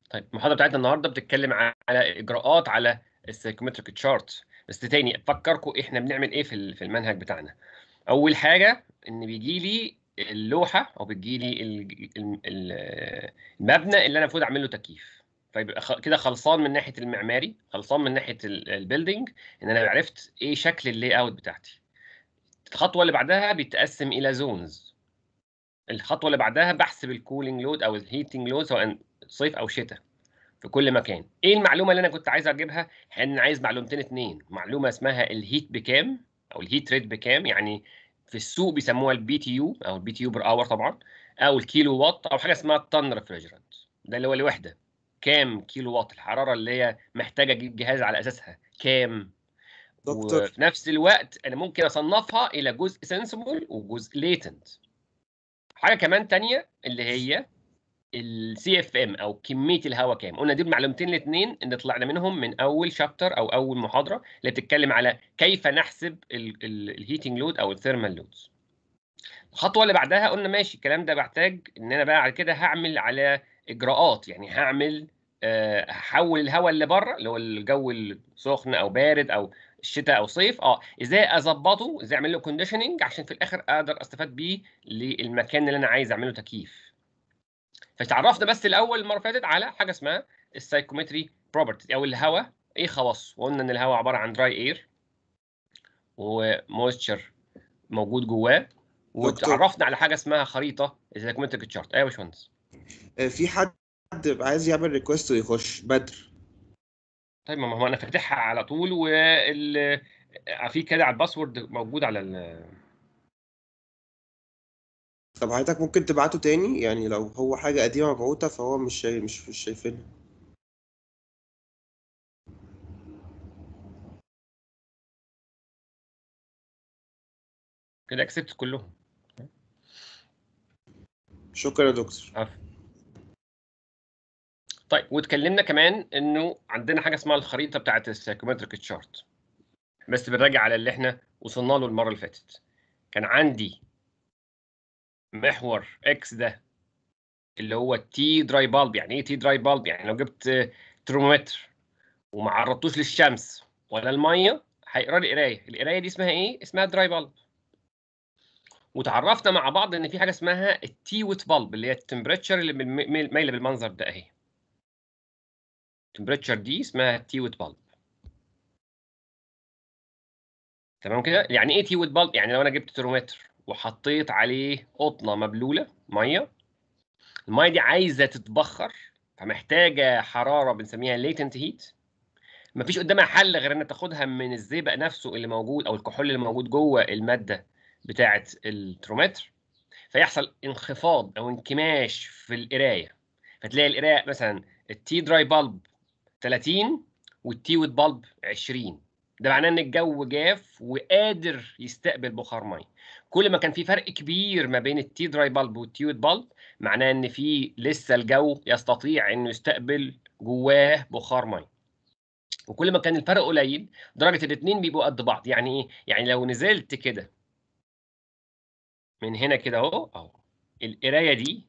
طيب المحاضره بتاعتنا النهارده بتتكلم على اجراءات على السايكومتريك تشارت بس تاني افكركم احنا بنعمل ايه في ال- في المنهج بتاعنا اول حاجه ان بيجي لي اللوحه او بتجي لي ال- ال- ال- المبنى اللي انا المفروض اعمل له تكييف فيبقى خ- كده خلصان من ناحيه المعماري خلصان من ناحيه البيلدينج ان انا عرفت ايه شكل اللاي اوت بتاعتي الخطوه اللي بعدها بيتقسم الى زونز الخطوه اللي بعدها بحسب الكولينج لود او الهيتنج لود سواء صيف او شتاء في كل مكان ايه المعلومه اللي انا كنت عايز اجيبها انا عايز معلومتين اتنين معلومه اسمها الهيت بكام او الهيت ريت بكام يعني في السوق بيسموها البي تي يو او البي تي يو بر اور طبعا او الكيلو وات او حاجه اسمها الطن ريفريجرانت ده اللي هو الوحده كام كيلو وات الحراره اللي هي محتاجه اجيب جهاز على اساسها كام دكتور وفي نفس الوقت انا ممكن اصنفها الى جزء سنسبل وجزء ليتنت حاجه كمان تانية اللي هي السي اف ام او كميه الهواء كام قلنا دي المعلومتين الاثنين اللي طلعنا منهم من اول شابتر او اول محاضره اللي بتتكلم على كيف نحسب الهيتنج لود او الثيرمال لودز الخطوه اللي بعدها قلنا ماشي الكلام ده بحتاج ان انا بقى على كده هعمل على اجراءات يعني هعمل آه، هحول الهواء اللي بره اللي هو الجو السخن او بارد او الشتاء او صيف اه ازاي اظبطه ازاي اعمل له كونديشننج عشان في الاخر اقدر استفاد بيه للمكان اللي انا عايز اعمله تكييف فتعرفنا بس الاول المره اللي فاتت على حاجه اسمها السايكومتري بروبرتي او الهواء ايه خواص وقلنا ان الهواء عباره عن دراي اير ومويستشر موجود جواه دكتور. وتعرفنا على حاجه اسمها خريطه السايكومتريك تشارت ايوه يا باشمهندس آه، في حد عايز يعمل ريكوست ويخش بدر طيب ما هو انا فاتحها على طول وال في كده على الباسورد موجود على ال... طب حضرتك ممكن تبعته تاني يعني لو هو حاجة قديمة مبعوتة فهو مش شايف مش مش شايفينها كده اكسبت كلهم شكرا يا دكتور عفوا طيب واتكلمنا كمان انه عندنا حاجه اسمها الخريطه بتاعت السايكومتريك تشارت بس بنراجع على اللي احنا وصلنا له المره اللي فاتت كان عندي محور اكس ده اللي هو التي دراي بالب يعني ايه تي دراي بالب يعني لو جبت ترمومتر وما عرضتوش للشمس ولا الميه هيقرا لي قرايه القرايه دي اسمها ايه اسمها دراي بالب وتعرفنا مع بعض ان في حاجه اسمها التي ويت بالب اللي هي التمبريتشر اللي بالم- مايله بالمنظر ده اهي التمبريتشر دي اسمها التي ويت بالب تمام كده يعني ايه تي ويت بالب يعني لو انا جبت ترمومتر وحطيت عليه قطنه مبلوله ميه الميه دي عايزه تتبخر فمحتاجه حراره بنسميها ليتنت هيت مفيش قدامها حل غير ان تاخدها من الزئبق نفسه اللي موجود او الكحول اللي موجود جوه الماده بتاعه الترومتر فيحصل انخفاض او انكماش في القرايه فتلاقي القرايه مثلا التي دراي بالب 30 والتي ويت بالب 20 ده معناه ان الجو جاف وقادر يستقبل بخار ميه كل ما كان في فرق كبير ما بين التي دراي بالب والتي ويت بالب معناه ان في لسه الجو يستطيع انه يستقبل جواه بخار ميه وكل ما كان الفرق قليل درجه الاثنين بيبقوا قد بعض يعني ايه يعني لو نزلت كده من هنا كده اهو اهو القرايه دي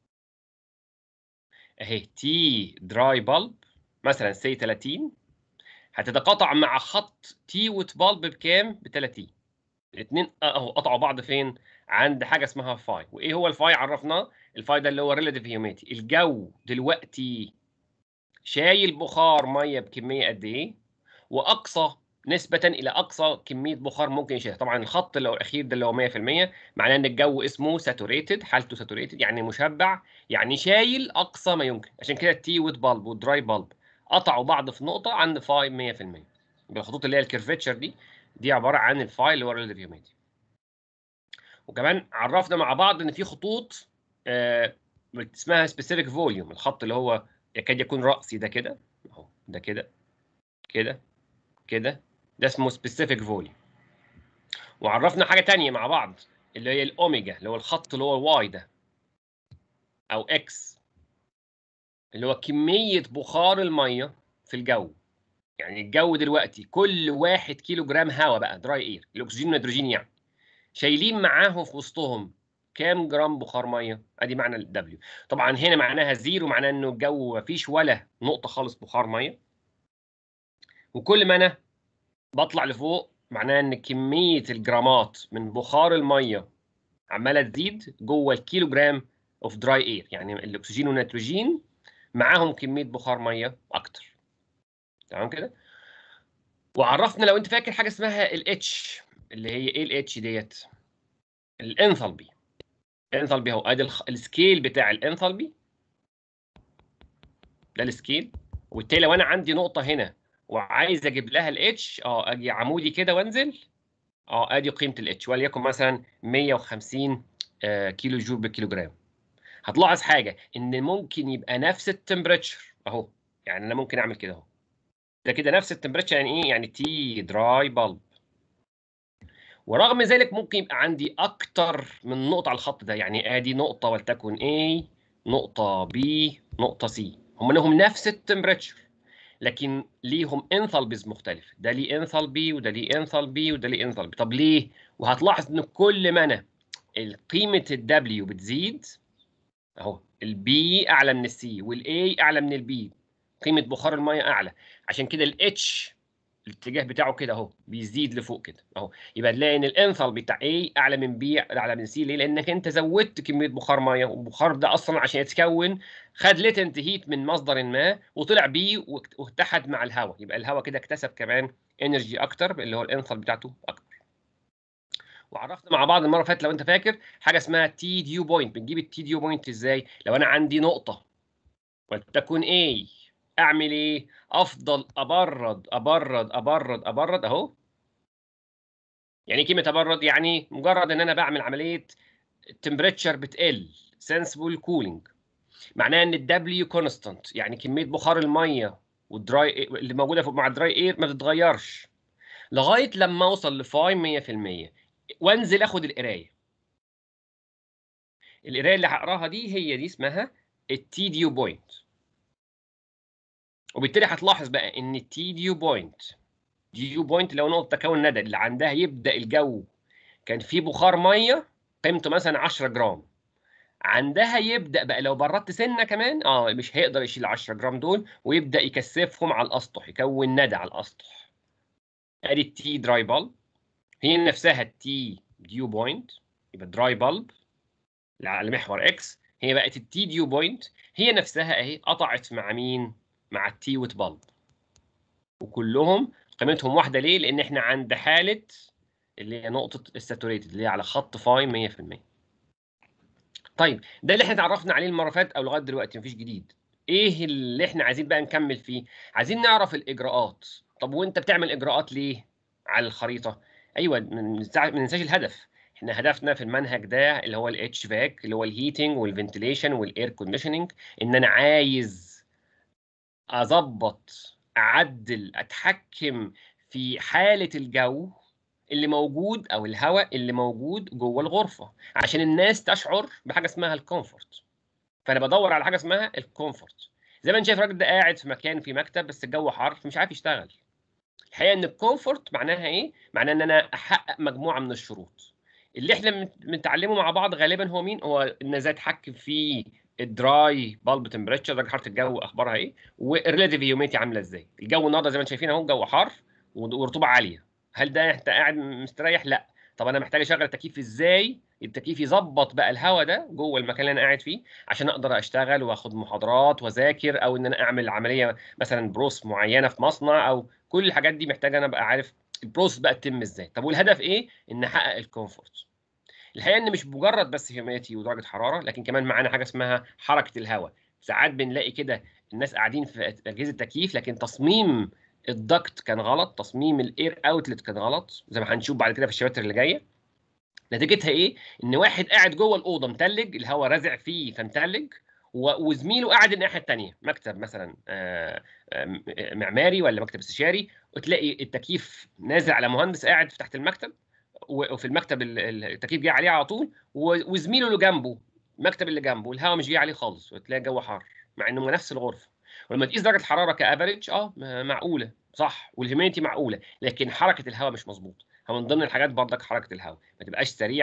اهي تي دراي بالب مثلا سي 30 هتتقاطع مع خط تي ويت بالب بكام ب 30 الاثنين اهو قطعوا بعض فين عند حاجه اسمها فاي وايه هو الفاي عرفناه الفاي ده اللي هو ريلاتيف هيوميتي الجو دلوقتي شايل بخار ميه بكميه قد ايه واقصى نسبة إلى أقصى كمية بخار ممكن يشيلها، طبعًا الخط اللي هو الأخير ده اللي هو 100% معناه إن الجو اسمه ساتوريتد حالته ساتوريتد يعني مشبع يعني شايل أقصى ما يمكن، عشان كده التي ويت بالب والدراي بالب قطعوا بعض في نقطة عند فاي 100% يبقى الخطوط اللي هي الكيرفتشر دي دي عبارة عن الفاي اللي هو ريلاتيف هيوميديتي. وكمان عرفنا مع بعض إن في خطوط آه اسمها سبيسيفيك فوليوم الخط اللي هو يكاد يكون رأسي ده كده أهو ده كده كده كده ده اسمه سبيسيفيك فوليوم وعرفنا حاجه تانية مع بعض اللي هي الاوميجا اللي هو الخط اللي هو الواي ده او اكس اللي هو كميه بخار الميه في الجو يعني الجو دلوقتي كل واحد كيلو جرام هواء بقى دراي اير الاكسجين والنيتروجين يعني شايلين معاهم في وسطهم كام جرام بخار ميه ادي معنى الدبليو طبعا هنا معناها زيرو معناها انه الجو ما فيش ولا نقطه خالص بخار ميه وكل ما انا بطلع لفوق معناها ان كميه الجرامات من بخار الميه عماله تزيد جوه الكيلو جرام اوف دراي اير يعني الاكسجين والنيتروجين معاهم كميه بخار ميه اكتر تمام كده وعرفنا لو انت فاكر حاجه اسمها الاتش اللي هي ايه الاتش ديت الانثالبي الانثالبي اهو ادي الخ- السكيل بتاع الانثالبي ده السكيل وبالتالي لو انا عندي نقطه هنا وعايز اجيب لها الاتش اه اجي عمودي كده وانزل اه ادي قيمه الاتش وليكن مثلا 150 آه، كيلو جول بالكيلو جرام هتلاحظ حاجه ان ممكن يبقى نفس التمبريتشر اهو يعني انا ممكن اعمل كده اهو ده كده نفس التمبريتشر يعني ايه يعني تي دراي بالب ورغم ذلك ممكن يبقى عندي اكتر من نقطه على الخط ده يعني ادي نقطه ولتكن A نقطه B نقطه C هم لهم نفس التمبريتشر لكن ليهم انثالبيز مختلفه ده ليه انثالبي وده ليه انثالبي وده ليه انثالبي طب ليه وهتلاحظ ان كل ما انا قيمه الدبليو بتزيد اهو البي اعلى من السي والاي اعلى من البي قيمه بخار الميه اعلى عشان كده الاتش الاتجاه بتاعه كده اهو بيزيد لفوق كده اهو يبقى تلاقي ان الانثالبي بتاع A اعلى من B اعلى من C ليه؟ لانك انت زودت كميه بخار ميه والبخار ده اصلا عشان يتكون خد ليتنت هيت من مصدر ما وطلع بيه واتحد مع الهواء يبقى الهواء كده اكتسب كمان انرجي اكتر اللي هو الانثال بتاعته اكتر وعرفنا مع بعض المره اللي فاتت لو انت فاكر حاجه اسمها تي ديو بوينت بنجيب التي ديو بوينت ازاي لو انا عندي نقطه ولتكن A اعمل ايه افضل ابرد ابرد ابرد ابرد اهو يعني ايه كلمه ابرد يعني مجرد ان انا بعمل عمليه التمبريتشر بتقل سنسبل كولينج معناها ان الدبليو كونستانت يعني كميه بخار الميه والدراي اللي موجوده فوق مع الدراي اير ما بتتغيرش لغايه لما اوصل لفاي 100% وانزل اخد القرايه القرايه اللي هقراها دي هي دي اسمها التي ديو بوينت وبالتالي هتلاحظ بقى ان التي ديو بوينت ديو بوينت لو نقطه تكون ندى اللي عندها يبدا الجو كان فيه بخار ميه قيمته مثلا 10 جرام عندها يبدا بقى لو بردت سنه كمان اه مش هيقدر يشيل 10 جرام دول ويبدا يكثفهم على الاسطح يكون ندى على الاسطح ادي التي دراي بالب هي نفسها التي ديو بوينت يبقى دراي بالب على محور اكس هي بقت التي ديو بوينت هي نفسها اهي قطعت مع مين مع التي ويت بالب وكلهم قيمتهم واحده ليه لان احنا عند حاله اللي هي نقطه الساتوريتد اللي هي على خط فاي 100% طيب ده اللي احنا اتعرفنا عليه المره اللي فاتت او لغايه دلوقتي مفيش جديد ايه اللي احنا عايزين بقى نكمل فيه عايزين نعرف الاجراءات طب وانت بتعمل اجراءات ليه على الخريطه ايوه ما ننساش الهدف احنا هدفنا في المنهج ده اللي هو الاتش فاك اللي هو الهيتنج والفنتيليشن والاير كونديشننج ان انا عايز اظبط اعدل اتحكم في حاله الجو اللي موجود او الهواء اللي موجود جوه الغرفه عشان الناس تشعر بحاجه اسمها الكومفورت فانا بدور على حاجه اسمها الكومفورت زي ما انت شايف الراجل ده قاعد في مكان في مكتب بس الجو حر فمش عارف يشتغل الحقيقه ان الكومفورت معناها ايه معناها ان انا احقق مجموعه من الشروط اللي احنا بنتعلمه مع بعض غالبا هو مين هو ان ازاي اتحكم في الدراي بالب تمبريتشر درجه حراره الجو اخبارها ايه والريلاتيف هيوميتي عامله ازاي الجو النهارده زي ما انتم شايفين اهو الجو حر ورطوبه عاليه هل ده انت قاعد مستريح لا طب انا محتاج اشغل التكييف ازاي التكييف يظبط بقى الهواء ده جوه المكان اللي انا قاعد فيه عشان اقدر اشتغل واخد محاضرات واذاكر او ان انا اعمل عمليه مثلا بروس معينه في مصنع او كل الحاجات دي محتاجه انا ابقى عارف البروسس بقى تتم ازاي طب والهدف ايه ان احقق الكومفورت الحقيقه ان مش مجرد بس هيوميتي ودرجه حراره لكن كمان معانا حاجه اسمها حركه الهواء ساعات بنلاقي كده الناس قاعدين في اجهزه تكييف لكن تصميم الدكت كان غلط تصميم الاير اوتلت كان غلط زي ما هنشوف بعد كده في الشباتر اللي جايه نتيجتها ايه ان واحد قاعد جوه الاوضه متلج الهواء رازع فيه فمتلج وزميله قاعد الناحيه الثانيه مكتب مثلا معماري ولا مكتب استشاري وتلاقي التكييف نازل على مهندس قاعد تحت المكتب وفي المكتب التكييف جاي عليه على طول وزميله اللي جنبه المكتب اللي جنبه الهواء مش جاي عليه خالص وتلاقي الجو حار مع انه نفس الغرفه ولما تقيس درجه الحراره كافريج اه معقوله صح والهيوميديتي معقوله لكن حركه الهواء مش مظبوطه من ضمن الحاجات برضك حركه الهواء ما تبقاش سريعه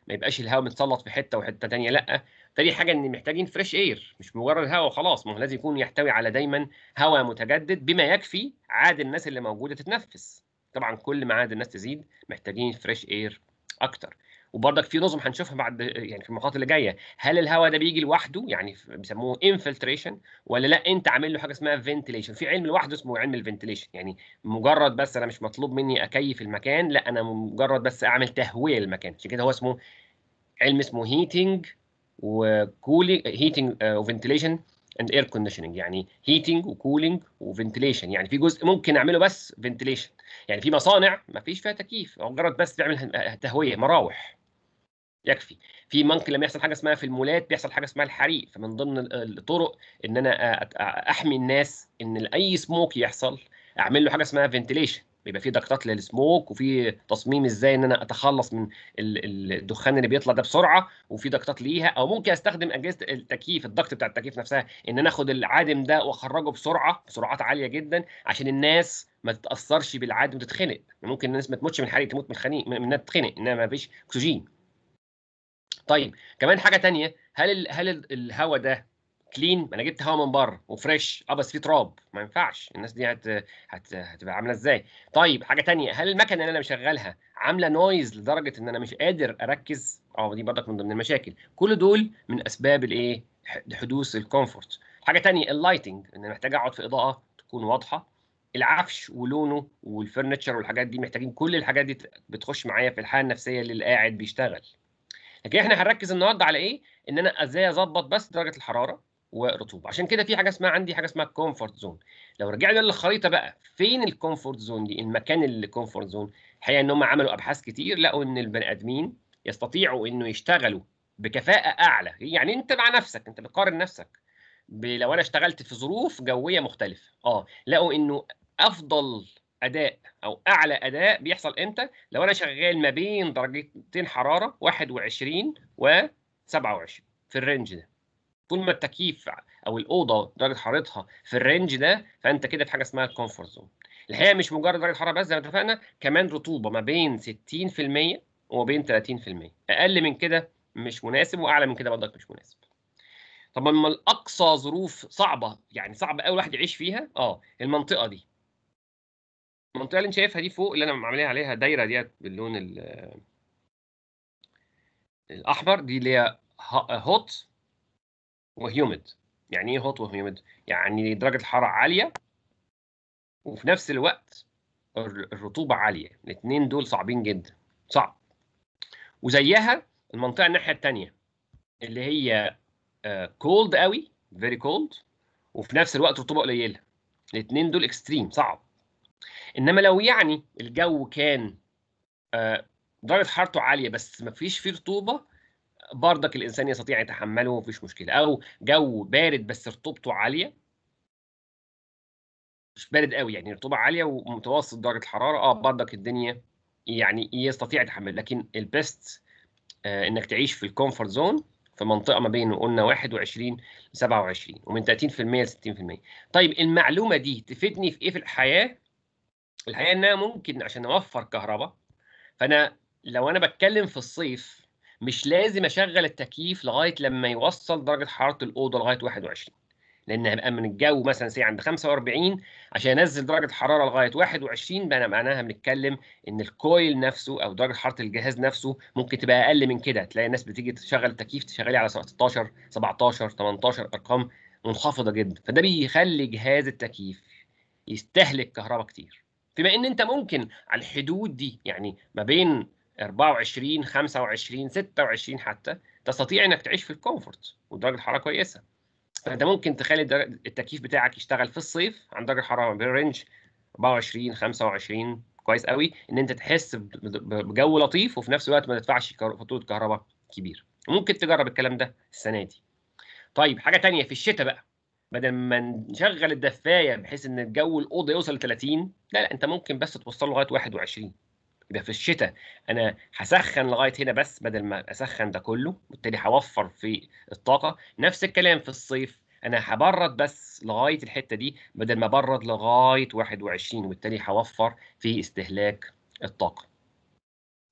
ما يبقاش الهواء متسلط في حته وحته ثانيه لا تاني حاجه ان محتاجين فريش اير مش مجرد هواء وخلاص ما هو لازم يكون يحتوي على دايما هواء متجدد بما يكفي عاد الناس اللي موجوده تتنفس طبعا كل ما عاد الناس تزيد محتاجين فريش اير اكتر وبرضك في نظم هنشوفها بعد يعني في المقاطع اللي جايه هل الهواء ده بيجي لوحده يعني بيسموه انفلتريشن ولا لا انت عامل له حاجه اسمها فنتيليشن في علم لوحده اسمه علم الفنتيليشن يعني مجرد بس انا مش مطلوب مني اكيف المكان لا انا مجرد بس اعمل تهويه للمكان عشان كده هو اسمه علم اسمه هيتنج وكولينج هيتنج وفنتيليشن اند اير كونديشننج يعني هيتنج وكولينج وفنتيليشن يعني في جزء ممكن اعمله بس فنتيليشن يعني في مصانع ما فيش فيها تكييف مجرد بس تعمل تهويه مراوح يكفي في ممكن لما يحصل حاجه اسمها في المولات بيحصل حاجه اسمها الحريق فمن ضمن الطرق ان انا احمي الناس ان اي سموك يحصل اعمل له حاجه اسمها فنتيليشن بيبقى في ضغطات للسموك وفي تصميم ازاي ان انا اتخلص من الدخان اللي بيطلع ده بسرعه وفي ضغطات ليها او ممكن استخدم اجهزه التكييف الضغط بتاع التكييف نفسها ان انا اخد العادم ده واخرجه بسرعه بسرعات عاليه جدا عشان الناس ما تتاثرش بالعادم وتتخنق ممكن الناس ما تموتش من الحريق تموت من الخنيق من انها تتخنق انها ما فيش اكسجين طيب كمان حاجه تانية هل ال هل الهواء ده كلين ما انا جبت هواء من بره وفريش اه بس فيه تراب ما ينفعش الناس دي هت... هت... هتبقى عامله ازاي طيب حاجه تانية هل المكنه اللي انا مشغلها عامله نويز لدرجه ان انا مش قادر اركز اه دي برضك من ضمن المشاكل كل دول من اسباب الايه حدوث الكومفورت حاجه تانية اللايتنج ان انا محتاج اقعد في اضاءه تكون واضحه العفش ولونه والفرنتشر والحاجات دي محتاجين كل الحاجات دي بتخش معايا في الحاله النفسيه اللي قاعد بيشتغل لكن احنا هنركز النهارده على ايه ان انا ازاي اظبط بس درجه الحراره ورطوبه عشان كده في حاجه اسمها عندي حاجه اسمها كومفورت زون لو رجعنا للخريطه بقى فين الكومفورت زون دي المكان اللي كومفورت زون الحقيقه ان هم عملوا ابحاث كتير لقوا ان البني ادمين يستطيعوا انه يشتغلوا بكفاءه اعلى يعني انت مع نفسك انت بتقارن نفسك لو انا اشتغلت في ظروف جويه مختلفه اه لقوا انه افضل اداء او اعلى اداء بيحصل امتى لو انا شغال ما بين درجتين حراره 21 و 27 في الرينج ده طول ما التكييف او الاوضه درجه حرارتها في الرينج ده فانت كده في حاجه اسمها الكومفورت زون الحقيقه مش مجرد درجه حراره بس زي ما اتفقنا كمان رطوبه ما بين 60% وما بين 30% اقل من كده مش مناسب واعلى من كده برضك مش مناسب طب اما الاقصى ظروف صعبه يعني صعب قوي الواحد يعيش فيها اه المنطقه دي المنطقه اللي انت شايفها دي فوق اللي انا عاملين عليها دايره ديت باللون الاحمر دي اللي هي هوت وهيوميد يعني ايه هوت وهيوميد يعني درجه الحراره عاليه وفي نفس الوقت الرطوبه عاليه الاثنين دول صعبين جدا صعب وزيها المنطقه الناحيه الثانيه اللي هي كولد uh, قوي فيري كولد وفي نفس الوقت رطوبه قليله الاثنين دول اكستريم صعب انما لو يعني الجو كان uh, درجه حرارته عاليه بس ما فيش فيه رطوبه بردك الانسان يستطيع يتحمله ومفيش مشكله او جو بارد بس رطوبته عاليه مش بارد قوي يعني رطوبه عاليه ومتوسط درجه الحراره اه بردك الدنيا يعني يستطيع يتحمل لكن البيست آه انك تعيش في الكومفورت زون في منطقه ما بين قلنا 21 ل 27 ومن 30% ل 60% طيب المعلومه دي تفيدني في ايه في الحياه الحقيقه انها ممكن عشان اوفر كهرباء فانا لو انا بتكلم في الصيف مش لازم اشغل التكييف لغايه لما يوصل درجه حراره الاوضه لغايه 21 لان هيبقى من الجو مثلا سي عند 45 عشان انزل درجه الحراره لغايه 21 بقى معناها بنتكلم ان الكويل نفسه او درجه حراره الجهاز نفسه ممكن تبقى اقل من كده تلاقي الناس بتيجي تشغل التكييف تشغليه على 16 17 18 ارقام منخفضه جدا فده بيخلي جهاز التكييف يستهلك كهرباء كتير بما ان انت ممكن على الحدود دي يعني ما بين 24 25 26 حتى تستطيع انك تعيش في الكومفورت ودرجه حراره كويسه فانت ممكن تخلي التكييف بتاعك يشتغل في الصيف عند درجه حراره بين رينج 24 25 كويس قوي ان انت تحس بجو لطيف وفي نفس الوقت ما تدفعش فاتوره كهرباء كبيره ممكن تجرب الكلام ده السنه دي طيب حاجه تانية في الشتاء بقى بدل ما نشغل الدفايه بحيث ان الجو الاوضه يوصل ل 30 لا لا انت ممكن بس توصله لغايه 21 يبقى في الشتاء انا هسخن لغايه هنا بس بدل ما اسخن ده كله بالتالي هوفر في الطاقه نفس الكلام في الصيف انا هبرد بس لغايه الحته دي بدل ما ابرد لغايه 21 وبالتالي هوفر في استهلاك الطاقه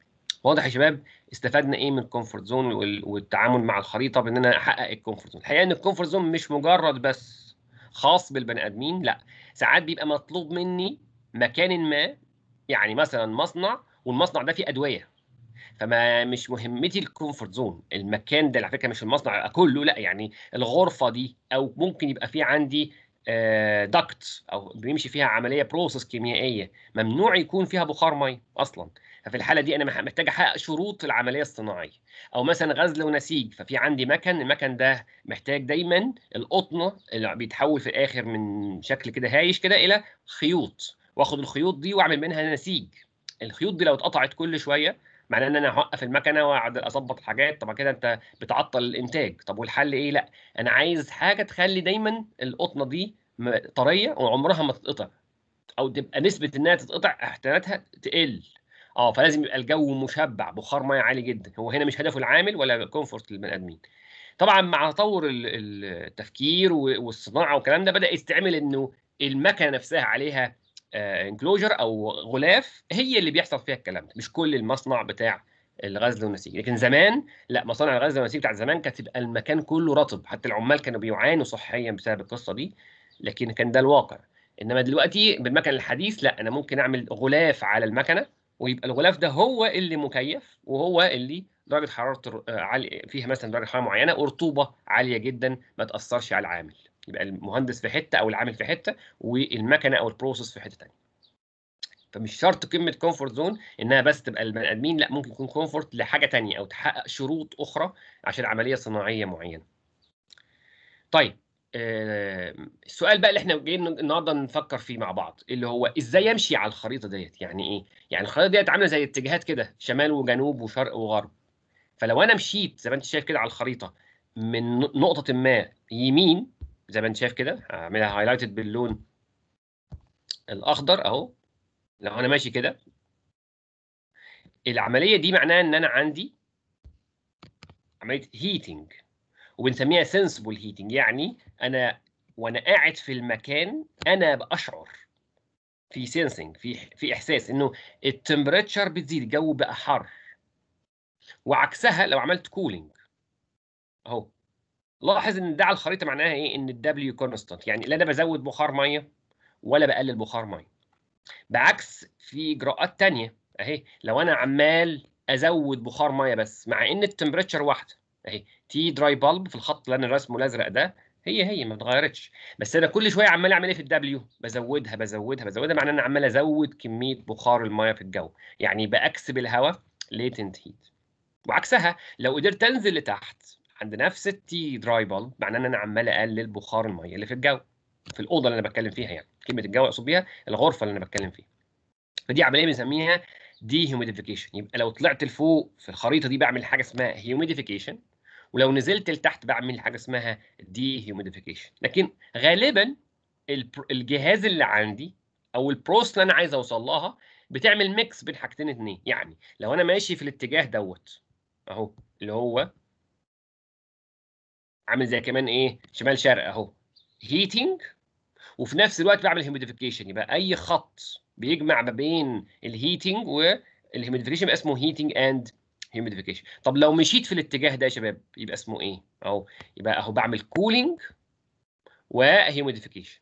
واضح يا شباب استفدنا ايه من الكومفورت زون والتعامل مع الخريطه بان انا احقق الكومفورت زون الحقيقه ان الكومفورت زون مش مجرد بس خاص بالبني ادمين لا ساعات بيبقى مطلوب مني مكان ما يعني مثلا مصنع والمصنع ده فيه ادويه فما مش مهمتي الكومفورت زون المكان ده على فكره مش المصنع كله لا يعني الغرفه دي او ممكن يبقى في عندي دكت او بيمشي فيها عمليه بروسس كيميائيه ممنوع يكون فيها بخار ميه اصلا ففي الحاله دي انا محتاج احقق شروط العمليه الصناعيه او مثلا غزل ونسيج ففي عندي مكن المكن ده محتاج دايما القطنه اللي بيتحول في الاخر من شكل كده هايش كده الى خيوط واخد الخيوط دي واعمل منها نسيج الخيوط دي لو اتقطعت كل شويه معناه ان انا هوقف المكنه واقعد اظبط الحاجات طبعا كده انت بتعطل الانتاج طب والحل ايه لا انا عايز حاجه تخلي دايما القطنه دي طريه وعمرها ما تتقطع او تبقى نسبه انها تتقطع احتمالاتها تقل اه فلازم يبقى الجو مشبع بخار ميه عالي جدا هو هنا مش هدفه العامل ولا كومفورت للبني ادمين طبعا مع تطور التفكير والصناعه والكلام ده بدا يستعمل انه المكنه نفسها عليها انكلوجر او غلاف هي اللي بيحصل فيها الكلام ده مش كل المصنع بتاع الغزل والنسيج لكن زمان لا مصانع الغزل والنسيج بتاعت زمان كانت تبقى المكان كله رطب حتى العمال كانوا بيعانوا صحيا بسبب القصه دي لكن كان ده الواقع انما دلوقتي بالمكن الحديث لا انا ممكن اعمل غلاف على المكنه ويبقى الغلاف ده هو اللي مكيف وهو اللي درجه حرارته عاليه فيها مثلا درجه حراره معينه ورطوبه عاليه جدا ما تاثرش على العامل يبقى المهندس في حته او العامل في حته والمكنه او البروسيس في حته ثانيه فمش شرط قمه كومفورت زون انها بس تبقى البني ادمين لا ممكن يكون كومفورت لحاجه ثانيه او تحقق شروط اخرى عشان عمليه صناعيه معينه طيب آه السؤال بقى اللي احنا جايين النهارده نفكر فيه مع بعض اللي هو ازاي امشي على الخريطه ديت يعني ايه يعني الخريطه ديت عامله زي اتجاهات كده شمال وجنوب وشرق وغرب فلو انا مشيت زي ما انت شايف كده على الخريطه من نقطه ما يمين زي ما انت شايف كده هعملها هايلايتد باللون الاخضر اهو لو انا ماشي كده العمليه دي معناها ان انا عندي عمليه هيتنج وبنسميها سنسبل هيتنج يعني انا وانا قاعد في المكان انا باشعر في سينسنج في في احساس انه التمبريتشر بتزيد الجو بقى حر وعكسها لو عملت كولينج اهو لاحظ ان ده على الخريطه معناها ايه ان الدبليو كونستانت يعني لا انا بزود بخار ميه ولا بقلل بخار ميه بعكس في اجراءات تانية اهي لو انا عمال ازود بخار ميه بس مع ان التمبريتشر واحده اهي تي دراي بالب في الخط اللي انا راسمه الازرق ده هي هي ما اتغيرتش بس انا كل شويه عمال اعمل ايه في الدبليو بزودها بزودها بزودها معناه ان انا عمال ازود كميه بخار الميه في الجو يعني باكسب الهواء ليتنت هيت وعكسها لو قدرت انزل لتحت عند نفس التي دراي بالب معناه ان انا عمال اقلل بخار الميه اللي في الجو في الاوضه اللي انا بتكلم فيها يعني كلمه الجو اقصد بيها الغرفه اللي انا بتكلم فيها فدي عمليه بنسميها دي هيوميديفيكيشن يبقى لو طلعت لفوق في الخريطه دي بعمل حاجه اسمها هيوميديفيكيشن ولو نزلت لتحت بعمل حاجه اسمها دي هيوميديفيكيشن لكن غالبا الجهاز اللي عندي او البروس اللي انا عايز اوصل لها بتعمل ميكس بين حاجتين اتنين يعني لو انا ماشي في الاتجاه دوت اهو اللي هو عامل زي كمان ايه شمال شرق اهو هيتنج وفي نفس الوقت بعمل هيوميديفيكيشن يبقى اي خط بيجمع ما بين الهيتنج والهيوميديفيكيشن يبقى اسمه هيتنج اند هيوميديفيكيشن طب لو مشيت في الاتجاه ده يا شباب يبقى اسمه ايه اهو يبقى اهو بعمل كولينج وهيوميديفيكيشن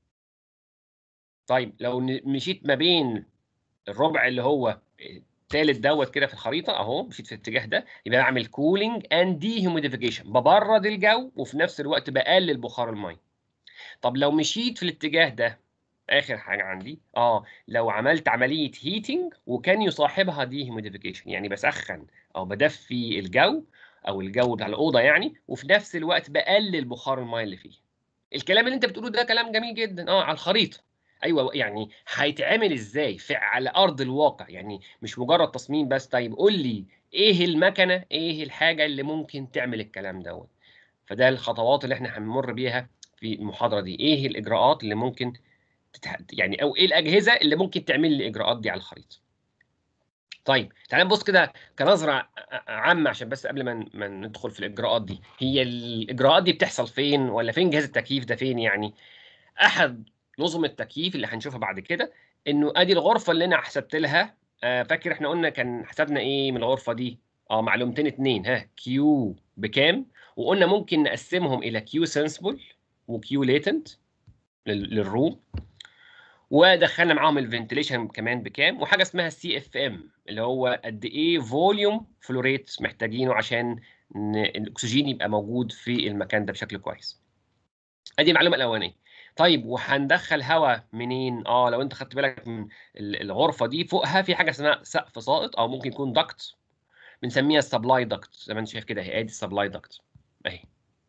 طيب لو مشيت ما بين الربع اللي هو الثالث دوت كده في الخريطه اهو مشيت في الاتجاه ده يبقى بعمل كولينج اند دي هيوميديفيكيشن ببرد الجو وفي نفس الوقت بقلل بخار الميه طب لو مشيت في الاتجاه ده اخر حاجه عندي اه لو عملت عمليه هيتنج وكان يصاحبها دي هيوميديفيكيشن يعني بسخن او بدفي الجو او الجو بتاع الاوضه يعني وفي نفس الوقت بقلل بخار الميه اللي فيه الكلام اللي انت بتقوله ده كلام جميل جدا اه على الخريطه ايوه يعني هيتعمل ازاي في على ارض الواقع يعني مش مجرد تصميم بس طيب قول لي ايه المكنه ايه الحاجه اللي ممكن تعمل الكلام دوت فده الخطوات اللي احنا هنمر بيها في المحاضره دي ايه الاجراءات اللي ممكن تتح... يعني او ايه الاجهزه اللي ممكن تعمل لي الاجراءات دي على الخريطه طيب تعالى نبص كده كنظره عامه عشان بس قبل ما ما ندخل في الاجراءات دي هي الاجراءات دي بتحصل فين ولا فين جهاز التكييف ده فين يعني احد نظم التكييف اللي هنشوفها بعد كده انه ادي الغرفه اللي انا حسبت لها آه فاكر احنا قلنا كان حسبنا ايه من الغرفه دي اه معلومتين اتنين ها كيو بكام وقلنا ممكن نقسمهم الى كيو سنسبل وكيو ليتنت للروم ودخلنا معاهم الفنتليشن كمان بكام وحاجه اسمها السي اف ام اللي هو قد ايه فوليوم فلوريت محتاجينه عشان ن- الاكسجين يبقى موجود في المكان ده بشكل كويس ادي المعلومه الاولانيه طيب وهندخل هواء منين اه لو انت خدت بالك من ال- الغرفه دي فوقها في حاجه اسمها سقف ساقط او ممكن يكون دكت بنسميها السبلاي دكت زي ما انت شايف كده اهي ادي السبلاي دكت اهي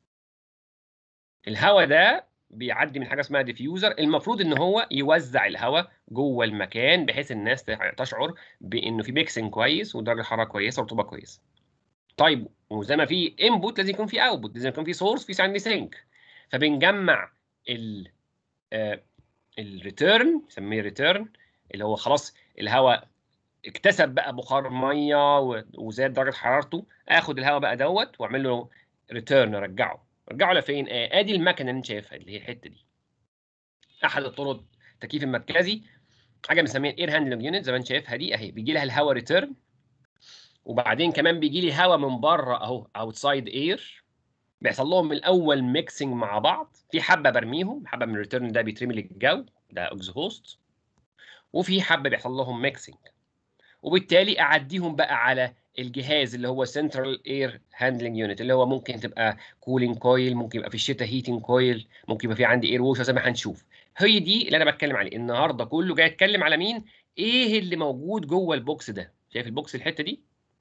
الهواء ده بيعدي من حاجه اسمها ديفيوزر المفروض ان هو يوزع الهواء جوه المكان بحيث الناس تشعر بانه في ميكسنج كويس ودرجه حراره كويسه ورطوبه كويسه طيب وزي ما في انبوت لازم يكون في اوتبوت لازم يكون في سورس في عندي سينك فبنجمع ال الريتيرن نسميه ريتيرن اللي هو خلاص الهواء اكتسب بقى بخار ميه و- وزاد درجه حرارته اخد الهواء بقى دوت واعمل له ريتيرن ارجعه ارجعه لفين؟ آه ادي المكنه اللي انت شايفها اللي هي الحته دي احد الطرق التكييف المركزي حاجه بنسميها الاير هاندلنج يونت زي ما انت شايفها دي اهي بيجي لها الهواء ريتيرن وبعدين كمان بيجي لي هواء من بره اهو اوتسايد اير بيحصل لهم الاول ميكسنج مع بعض في حبه برميهم حبه من الريتيرن ده بيترمي للجو ده اكزهوست وفي حبه بيحصل لهم ميكسنج وبالتالي اعديهم بقى على الجهاز اللي هو سنترال اير هاندلنج يونت اللي هو ممكن تبقى كولينج كويل ممكن يبقى في الشتاء هيتنج كويل ممكن يبقى في عندي اير ووشر زي ما هنشوف هي دي اللي انا بتكلم عليه النهارده كله جاي اتكلم على مين ايه اللي موجود جوه البوكس ده شايف البوكس الحته دي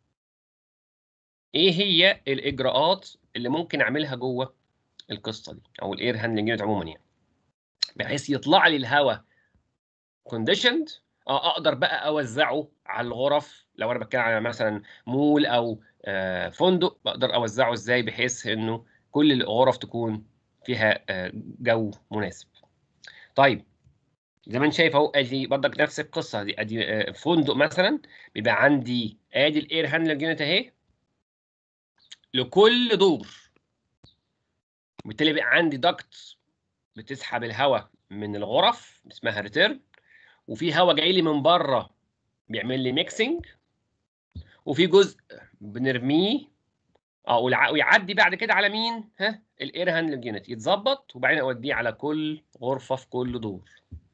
ايه هي الاجراءات اللي ممكن اعملها جوه القصه دي او الاير هاندلنج يونت عموما يعني بحيث يطلع لي الهواء كونديشند اه اقدر بقى اوزعه على الغرف لو انا بتكلم على مثلا مول او آه، فندق بقدر اوزعه ازاي بحيث انه كل الغرف تكون فيها آه، جو مناسب. طيب زي ما انت شايف اهو ادي برضك نفس القصه دي ادي آه، فندق مثلا بيبقى عندي ادي الاير هاندلنج يونت اهي لكل دور وبالتالي بيبقى عندي دكت بتسحب الهواء من الغرف اسمها ريتيرن وفي هواء جاي لي من بره بيعمل لي ميكسنج وفي جزء بنرميه اه والع- ويعدي بعد كده على مين؟ ها؟ الاير هاندلنج يونت يتظبط وبعدين اوديه على كل غرفه في كل دور.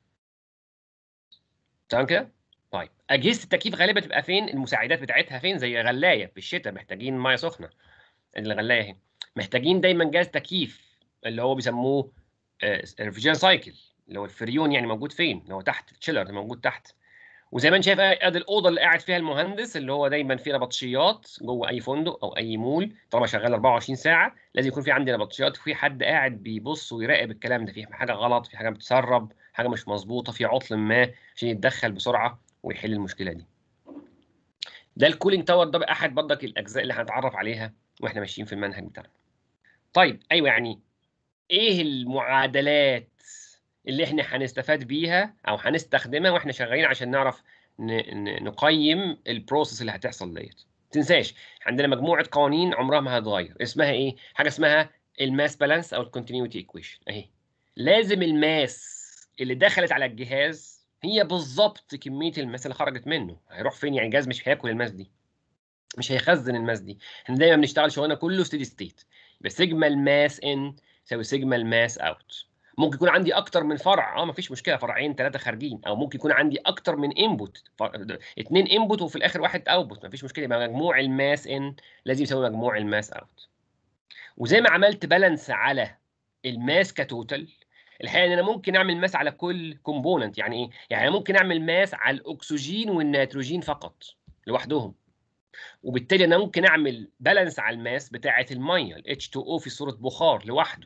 تمام كده؟ طيب اجهزه التكييف غالبا تبقى فين؟ المساعدات بتاعتها فين؟ زي غلايه في الشتاء محتاجين ميه سخنه. الغلايه اهي. محتاجين دايما جهاز تكييف اللي هو بيسموه ريفريجريشن سايكل اللي هو الفريون يعني موجود فين؟ اللي هو تحت التشيلر موجود تحت. وزي ما انت شايف ادي الاوضه اللي قاعد فيها المهندس اللي هو دايما فيه نبطشيات جوه اي فندق او اي مول طالما شغال 24 ساعه لازم يكون في عندي نبطشيات وفي حد قاعد بيبص ويراقب الكلام ده في حاجه غلط في حاجه بتسرب حاجه مش مظبوطه في عطل ما عشان يتدخل بسرعه ويحل المشكله دي ده الكولينج تاور ده بقى احد برضك الاجزاء اللي هنتعرف عليها واحنا ماشيين في المنهج بتاعنا طيب ايوه يعني ايه المعادلات اللي احنا هنستفاد بيها او هنستخدمها واحنا شغالين عشان نعرف ن- ن- نقيم البروسيس اللي هتحصل ديت تنساش عندنا مجموعه قوانين عمرها ما هتتغير اسمها ايه حاجه اسمها الماس بالانس او الكونتينيوتي ايكويشن اهي لازم الماس اللي دخلت على الجهاز هي بالظبط كميه الماس اللي خرجت منه هيروح فين يعني الجهاز مش هياكل الماس دي مش هيخزن الماس دي احنا دايما بنشتغل شغلنا كله ستيدي ستيت يبقى سيجما الماس ان يساوي سيجما الماس اوت ممكن يكون عندي اكتر من فرع اه مفيش مشكله فرعين ثلاثه خارجين او ممكن يكون عندي اكتر من انبوت اثنين انبوت وفي الاخر واحد اوتبوت مفيش مشكله يبقى مجموع الماس ان لازم يساوي مجموع الماس اوت وزي ما عملت بالانس على الماس كتوتال الحقيقه ان انا ممكن اعمل ماس على كل كومبوننت يعني ايه يعني أنا ممكن اعمل ماس على الاكسجين والنيتروجين فقط لوحدهم وبالتالي انا ممكن اعمل بالانس على الماس بتاعه الميه ال H2O في صوره بخار لوحده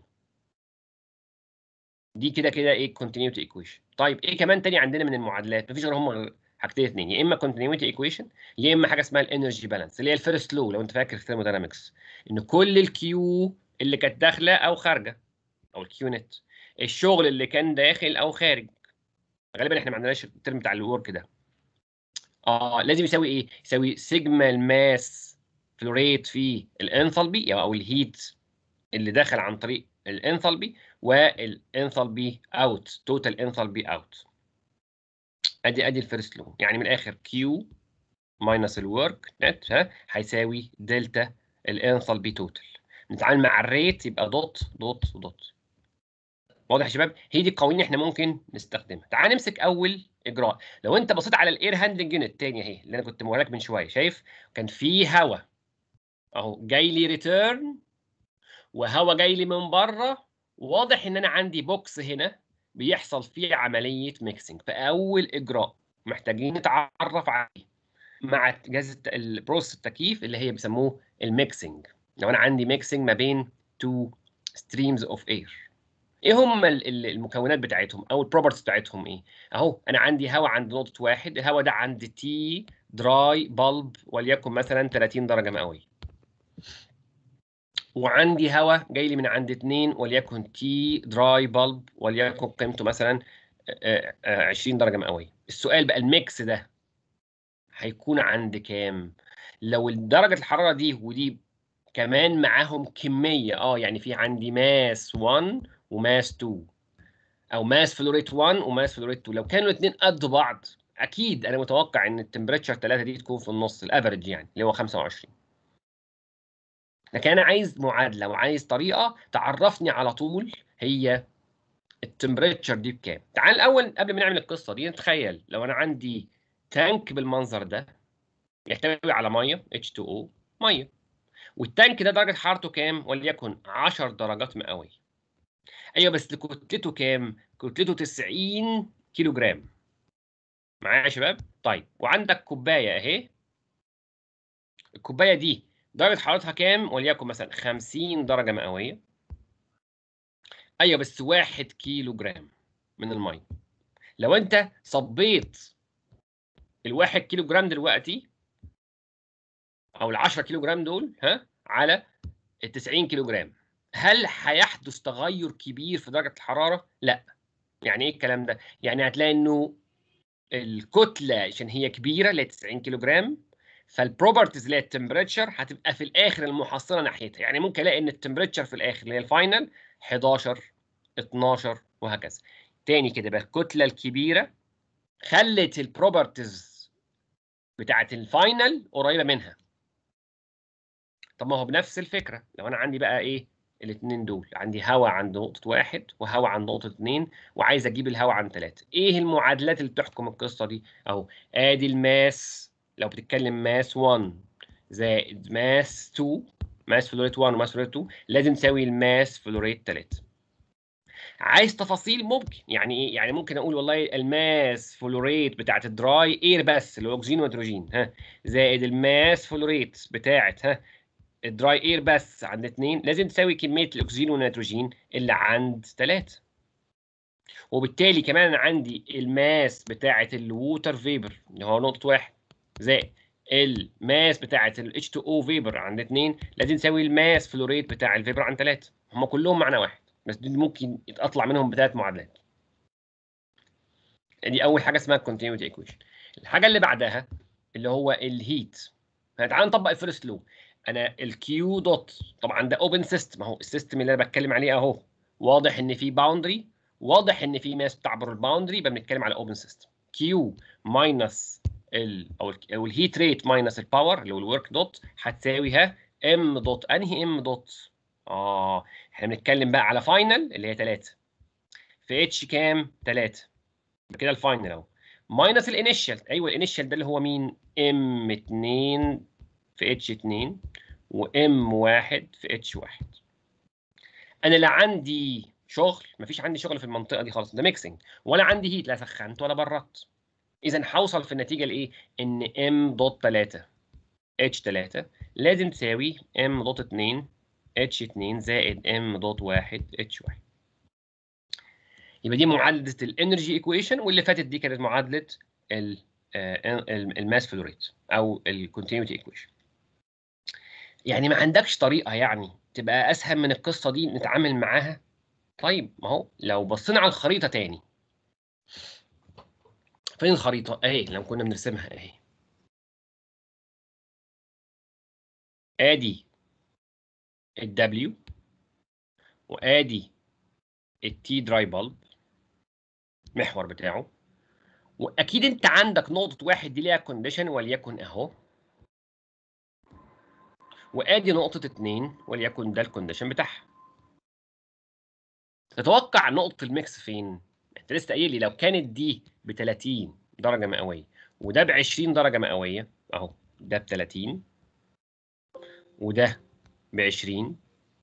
دي كده كده ايه كونتينيوتي ايكويشن طيب ايه كمان تاني عندنا من المعادلات مفيش غير هم حاجتين اتنين يا اما كونتينيوتي ايكويشن يا اما حاجه اسمها الانرجي بالانس اللي هي الفيرست لو لو انت فاكر ثيرموداينامكس ان كل الكيو اللي كانت داخله او خارجه او الكيو نت الشغل اللي كان داخل او خارج غالبا احنا ما عندناش الترم بتاع الورك ده اه لازم يساوي ايه يساوي سيجما الماس فلوريت في الانثالبي او الهيت اللي داخل عن طريق الانثالبي والانثالبي اوت توتال انثالبي اوت ادي ادي الفيرست لو يعني من الاخر كيو ماينس الورك نت ها هيساوي دلتا الانثالبي توتال نتعامل مع الريت يبقى دوت دوت ودوت واضح يا شباب هي دي القوانين احنا ممكن نستخدمها تعال نمسك اول اجراء لو انت بصيت على الاير هاندلنج يونت تاني اهي اللي انا كنت موريها لك من شويه شايف كان في هواء اهو جاي لي ريتيرن وهواء جاي لي من بره واضح ان انا عندي بوكس هنا بيحصل فيه عمليه ميكسنج فاول اجراء محتاجين نتعرف عليه مع جهاز البروسيس التكييف اللي هي بيسموه الميكسنج لو انا عندي ميكسنج ما بين تو ستريمز اوف اير ايه هم المكونات بتاعتهم او البروبرتيز بتاعتهم ايه اهو انا عندي هواء عند نقطه واحد الهواء ده عند تي دراي بلب وليكن مثلا 30 درجه مئويه وعندي هواء جاي لي من عند 2 وليكن تي دراي بلب وليكن قيمته مثلا 20 درجه مئويه السؤال بقى الميكس ده هيكون عند كام لو درجه الحراره دي ودي كمان معاهم كميه اه يعني في عندي ماس 1 وماس 2 او ماس فلوريت 1 وماس فلوريت 2 لو كانوا الاثنين قد بعض اكيد انا متوقع ان التمبريتشر 3 دي تكون في النص الافرج يعني اللي هو 25 لكن انا عايز معادله وعايز طريقه تعرفني على طول هي التمبريتشر دي بكام تعال الاول قبل ما نعمل القصه دي نتخيل لو انا عندي تانك بالمنظر ده يحتوي على ميه H2O ميه والتانك ده درجه حرارته كام وليكن 10 درجات مئويه ايوه بس كتلته كام كتلته 90 كيلو جرام معايا يا شباب طيب وعندك كوبايه اهي الكوبايه دي درجه حرارتها كام وليكن مثلا 50 درجه مئويه ايوه بس 1 كيلو جرام من الميه لو انت صبيت الواحد كيلو جرام دلوقتي او ال 10 كيلو جرام دول ها على ال 90 كيلو جرام هل هيحدث تغير كبير في درجه الحراره؟ لا. يعني ايه الكلام ده؟ يعني هتلاقي انه الكتله عشان هي كبيره اللي هي 90 كيلو جرام فالبروبرتيز اللي هي التمبريتشر هتبقى في الاخر المحصله ناحيتها، يعني ممكن الاقي ان التمبريتشر في الاخر اللي هي الفاينل 11 12 وهكذا. تاني كده بقى الكتله الكبيره خلت البروبرتيز بتاعت الفاينل قريبه منها. طب ما هو بنفس الفكره لو انا عندي بقى ايه الاثنين دول عندي هواء عند نقطه واحد وهواء عند نقطه اثنين وعايز اجيب الهواء عند ثلاثه ايه المعادلات اللي بتحكم القصه دي اهو ادي الماس لو بتتكلم ماس 1 زائد ماس 2 ماس فلوريت 1 وماس فلوريت 2 لازم تساوي الماس فلوريت 3 عايز تفاصيل ممكن يعني ايه يعني ممكن اقول والله الماس فلوريت بتاعت الدراي اير بس اللي هو اكسجين ونيتروجين ها زائد الماس فلوريت بتاعت ها الدراي اير بس عند 2 لازم تساوي كميه الاكسجين والنيتروجين اللي عند 3 وبالتالي كمان انا عندي الماس بتاعه الووتر فيبر اللي هو نقطه واحد زائد الماس بتاعه ال H2O فيبر عند 2 لازم تساوي الماس فلوريت بتاع الفيبر عند 3 هم كلهم معنى واحد بس دي ممكن اطلع منهم بثلاث معادلات دي اول حاجه اسمها continuity ايكويشن الحاجه اللي بعدها اللي هو الهيت تعال نطبق الفيرست لو انا الكيو دوت طبعا ده اوبن سيستم اهو السيستم اللي انا بتكلم عليه اهو واضح ان في باوندري واضح ان في ماس بتعبر الباوندري يبقى بنتكلم على اوبن سيستم كيو ماينس ال او ال او الهيت ريت ماينس الباور اللي هو الورك دوت هتساوي ها ام دوت انهي ام دوت اه احنا بنتكلم بقى على فاينل اللي هي 3 في اتش كام 3 كده الفاينل اهو ماينس الانيشال ايوه الانيشال ده اللي هو مين ام 2 في اتش 2 وام 1 في اتش 1 انا لا عندي شغل مفيش عندي شغل في المنطقه دي خالص ده ميكسنج ولا عندي هيت لا سخنت ولا بردت اذا هوصل في النتيجه لايه ان ام دوت 3 اتش 3 لازم تساوي ام دوت 2 اتش 2 زائد ام دوت 1 اتش 1 يبقى دي معادله الانرجي ايكويشن واللي فاتت دي كانت معادله الماس فلو ريت او الكونتينيوتي ايكويشن يعني ما عندكش طريقه يعني تبقى اسهل من القصه دي نتعامل معاها طيب ما هو لو بصينا على الخريطه تاني فين الخريطه اهي لو كنا بنرسمها اهي ادي الدبليو وادي التي دراي بلب محور بتاعه واكيد انت عندك نقطه واحد دي ليها كونديشن وليكن اهو وادي نقطه اتنين وليكن ده الكونديشن بتاعها تتوقع نقطه الميكس فين انت لسه قايل لي لو كانت دي ب 30 درجه مئويه وده ب 20 درجه مئويه اهو ده ب 30 وده ب 20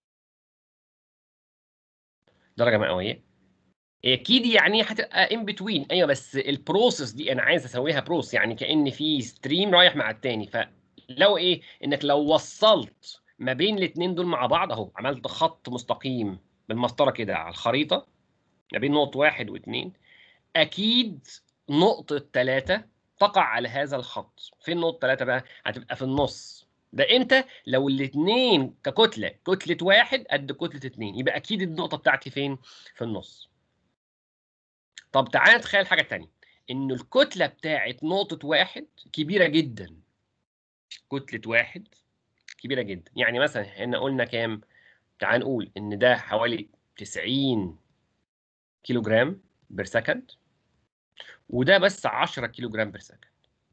درجه مئويه اكيد يعني هتبقى ان بتوين ايوه بس البروسيس دي انا عايز اسويها بروس يعني كان في ستريم رايح مع التاني فلو ايه انك لو وصلت ما بين الاثنين دول مع بعض اهو عملت خط مستقيم بالمسطره كده على الخريطه ما بين نقطه واحد واثنين اكيد نقطه ثلاثه تقع على هذا الخط فين نقطه ثلاثه بقى هتبقى في النص ده امتى لو الاثنين ككتله كتله واحد قد كتله اثنين يبقى اكيد النقطه بتاعتي فين في النص طب تعالى نتخيل حاجه تانية ان الكتله بتاعت نقطه واحد كبيره جدا كتله واحد كبيره جدا يعني مثلا احنا قلنا كام تعال نقول ان ده حوالي 90 كيلو جرام بير سكند وده بس 10 كيلو جرام بير سكند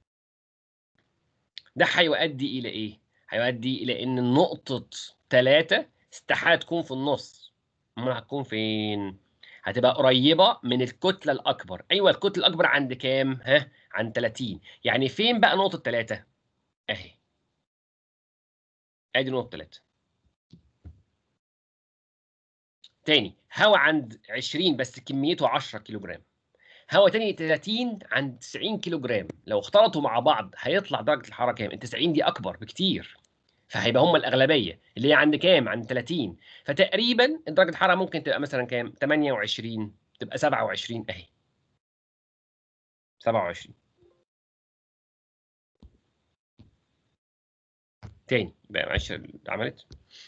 ده هيؤدي الى ايه هيؤدي الى ان النقطه 3 استحاله تكون في النص امال هتكون فين هتبقى قريبه من الكتله الاكبر ايوه الكتله الاكبر عند كام ها عند 30 يعني فين بقى نقطه 3 اهي ادي نقطه 3 تاني هواء عند 20 بس كميته 10 كيلو جرام هواء تاني 30 عند 90 كيلو جرام لو اختلطوا مع بعض هيطلع درجه الحراره كام 90 دي اكبر بكتير فهيبقى هم الاغلبيه اللي هي عند كام عند 30 فتقريبا درجه الحراره ممكن تبقى مثلا كام 28 تبقى 27 اهي 27 تاني بقى معلش عملت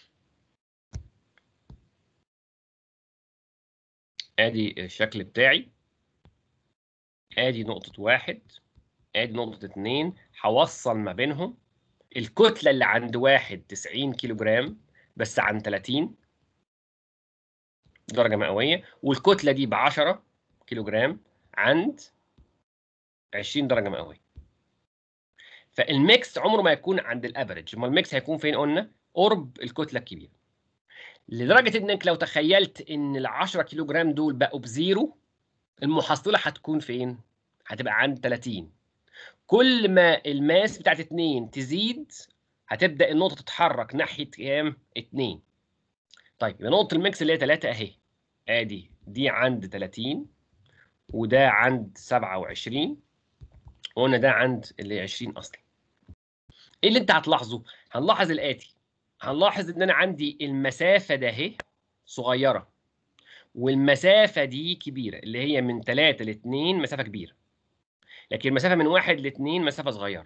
ادي الشكل بتاعي ادي نقطة واحد ادي نقطة اتنين هوصل ما بينهم الكتلة اللي عند واحد 90 كيلو جرام بس عن 30 درجة مئوية والكتلة دي ب 10 كيلو جرام عند 20 درجة مئوية فالميكس عمره ما يكون عند الافريج امال الميكس هيكون فين قلنا قرب الكتلة الكبيرة لدرجة انك لو تخيلت ان ال 10 كيلو جرام دول بقوا بزيرو المحصلة هتكون فين؟ هتبقى عند 30 كل ما الماس بتاعت 2 تزيد هتبدا النقطه تتحرك ناحيه كام 2 طيب يبقى نقطه الميكس اللي هي 3 اهي ادي دي عند 30 وده عند 27 وقلنا ده عند اللي 20 اصلا ايه اللي انت هتلاحظه هنلاحظ الاتي هنلاحظ ان انا عندي المسافه ده اهي صغيره والمسافه دي كبيره اللي هي من 3 ل 2 مسافه كبيره لكن المسافه من 1 ل 2 مسافه صغيره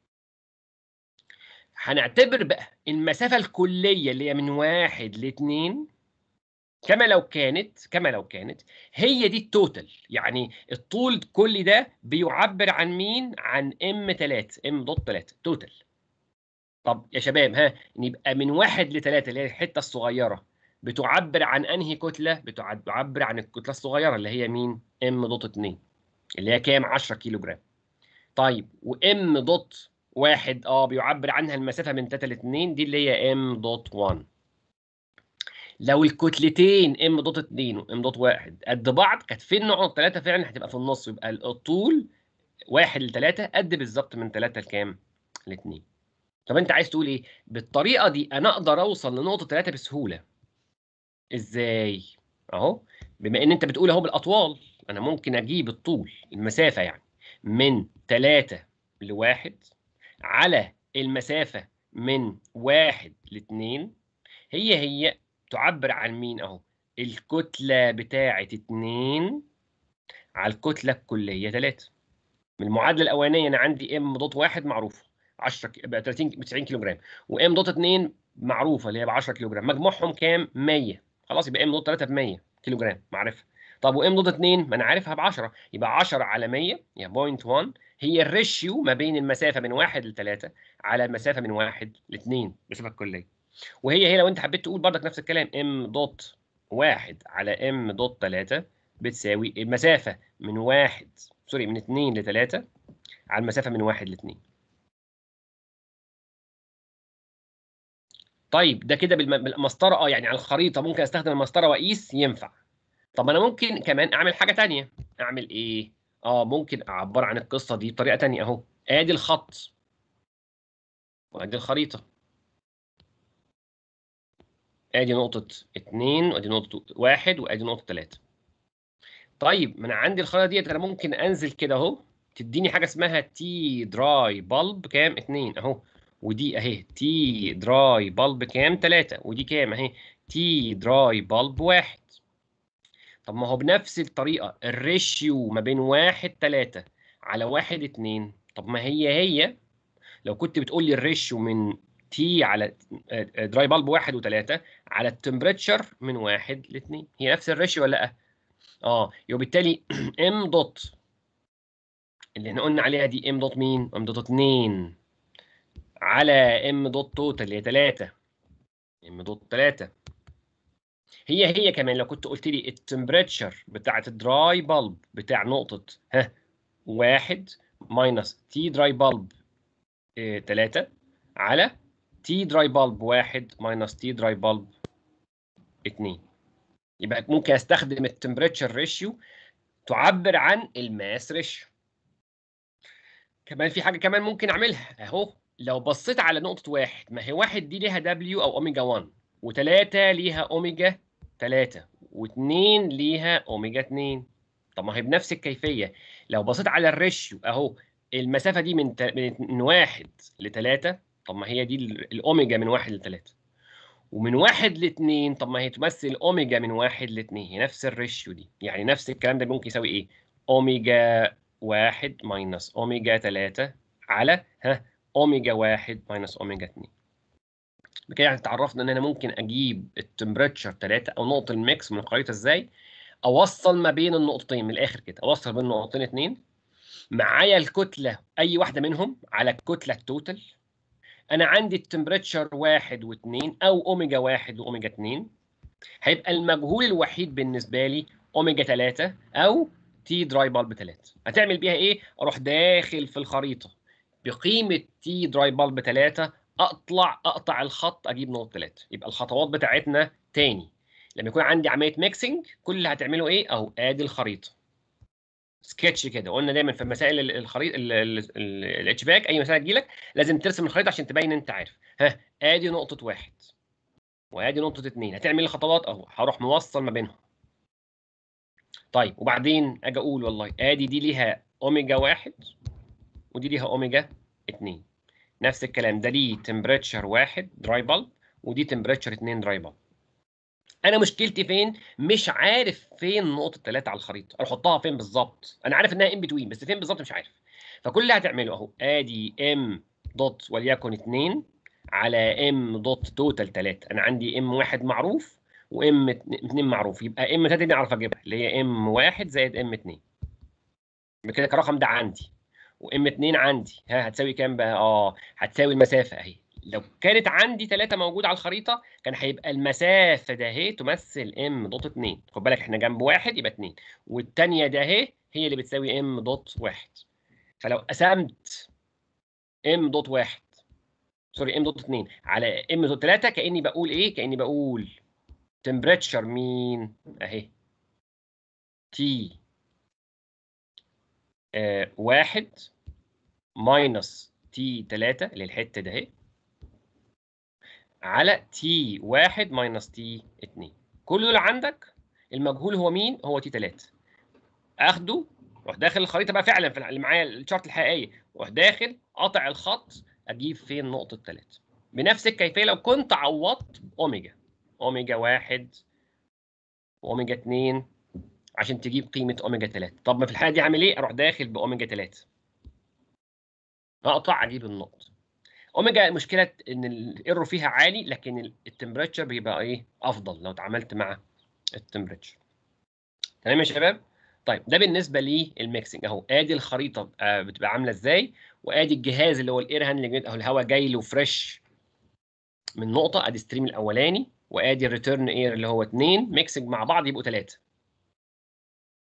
هنعتبر بقى المسافه الكليه اللي هي من 1 ل 2 كما لو كانت كما لو كانت هي دي التوتال يعني الطول كل ده بيعبر عن مين عن ام 3 ام دوت 3 توتال طب يا شباب ها يبقى من 1 ل 3 اللي هي الحته الصغيره بتعبر عن انهي كتله بتعبر عن الكتله الصغيره اللي هي مين ام دوت 2 اللي هي كام 10 كيلو جرام طيب وام دوت واحد اه بيعبر عنها المسافه من 3 ل 2 دي اللي هي ام دوت 1 لو الكتلتين ام دوت 2 وام دوت 1 قد بعض كانت فين نقط 3 فعلا هتبقى في النص يبقى الطول 1 ل 3 قد بالظبط من 3 لكام؟ ل 2 طب انت عايز تقول ايه؟ بالطريقه دي انا اقدر اوصل لنقطه 3 بسهوله ازاي؟ اهو بما ان انت بتقول اهو بالاطوال انا ممكن اجيب الطول المسافه يعني من 3 لواحد على المسافه من 1 ل 2 هي هي تعبر عن مين اهو الكتله بتاعه 2 على الكتله الكليه 3 من المعادله الاولانيه انا عندي ام دوت 1 معروفه 10 ب 30 ب 90 كيلو جرام وام دوت 2 معروفه اللي هي ب 10 كيلو جرام مجموعهم كام 100 خلاص يبقى ام دوت 3 ب 100 كيلو جرام معرفه طب وام دوت 2 ما انا عارفها ب 10 يبقى 10 على 100 يعني بوينت 1 هي الريشيو ما بين المسافه من 1 ل 3 على المسافه من 1 ل 2 المسافه الكليه وهي هي لو انت حبيت تقول برضك نفس الكلام ام دوت 1 على ام دوت 3 بتساوي المسافه من واحد سوري من 2 ل 3 على المسافه من 1 ل 2 طيب ده كده بالم- بالمسطره اه يعني على الخريطه ممكن استخدم المسطره واقيس ينفع طب انا ممكن كمان اعمل حاجه تانية اعمل ايه اه ممكن اعبر عن القصه دي بطريقه تانية اهو ادي الخط وادي الخريطه ادي نقطه 2 وادي نقطه 1 وادي نقطه 3 طيب ما انا عندي الخريطه ديت انا ممكن انزل كده اهو تديني حاجه اسمها تي دراي بالب كام 2 اهو ودي اهي تي دراي بالب كام 3 ودي كام اهي تي دراي بالب 1 طب ما هو بنفس الطريقه الريشيو ما بين 1 3 على 1 2 طب ما هي هي لو كنت بتقول لي الريشيو من تي على دراي بالب 1 و3 على التمبريتشر من 1 ل 2 هي نفس الريشيو ولا لا؟ اه يبقى بالتالي ام دوت اللي احنا قلنا عليها دي ام دوت مين؟ ام دوت 2 على ام دوت توتال اللي هي 3 ام دوت 3 هي هي كمان لو كنت قلت لي التمبريتشر بتاعت الدراي بالب بتاع نقطة ها واحد ماينس تي دراي بالب 3 على تي دراي بالب واحد ماينس تي دراي بالب 2 يبقى ممكن استخدم التمبريتشر ريشيو تعبر عن الماس ريشيو كمان في حاجه كمان ممكن اعملها اهو لو بصيت على نقطه واحد ما هي واحد دي ليها دبليو او اوميجا 1 وثلاثه ليها اوميجا 3 واثنين ليها اوميجا 2 طب ما هي بنفس الكيفيه لو بصيت على الريشيو اهو المسافه دي من تا- من من واحد لثلاثه طب ما هي دي ال- الاوميجا من واحد لثلاثه ومن واحد لاثنين طب ما هي تمثل اوميجا من واحد لاثنين هي نفس الريشيو دي يعني نفس الكلام ده ممكن يساوي ايه؟ اوميجا واحد ماينس اوميجا ثلاثة على ها اوميجا واحد ماينس اوميجا اتنين بكده يعني اتعرفنا ان انا ممكن اجيب التمبريتشر 3 او نقطه الميكس من الخريطه ازاي اوصل ما بين النقطتين من الاخر كده اوصل بين نقطتين اتنين معايا الكتله اي واحده منهم على الكتله التوتال انا عندي التمبريتشر واحد واثنين او اوميجا واحد واوميجا اتنين هيبقى المجهول الوحيد بالنسبه لي اوميجا 3 او تي دراي بالب 3 هتعمل بيها ايه اروح داخل في الخريطه بقيمه تي دراي بالب 3 اطلع اقطع الخط اجيب نقطه 3 يبقى الخطوات بتاعتنا تاني لما يكون عندي عمليه ميكسنج كل اللي هتعمله ايه اهو ادي الخريطه سكتش كده قلنا دايما في مسائل ال- الخريطه الاتش باك اي مساله تجيلك لازم ترسم الخريطه عشان تبين انت عارف ها ادي نقطه واحد وادي نقطه اتنين هتعمل لي خطوات اهو هروح موصل ما بينهم طيب وبعدين اجي اقول والله ادي دي ليها اوميجا واحد ودي ليها اوميجا اتنين نفس الكلام ده ليه تمبريتشر واحد دراي بالب ودي تمبريتشر اتنين دراي بالب انا مشكلتي فين مش عارف فين نقطه ثلاثة على الخريطه اروح احطها فين بالظبط انا عارف انها ان بتوين بس فين بالظبط مش عارف فكل اللي هتعمله اهو ادي ام دوت وليكن 2 على ام دوت توتال 3 انا عندي ام واحد معروف وام 2 معروف يبقى ام 3 دي اعرف اجيبها اللي هي ام 1 زائد ام 2 يبقى كده الرقم ده عندي وام 2 عندي ها هتساوي كام بقى اه هتساوي المسافه اهي لو كانت عندي 3 موجوده على الخريطه كان هيبقى المسافه ده اهي تمثل ام دوت 2 خد بالك احنا جنب واحد يبقى 2 والثانيه ده اهي هي اللي بتساوي ام دوت 1 فلو قسمت ام دوت 1 سوري ام دوت 2 على ام دوت 3 كاني بقول ايه كاني بقول تمبريتشر مين اهي تي آه واحد ماينس تي 3 اللي هي الحته ده اهي على تي واحد ماينس تي 2 كل دول عندك المجهول هو مين؟ هو تي 3 اخده روح داخل الخريطه بقى فعلا في اللي معايا الشارت الحقيقيه روح داخل قاطع الخط اجيب فين نقطه 3 بنفس الكيفيه لو كنت عوضت اوميجا اوميجا واحد واوميجا 2 عشان تجيب قيمه اوميجا 3 طب ما في الحاله دي اعمل ايه؟ اروح داخل باوميجا 3 اقطع اجيب النقطه اوميجا مشكله ان الايرور فيها عالي لكن التمبريتشر بيبقى ايه افضل لو اتعاملت مع التمبريتشر تمام يا شباب طيب ده بالنسبه للميكسنج اهو ادي الخريطه آه، بتبقى عامله ازاي وادي الجهاز اللي هو الاير هاندلنج اهو الهواء جاي له فريش من نقطه ادي ستريم الاولاني وادي الريتيرن اير اللي هو 2 ميكسنج مع بعض يبقوا 3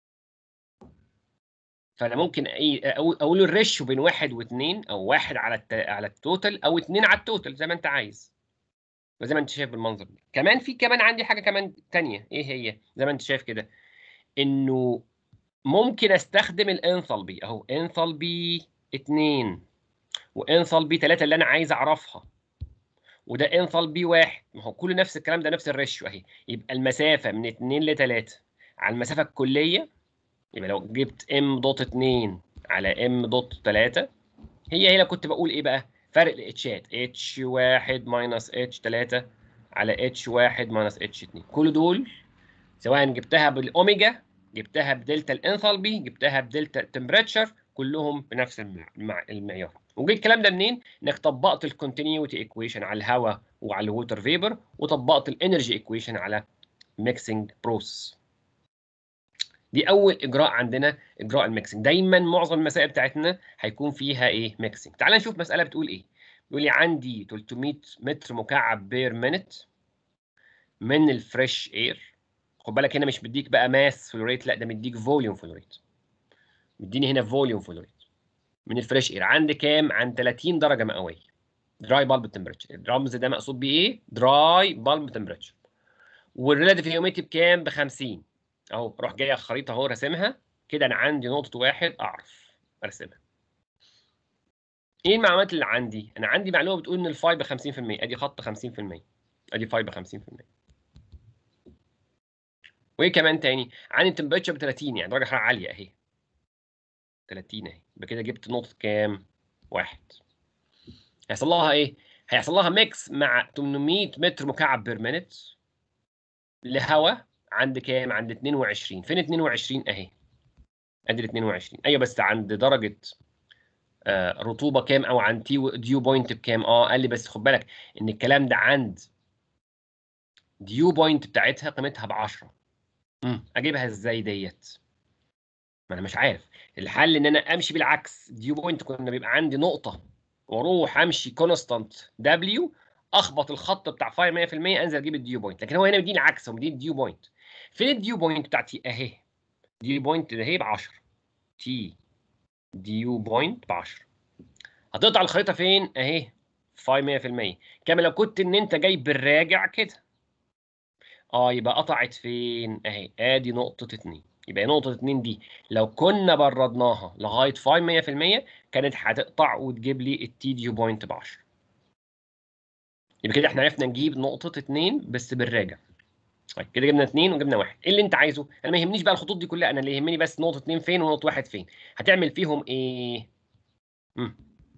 فانا ممكن اي أقول- اقول الريشيو بين واحد واثنين او واحد على الت... على التوتال او اثنين على التوتال زي ما انت عايز وزي ما انت شايف بالمنظر ده كمان في كمان عندي حاجه كمان تانية ايه هي زي ما انت شايف كده انه ممكن استخدم الانثالبي اهو انثالبي 2 وانثالبي 3 اللي انا عايز اعرفها وده انثالبي 1 ما هو كله نفس الكلام ده نفس الريشيو اهي يبقى المسافه من 2 ل 3 على المسافه الكليه يبقى لو جبت ام دوت 2 على ام دوت 3 هي هي لو كنت بقول ايه بقى فرق الاتشات اتش 1 ماينس اتش 3 على اتش 1 ماينس اتش 2 كل دول سواء جبتها بالاوميجا جبتها بدلتا الانثالبي جبتها بدلتا التمبريتشر كلهم بنفس المع- المع- المعيار وجه الكلام ده منين انك طبقت الكونتينيوتي ايكويشن على الهواء وعلى الووتر فيبر وطبقت الانرجي ايكويشن على ميكسنج بروسس دي اول اجراء عندنا اجراء الميكسنج دايما معظم المسائل بتاعتنا هيكون فيها ايه ميكسنج تعال نشوف مساله بتقول ايه بيقول لي عندي 300 متر مكعب بير مينت من الفريش اير خد بالك هنا مش مديك بقى ماس فلوريت لا ده مديك فوليوم فلوريت مديني هنا فوليوم فلوريت من الفريش اير عند كام عند 30 درجه مئويه دراي بالب تمبريتشر الرمز ده مقصود بيه ايه دراي بالب تمبريتشر والريلاتيف هيوميتي بكام ب 50 اهو روح جاي على الخريطه اهو راسمها كده انا عندي نقطه واحد اعرف ارسمها ايه المعلومات اللي عندي انا عندي معلومه بتقول ان الفاي ب 50% ادي خط 50% ادي فاي ب 50% وايه كمان تاني عندي التمبريتشر ب 30 يعني درجه حراره عاليه اهي 30 اهي يبقى كده جبت نقطه كام واحد هيحصل لها ايه هيحصل لها ميكس مع 800 متر مكعب بير مينت لهواء عند كام عند 22 فين 22 اهي ادي ال 22 ايوه بس عند درجه آه رطوبه كام او عند تي ديو بوينت بكام اه قال لي بس خد بالك ان الكلام ده عند ديو بوينت بتاعتها قيمتها ب 10 امم اجيبها ازاي ديت ما انا مش عارف الحل ان انا امشي بالعكس ديو بوينت كنا بيبقى عندي نقطه واروح امشي كونستانت دبليو اخبط الخط بتاع فاي 100% انزل اجيب الديو بوينت لكن هو هنا مديني عكس هو مديني الديو بوينت فين الديو بوينت بتاعتي اهي ديو بوينت ده هي ب 10 تي ديو بوينت ب 10 هتقطع الخريطه فين اهي فاي 100% كما لو كنت ان انت جاي بالراجع كده اه يبقى قطعت فين اهي ادي نقطه 2 يبقى نقطه 2 دي لو كنا بردناها لغايه فاي 100% كانت هتقطع وتجيب لي التي ديو بوينت ب 10 يبقى كده احنا عرفنا نجيب نقطه 2 بس بالراجع طيب كده جبنا 2 وجبنا 1 ايه اللي انت عايزه انا ما يهمنيش بقى الخطوط دي كلها انا اللي يهمني بس نقطه 2 فين ونقطه 1 فين هتعمل فيهم ايه امم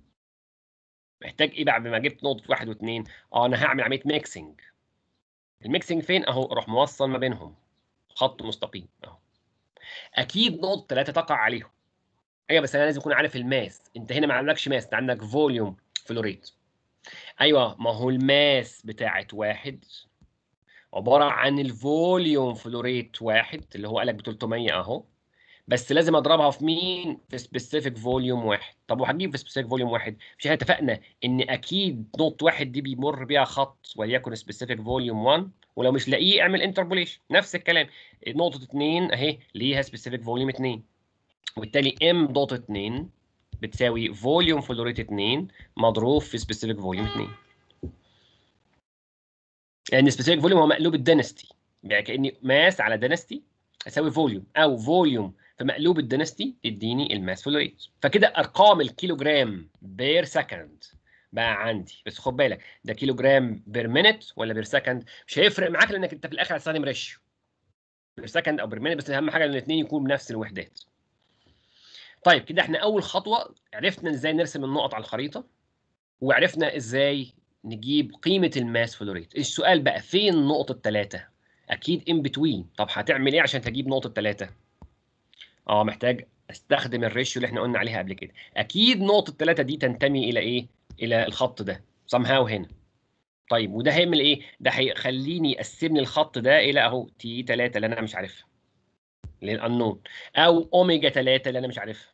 محتاج ايه بعد ما جبت نقطه 1 و2 اه انا هعمل عمليه ميكسنج الميكسنج فين اهو اروح موصل ما بينهم خط مستقيم اهو اكيد نقطه 3 تقع عليهم ايوه بس انا لازم اكون عارف الماس انت هنا ما عندكش ماس انت عندك فوليوم فلوريت ايوه ما هو الماس بتاعت واحد عباره عن الفوليوم فلوريت واحد اللي هو قالك ب 300 اهو بس لازم اضربها في مين في سبيسيفيك فوليوم واحد طب وهجيب في سبيسيفيك فوليوم واحد مش احنا اتفقنا ان اكيد نقطه واحد دي بيمر بيها خط وليكن سبيسيفيك فوليوم 1 ولو مش لاقيه اعمل انتربوليشن نفس الكلام نقطه 2 اهي ليها سبيسيفيك فوليوم 2 وبالتالي ام دوت 2 بتساوي فوليوم فلوريت 2 مضروب في سبيسيفيك فوليوم 2 لان سبيسيفيك فوليوم هو مقلوب الدنستي يعني كاني ماس على دنستي اساوي فوليوم او فوليوم في مقلوب الدنستي تديني الماس فلو ريت فكده ارقام الكيلو جرام بير سكند بقى عندي بس خد بالك ده كيلو جرام بير مينت ولا بير سكند مش هيفرق معاك لانك انت في الاخر هتستخدم ريشيو بير سكند او بير مينت بس اهم حاجه ان الاثنين يكونوا بنفس الوحدات طيب كده احنا اول خطوه عرفنا ازاي نرسم النقط على الخريطه وعرفنا ازاي نجيب قيمه الماس فلو ريت السؤال بقى فين نقطه 3 اكيد ان بتوين طب هتعمل ايه عشان تجيب نقطه 3 اه محتاج استخدم الريشيو اللي احنا قلنا عليها قبل كده اكيد نقطه 3 دي تنتمي الى ايه الى الخط ده somehow هنا طيب وده هيعمل ايه ده هيخليني يقسم لي الخط ده الى اهو تي 3 اللي انا مش عارفها اللي هي الانون او اوميجا 3 اللي انا مش عارفها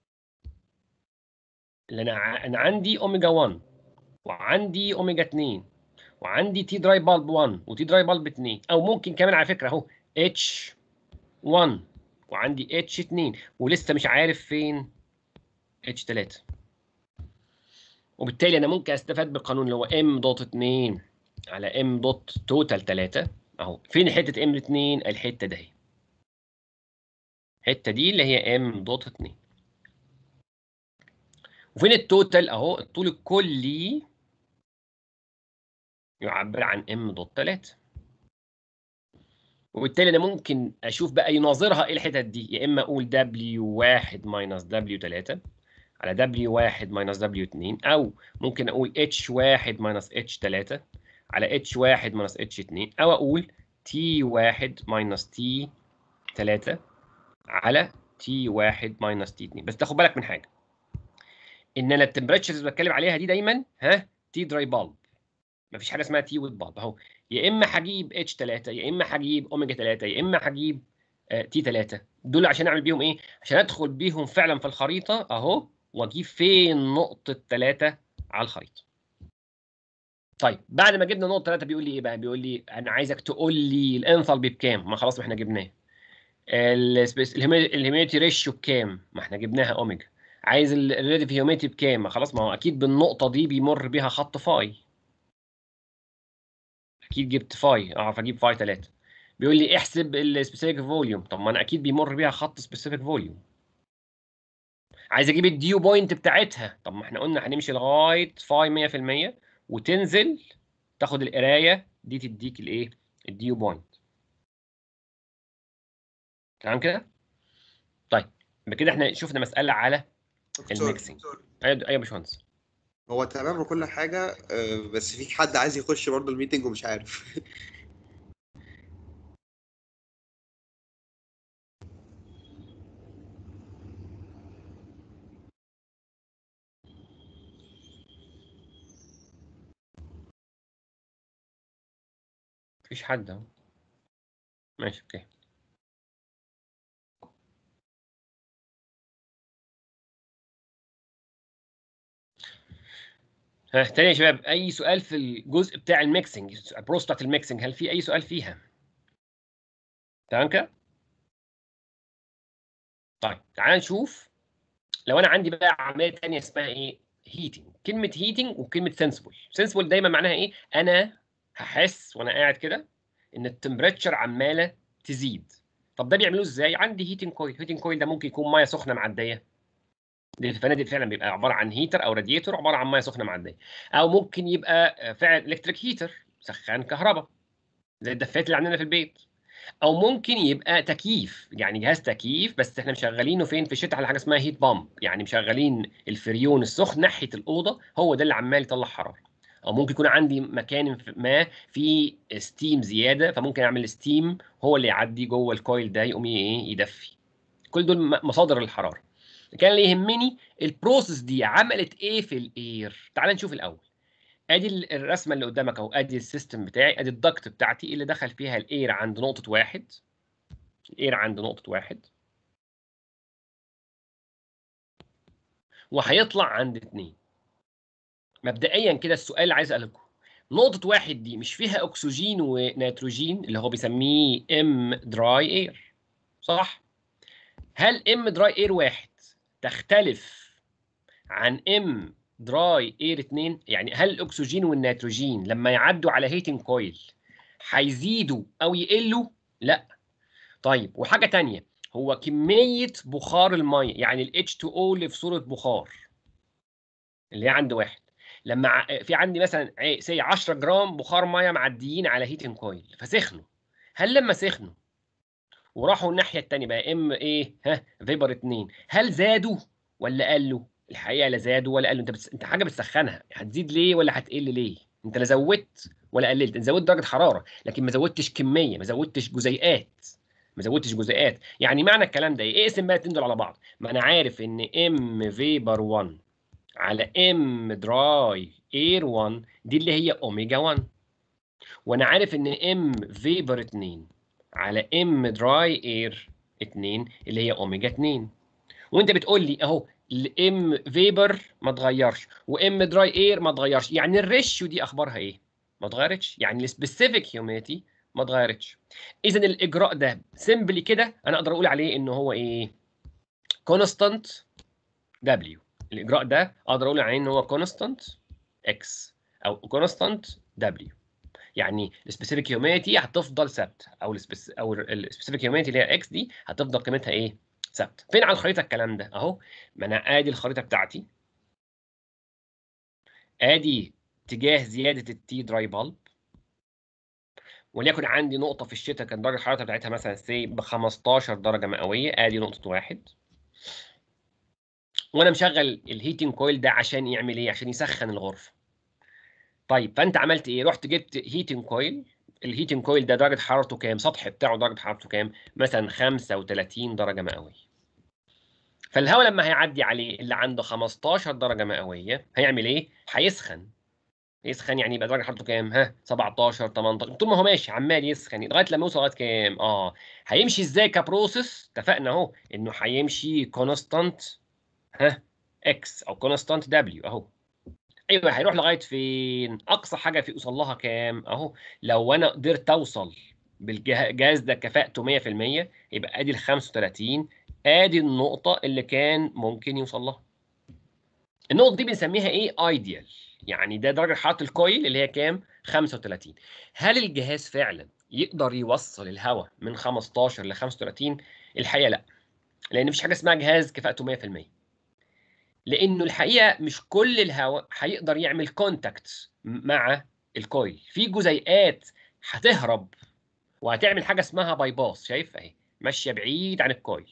اللي انا ع... انا عندي اوميجا 1 وعندي اوميجا 2 وعندي تي دراي بالب 1 وتي دراي بالب 2 او ممكن كمان على فكره اهو اتش 1 وعندي اتش 2 ولسه مش عارف فين اتش 3 وبالتالي انا ممكن استفاد بالقانون اللي هو ام دوت 2 على ام دوت توتال 3 اهو فين حته ام 2 الحته ده اهي الحته دي اللي هي ام دوت 2 وفين التوتال اهو الطول الكلي يعبر عن ام دوت 3 وبالتالي انا ممكن اشوف بقى يناظرها ايه الحتت دي يا اما اقول W1 ماينس W3 على W1 ماينس W2 او ممكن اقول H1 ماينس H3 على H1 ماينس H2 او اقول T1 ماينس T3 على T1 ماينس T2 بس تاخد بالك من حاجه ان انا التمبريتشرز اللي بتكلم عليها دي دايما ها تي دراي بالب مفيش حاجه اسمها تي ويت بالب اهو يا اما هجيب اتش 3 يا اما هجيب اوميجا 3 يا اما هجيب تي 3 دول عشان اعمل بيهم ايه عشان ادخل بيهم فعلا في الخريطه اهو واجيب فين نقطه 3 على الخريطه طيب بعد ما جبنا نقطه 3 بيقول لي ايه بقى بيقول لي انا عايزك تقول لي الانثالبي بكام ما خلاص ما احنا جبناه الهيوميديتي ريشيو بكام ما احنا جبناها اوميجا عايز الريليتيف هيوميديتي بكام ما خلاص ما هو اكيد بالنقطه دي بيمر بيها خط فاي اكيد جبت فاي اعرف اجيب فاي 3 بيقول لي احسب السبيسيفيك فوليوم طب ما انا اكيد بيمر بيها خط سبيسيفيك فوليوم عايز اجيب الديو بوينت بتاعتها طب ما احنا قلنا هنمشي لغايه فاي 100% وتنزل تاخد القرايه دي تديك الايه الديو بوينت تمام كده طيب بكده احنا شفنا مساله على دكتور الميكسينج. دكتور، ايوه أيوة يا باشمهندس هو تمام وكل حاجة آه، بس في حد عايز يخش برضه الميتنج ومش عارف مفيش حد اهو ماشي اوكي ها تاني يا شباب اي سؤال في الجزء بتاع الميكسنج البروس بتاعت الميكسنج هل في اي سؤال فيها تمام كده طيب تعال نشوف لو انا عندي بقى عمليه تانية اسمها ايه هيتنج كلمه هيتنج وكلمه سنسبل سنسبل دايما معناها ايه انا هحس وانا قاعد كده ان التمبريتشر عماله تزيد طب ده بيعملوه ازاي عندي هيتنج كويل هيتنج كويل ده ممكن يكون ميه سخنه معديه دي الفنادق فعلا بيبقى عباره عن هيتر او راديتور عباره عن ميه سخنه معديه او ممكن يبقى فعلا الكتريك هيتر سخان كهرباء زي الدفايات اللي عندنا في البيت او ممكن يبقى تكييف يعني جهاز تكييف بس احنا مشغلينه فين في الشتاء على حاجه اسمها هيت بامب يعني مشغلين الفريون السخن ناحيه الاوضه هو ده اللي عمال يطلع حراره او ممكن يكون عندي مكان ما فيه ستيم زياده فممكن اعمل ستيم هو اللي يعدي جوه الكويل ده يقوم ايه يدفي كل دول م- مصادر الحراره كان اللي يهمني البروسيس دي عملت ايه في الاير تعال نشوف الاول ادي ال- الرسمه اللي قدامك اهو ادي السيستم بتاعي ادي الدكت بتاعتي اللي دخل فيها الاير عند نقطه واحد الاير عند نقطه واحد وهيطلع عند اتنين مبدئيا كده السؤال اللي عايز اساله نقطه واحد دي مش فيها اكسجين ونيتروجين اللي هو بيسميه ام دراي اير صح هل ام دراي اير واحد تختلف عن ام دراي اير 2 يعني هل الاكسجين والنيتروجين لما يعدوا على هيتنج كويل هيزيدوا او يقلوا لا طيب وحاجه تانية هو كميه بخار الميه يعني ال H2O اللي في صوره بخار اللي هي عند واحد لما ع- في عندي مثلا سي 10 جرام بخار ميه معديين على هيتنج كويل فسخنوا هل لما سخنوا وراحوا الناحيه الثانيه بقى ام ايه ها فيبر 2 هل زادوا ولا قلوا الحقيقه لا زادوا ولا قلوا انت بتس... انت حاجه بتسخنها هتزيد ليه ولا هتقل ليه انت لا زودت ولا قللت انت زودت درجه حراره لكن ما زودتش كميه ما زودتش جزيئات ما زودتش جزيئات يعني معنى الكلام ده ايه اقسم بقى الاتنين دول على بعض ما انا عارف ان ام فيبر 1 على ام دراي اير 1 دي اللي هي اوميجا 1 وانا عارف ان ام فيبر 2 على ام دراي اير 2 اللي هي اوميجا 2 وانت بتقول لي اهو الام فيبر ما اتغيرش وام دراي اير ما اتغيرش يعني الريشيو دي اخبارها ايه ما اتغيرتش يعني السبيسيفيك هيوميديتي ما اتغيرتش اذا الاجراء ده سيمبلي كده انا اقدر اقول عليه ان هو ايه كونستانت دبليو الاجراء ده اقدر اقول عليه ان هو كونستانت اكس او كونستانت دبليو يعني السبيسيفيك هيوميديتي هتفضل ثابته او السبيس او السبيسيفيك هيوميديتي اللي هي اكس دي هتفضل قيمتها ايه ثابته فين على الخريطه الكلام ده اهو ما انا ادي الخريطه بتاعتي ادي اتجاه زياده التي دراي بالب وليكن عندي نقطه في الشتاء كان درجه الحراره بتاعتها مثلا سي ب 15 درجه مئويه ادي نقطه واحد وانا مشغل الهيتنج كويل ده عشان يعمل ايه عشان يسخن الغرفه طيب فانت عملت ايه رحت جبت هيتنج كويل الهيتنج كويل ده درجه حرارته كام السطح بتاعه درجه حرارته كام مثلا 35 درجه مئويه فالهواء لما هيعدي عليه اللي عنده 15 درجه مئويه هيعمل ايه هيسخن يسخن يعني يبقى درجه حرارته كام ها 17 18 طول ما هو ماشي عمال يسخن لغايه لما يوصل لغايه كام اه هيمشي ازاي كبروسيس اتفقنا اهو انه هيمشي كونستانت ها اكس او كونستانت دبليو اهو ايوه هيروح لغايه فين اقصى حاجه في يوصل لها كام اهو لو انا قدرت اوصل بالجهاز ده كفاءته 100% يبقى ادي ال 35 ادي النقطه اللي كان ممكن يوصل لها النقطه دي بنسميها ايه ايديال يعني ده درجه حراره الكويل اللي هي كام 35 هل الجهاز فعلا يقدر يوصل الهواء من 15 ل 35 الحقيقه لا لان مفيش حاجه اسمها جهاز كفاءته 100% لانه الحقيقه مش كل الهواء هيقدر يعمل كونتاكت مع الكويل في جزيئات هتهرب وهتعمل حاجه اسمها باي باس شايف اهي ماشيه بعيد عن الكويل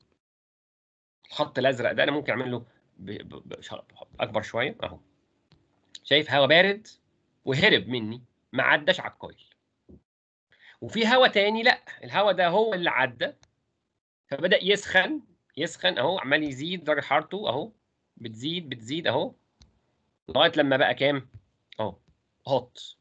الخط الازرق ده انا ممكن اعمل له ب... ب... ب... اكبر شويه اهو شايف هواء بارد وهرب مني ما عداش على الكويل وفي هواء تاني لا الهواء ده هو اللي عدى فبدا يسخن يسخن اهو عمال يزيد درجه حرارته اهو بتزيد بتزيد اهو لغايه لما بقى كام اهو هوت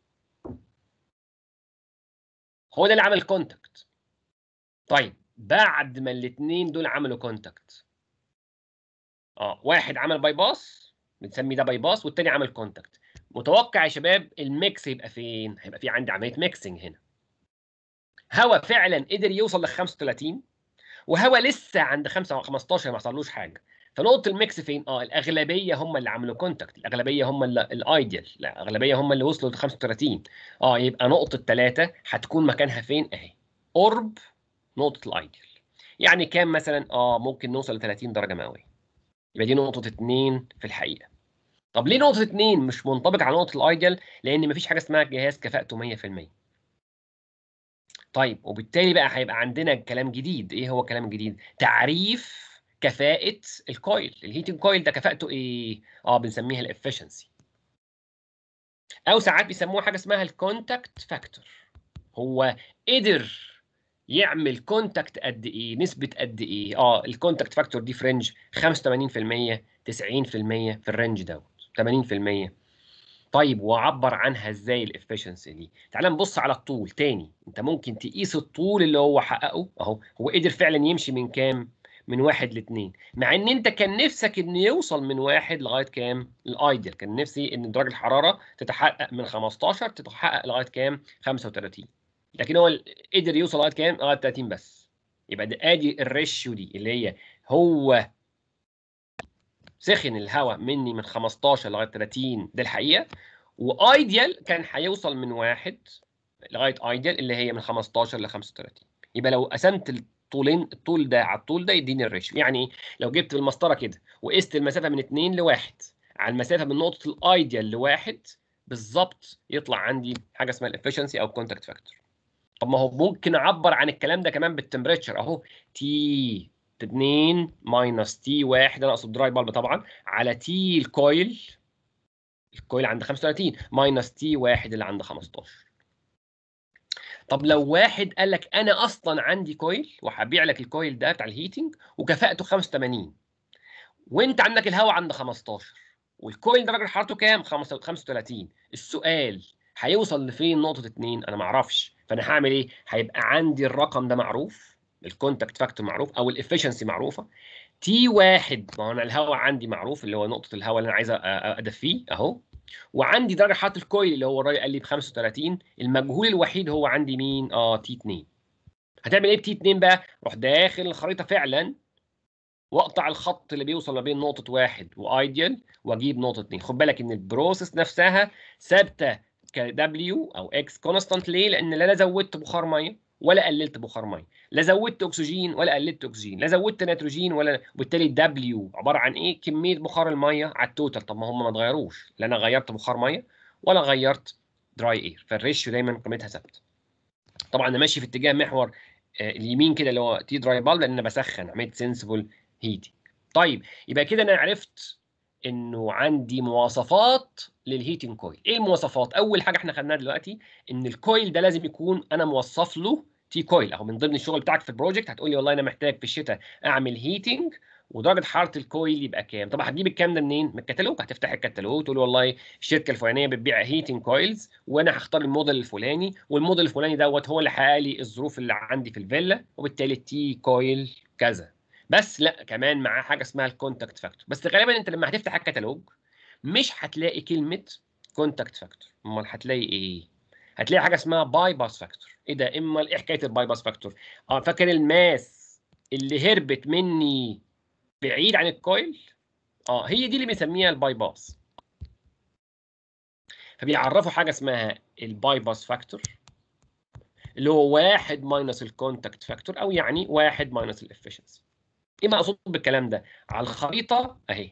هو ده اللي عمل كونتاكت طيب بعد ما الاثنين دول عملوا كونتاكت اه واحد عمل باي باس بنسمي ده باي باس والتاني عمل كونتاكت متوقع يا شباب الميكس يبقى فين هيبقى في عندي عمليه ميكسنج هنا هوا فعلا قدر يوصل ل 35 وهوا لسه عند 5 15 ما حصلوش حاجه فنقطه الميكس فين اه الاغلبيه هم اللي عملوا كونتاكت الاغلبيه هم اللي الايديال لا الاغلبيه هم اللي وصلوا ل 35 اه يبقى نقطه 3 هتكون مكانها فين اهي قرب نقطه الايديال يعني كام مثلا اه ممكن نوصل ل 30 درجه مئويه يبقى دي نقطه 2 في الحقيقه طب ليه نقطه 2 مش منطبق على نقطه الايديال لان مفيش حاجه اسمها جهاز كفاءته 100% طيب وبالتالي بقى هيبقى عندنا كلام جديد ايه هو كلام جديد تعريف كفاءة الكويل الهيتنج كويل ده كفاءته ايه اه بنسميها الافشنسي او ساعات بيسموها حاجه اسمها الكونتاكت فاكتور هو قدر يعمل كونتاكت قد ايه نسبه قد ايه اه الكونتاكت فاكتور دي في رينج 85% 90% في الرينج دوت 80% طيب وعبر عنها ازاي الافشنسي دي تعال نبص على الطول تاني انت ممكن تقيس الطول اللي هو حققه اهو هو قدر فعلا يمشي من كام من واحد لاثنين مع ان انت كان نفسك ان يوصل من واحد لغايه كام الايديال كان نفسي ان درجه الحراره تتحقق من 15 تتحقق لغايه كام 35 لكن هو قدر يوصل لغايه كام لغايه 30 بس يبقى ده ادي الريشيو دي اللي هي هو سخن الهواء مني من 15 لغايه 30 ده الحقيقه وايديال كان هيوصل من واحد لغايه ايديال اللي هي من 15 ل 35 يبقى لو قسمت الطولين الطول ده على الطول ده يديني الريشيو يعني ايه لو جبت بالمسطره كده وقست المسافه من 2 لواحد على المسافه من نقطه الايديال لواحد بالظبط يطلع عندي حاجه اسمها الافشنسي او كونتاكت فاكتور طب ما هو ممكن اعبر عن الكلام ده كمان بالتمبريتشر اهو تي 2 ماينس تي 1 انا اقصد دراي بالب طبعا على تي الكويل الكويل عند 35 ماينس تي 1 اللي عند 15 طب لو واحد قال لك انا اصلا عندي كويل وهبيع لك الكويل ده بتاع الهيتنج وكفاءته 85 وانت عندك الهواء عند 15 والكويل درجه حرارته كام 35 السؤال هيوصل لفين نقطه 2 انا ما اعرفش فانا هعمل ايه هيبقى عندي الرقم ده معروف الكونتاكت فاكتور معروف او الافشنسي معروفه تي واحد ما هو انا الهواء عندي معروف اللي هو نقطه الهواء اللي انا عايز ادفيه اهو وعندي درجه حراره الكويل اللي هو الراجل قال لي ب 35 المجهول الوحيد هو عندي مين اه تي 2 هتعمل ايه بتي 2 بقى روح داخل الخريطه فعلا واقطع الخط اللي بيوصل ما بين نقطه واحد وايديال واجيب نقطه 2 خد بالك ان البروسيس نفسها ثابته ك دبليو او اكس كونستانت ليه لان لا انا زودت بخار ميه ولا قللت بخار ميه لا زودت اكسجين ولا قللت اكسجين لا زودت نيتروجين ولا وبالتالي دبليو عباره عن ايه كميه بخار الميه على التوتال طب ما هم ما اتغيروش لا انا غيرت بخار ميه ولا غيرت دراي اير فالريشيو دايما قيمتها ثابته طبعا انا ماشي في اتجاه محور آه، اليمين كده اللي هو تي دراي بالب لان انا بسخن عمليه سنسبل هيتنج طيب يبقى كده انا عرفت انه عندي مواصفات للهيتنج كويل ايه المواصفات اول حاجه احنا خدناها دلوقتي ان الكويل ده لازم يكون انا موصف له تي كويل اهو من ضمن الشغل بتاعك في البروجكت هتقول لي والله انا محتاج في الشتاء اعمل هيتنج ودرجه حراره الكويل يبقى كام طبعا هتجيب الكلام ده منين من الكتالوج هتفتح الكتالوج تقول والله الشركه الفلانيه بتبيع هيتنج كويلز وانا هختار الموديل الفلاني والموديل الفلاني دوت هو اللي حقق لي الظروف اللي عندي في الفيلا وبالتالي التي كويل كذا بس لا كمان معاه حاجه اسمها الكونتاكت فاكتور بس غالبا انت لما هتفتح الكتالوج مش هتلاقي كلمه كونتاكت فاكتور امال هتلاقي ايه هتلاقي حاجه اسمها باي باس فاكتور ايه ده امال ايه حكايه الباي باس فاكتور اه فاكر الماس اللي هربت مني بعيد عن الكويل اه هي دي اللي بنسميها الباي باس فبيعرفوا حاجه اسمها الباي باس فاكتور اللي هو واحد ماينس الكونتاكت فاكتور او يعني واحد ماينس الافشنسي ايه مقصود بالكلام ده على الخريطه اهي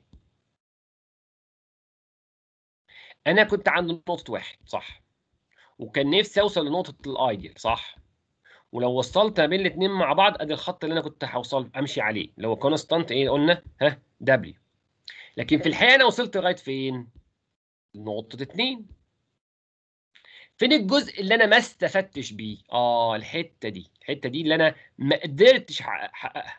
انا كنت عند نقطه واحد صح وكان نفسي اوصل لنقطه الايديال صح ولو وصلت ما بين الاثنين مع بعض ادي الخط اللي انا كنت هوصل امشي عليه اللي هو كونستانت ايه قلنا ها دبليو لكن في الحقيقه انا وصلت لغايه فين نقطه 2 فين الجزء اللي انا ما استفدتش بيه اه الحته دي الحته دي اللي انا ما قدرتش أحقق- احققها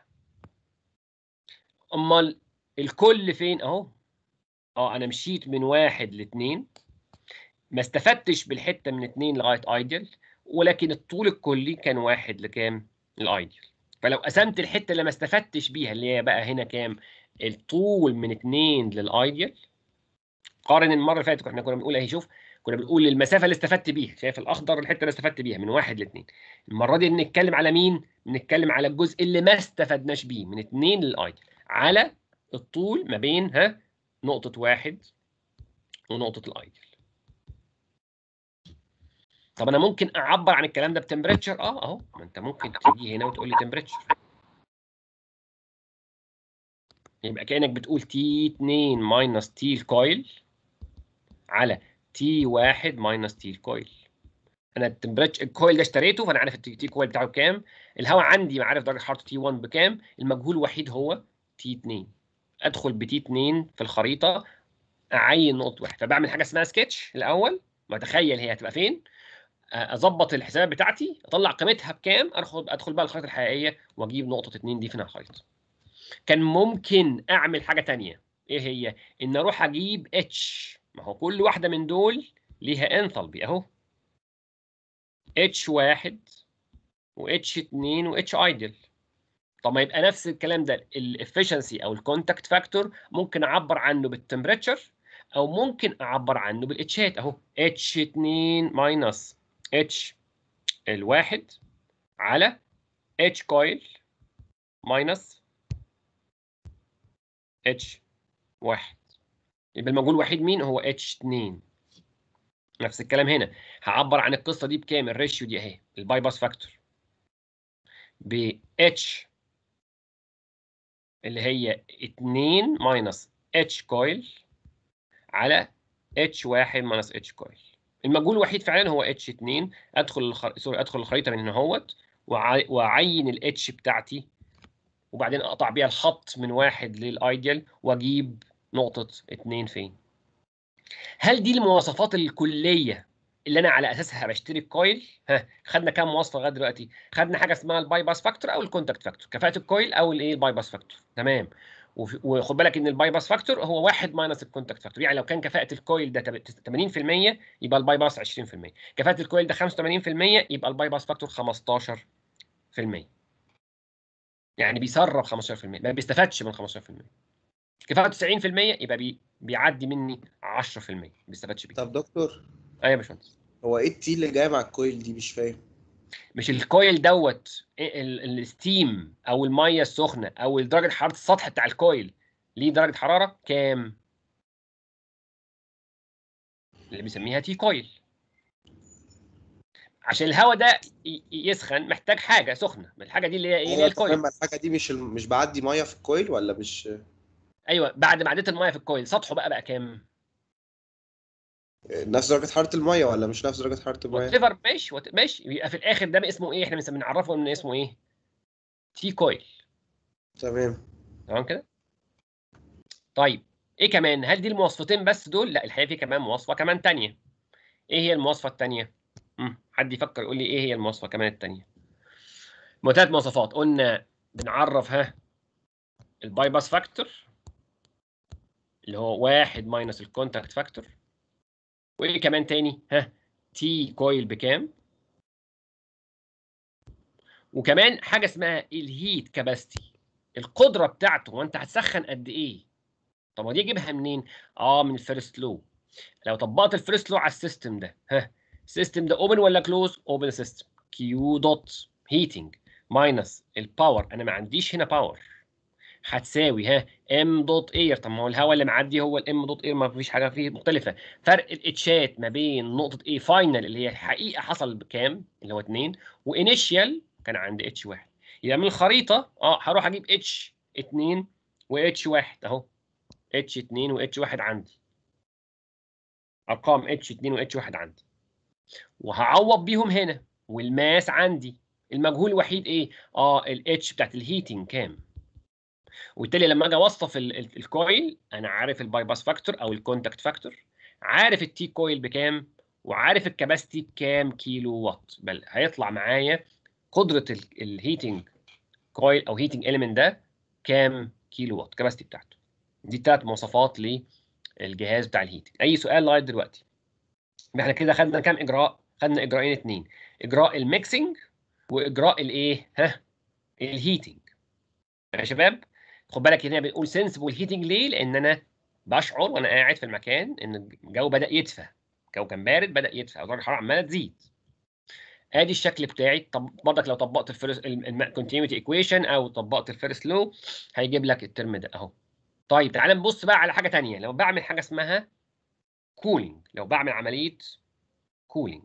امال الكل فين اهو اه انا مشيت من واحد لاثنين ما استفدتش بالحته من اتنين لغايه ايديال ولكن الطول الكلي كان واحد لكام؟ الايديال فلو قسمت الحته اللي ما استفدتش بيها اللي هي بقى هنا كام؟ الطول من اتنين للايديال قارن المره اللي فاتت احنا كنا بنقول اهي شوف كنا بنقول المسافه اللي استفدت بيها شايف الاخضر الحته اللي استفدت بيها من واحد لاثنين المره دي بنتكلم على مين؟ بنتكلم على الجزء اللي ما استفدناش بيه من اتنين للايديال على الطول ما بين ها نقطه واحد ونقطه الايديال طب انا ممكن اعبر عن الكلام ده بتمبريتشر اه اهو ما انت ممكن تيجي هنا وتقول لي تمبريتشر يبقى كانك بتقول تي 2 ماينس تي الكويل على تي 1 ماينس تي الكويل انا التمبريتشر الكويل ده اشتريته فانا عارف التي كويل بتاعه بكام الهواء عندي عارف درجه حرارته تي 1 بكام المجهول الوحيد هو تي 2 ادخل بتي 2 في الخريطه اعين نقطه واحد فبعمل حاجه اسمها سكتش الاول بتخيل هي هتبقى فين اظبط الحسابات بتاعتي اطلع قيمتها بكام ادخل ادخل بقى الخريطه الحقيقيه واجيب نقطه 2 دي فين على الخريطه كان ممكن اعمل حاجه تانية ايه هي ان اروح اجيب اتش ما هو كل واحده من دول ليها انثالبي اهو اتش واحد واتش 2 واتش ايدل طب ما يبقى نفس الكلام ده الافشنسي او الكونتاكت فاكتور ممكن اعبر عنه بالتمبريتشر او ممكن اعبر عنه بالاتشات اهو اتش 2 ماينس اتش الواحد على اتش كويل ماينس اتش واحد يبقى المجهول الوحيد مين هو اتش 2 نفس الكلام هنا هعبر عن القصه دي بكام الريشيو دي اهي الباي باس فاكتور ب اتش اللي هي 2 ماينس اتش كويل على اتش واحد ماينس اتش كويل المجهول الوحيد فعلا هو اتش 2 ادخل الخر... سوري ادخل الخريطه من هنا اهوت وع- واعين الاتش بتاعتي وبعدين اقطع بيها الخط من واحد للايديال واجيب نقطه 2 فين هل دي المواصفات الكليه اللي انا على اساسها بشتري الكويل ها خدنا كام مواصفه لغايه دلوقتي خدنا حاجه اسمها الباي باس فاكتور او الكونتاكت فاكتور كفاءه الكويل او الايه الباي باس فاكتور تمام وف- وخد بالك ان الباي باس فاكتور هو واحد ماينس الكونتاكت فاكتور يعني لو كان كفاءه الكويل ده تب- 80% يبقى الباي باس 20% كفاءه الكويل ده 85% يبقى الباي باس فاكتور 15% يعني بيسرب 15% ما بيستفادش من 15% كفاءته 90% يبقى بي بيعدي مني 10% ما بيستفادش بيه طب دكتور ايوه يا باشمهندس هو ايه التي اللي جاي مع الكويل دي مش فاهم مش الكويل دوت إيه ال- الستيم او الميه السخنه او درجه حراره السطح بتاع الكويل ليه درجه حراره كام اللي بنسميها تي كويل عشان الهواء ده ي- يسخن محتاج حاجه سخنه الحاجه دي اللي هي ايه اللي هي ايوه الكويل تمام الحاجه دي مش الم- مش بعدي ميه في الكويل ولا مش ايوه بعد ما عديت الميه في الكويل سطحه بقى بقى كام نفس درجه حراره الميه ولا مش نفس درجه حراره الميه وات ماشي وات- ماشي يبقى في الاخر ده اسمه ايه احنا بنسمي- بنعرفه ان اسمه ايه تي كويل تمام تمام كده طيب ايه كمان هل دي المواصفتين بس دول لا الحقيقه في كمان مواصفه كمان تانية ايه هي المواصفه التانية مم. حد يفكر يقول لي ايه هي المواصفه كمان التانية ما ثلاث مواصفات قلنا بنعرف ها الباي باس فاكتور اللي هو واحد ماينس الكونتاكت فاكتور وايه كمان تاني ها تي كويل بكام وكمان حاجه اسمها الهيت كاباسيتي القدره بتاعته وانت هتسخن قد ايه طب ودي اجيبها منين اه من الفيرست لو لو طبقت الفيرست لو على السيستم ده ها السيستم ده اوبن ولا كلوز اوبن سيستم كيو دوت هيتنج ماينس الباور انا ما عنديش هنا باور هتساوي ها ام دوت اير طب ما هو الهواء اللي معدي هو الام دوت اير ما فيش حاجه فيه مختلفه فرق الاتشات ما بين نقطه ايه فاينل اللي هي الحقيقه حصل بكام اللي هو 2 وانيشيال كان عند اتش 1 يبقى من الخريطه اه هروح اجيب اتش 2 واتش 1 اهو اتش 2 واتش 1 عندي ارقام اتش 2 واتش 1 عندي وهعوض بيهم هنا والماس عندي المجهول الوحيد ايه اه الاتش بتاعت الهيتنج كام وبالتالي لما اجي اوصف ال- ال- الكويل انا عارف الباي باس فاكتور او الكونتاكت فاكتور عارف التي كويل بكام وعارف الكباستي بكام كيلو وات بل هيطلع معايا قدره ال- الهيتنج كويل او هيتنج اليمنت ده كام كيلو وات كباستي بتاعته دي ثلاث مواصفات للجهاز بتاع الهيتنج اي سؤال لغايه دلوقتي يبقى احنا كده خدنا كام اجراء خدنا اجراءين اتنين اجراء الميكسنج واجراء الايه ها الهيتنج يا شباب خد بالك هنا بنقول سنسبل هيتنج ليه لان انا بشعر وانا قاعد في المكان ان الجو بدا يدفى الجو كان بارد بدا يدفى او درجه الحراره عماله تزيد ادي الشكل بتاعي طب برضك لو طبقت الفيرست الكونتينيوتي ايكويشن او طبقت الفيرست لو هيجيب لك الترم ده اهو طيب تعالى نبص بقى على حاجه تانية لو بعمل حاجه اسمها كولينج لو بعمل عمليه كولينج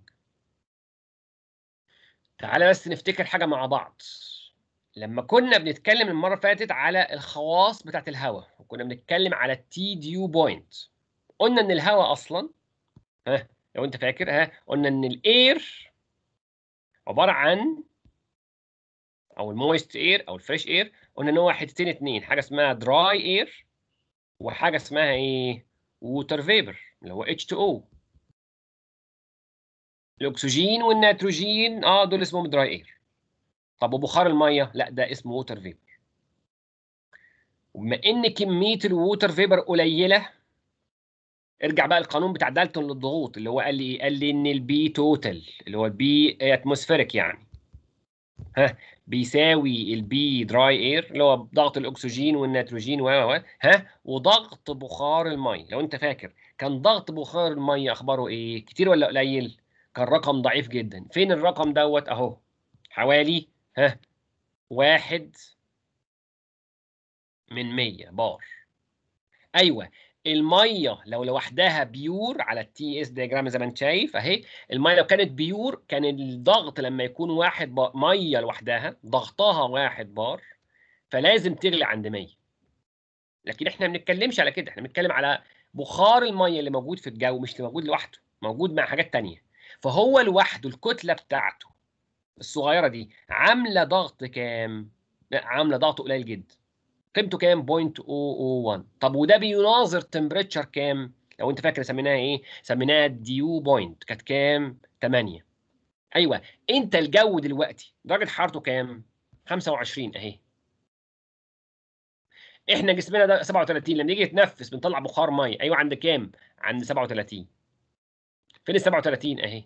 تعالى بس نفتكر حاجه مع بعض لما كنا بنتكلم المره اللي فاتت على الخواص بتاعت الهواء وكنا بنتكلم على التي ديو بوينت قلنا ان الهواء اصلا ها لو انت فاكر ها قلنا ان الاير عباره عن او المويست اير او الفريش اير قلنا ان هو حتتين اتنين حاجه اسمها دراي اير وحاجه اسمها ايه ووتر فيبر اللي هو H2O الاكسجين والنيتروجين اه دول اسمهم دراي اير طب وبخار الميه لا ده اسمه ووتر فيبر وبما ان كميه الووتر فيبر قليله ارجع بقى القانون بتاع دالتون للضغوط اللي هو قال لي ايه قال لي ان البي توتال اللي هو البي اتموسفيريك يعني ها بيساوي البي دراي اير اللي هو ضغط الاكسجين والنيتروجين و و ها وضغط بخار الميه لو انت فاكر كان ضغط بخار الميه اخباره ايه كتير ولا قليل كان رقم ضعيف جدا فين الرقم دوت اهو حوالي ها واحد من 100 بار ايوه الميه لو لوحدها بيور على التي اس دياجرام زي ما انت شايف اهي الميه لو كانت بيور كان الضغط لما يكون واحد بار ميه لوحدها ضغطها واحد بار فلازم تغلي عند 100 لكن احنا ما بنتكلمش على كده احنا بنتكلم على بخار الميه اللي موجود في الجو مش اللي موجود لوحده موجود مع حاجات تانية فهو لوحده الكتله بتاعته الصغيره دي عامله ضغط كام؟ لا عامله ضغط قليل جدا قيمته كام 0.001 طب وده بيناظر تمبريتشر كام لو انت فاكر سميناها ايه سميناها ديو بوينت كانت كام 8 ايوه انت الجو دلوقتي درجه حرارته كام 25 اهي احنا جسمنا ده 37 لما نيجي نتنفس بنطلع بخار ميه ايوه عند كام عند 37 فين ال 37 اهي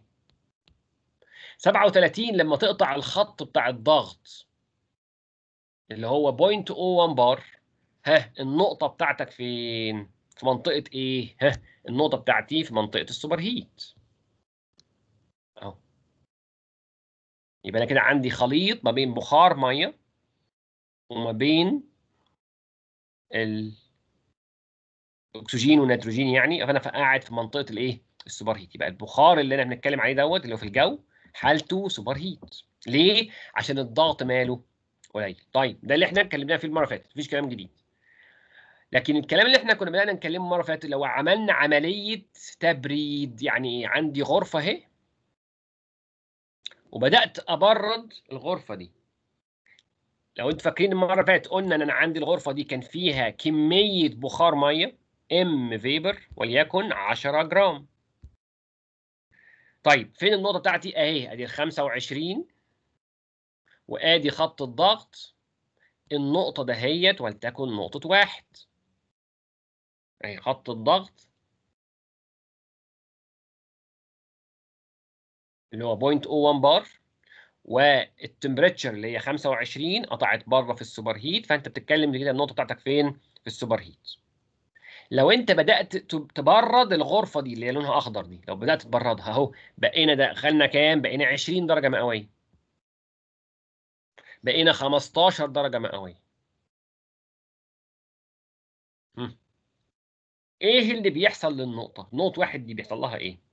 37 لما تقطع الخط بتاع الضغط اللي هو 0.01 بار ها النقطة بتاعتك فين؟ في منطقه ايه ها النقطه بتاعتي في منطقه السوبر هيت اهو يبقى انا كده عندي خليط ما بين بخار ميه وما بين الاكسجين والنيتروجين يعني فانا قاعد في منطقه الايه السوبر هيت يبقى البخار اللي احنا بنتكلم عليه دوت اللي هو في الجو حالته سوبر هيت ليه عشان الضغط ماله قليل طيب ده اللي احنا اتكلمنا فيه المره اللي فاتت مفيش كلام جديد لكن الكلام اللي احنا كنا بدانا نتكلمه المره اللي فاتت لو عملنا عمليه تبريد يعني ايه عندي غرفه اهي وبدات ابرد الغرفه دي لو انتوا فاكرين المره اللي فاتت قلنا ان انا عندي الغرفه دي كان فيها كميه بخار ميه ام فيبر وليكن 10 جرام طيب فين النقطه بتاعتي اهي ادي ال 25 وادي خط الضغط النقطه دهيت ولتكن نقطه واحد اهي خط الضغط اللي هو 0.01 بار والتمبريتشر اللي هي 25 قطعت بره في السوبر هيت فانت بتتكلم كده النقطه بتاعتك فين في السوبر هيت لو انت بدات تبرد الغرفه دي اللي هي لونها اخضر دي لو بدات تبردها اهو بقينا دخلنا كام بقينا 20 درجه مئويه بقينا 15 درجه مئويه ايه اللي بيحصل للنقطه نقطه واحد دي بيحصل لها ايه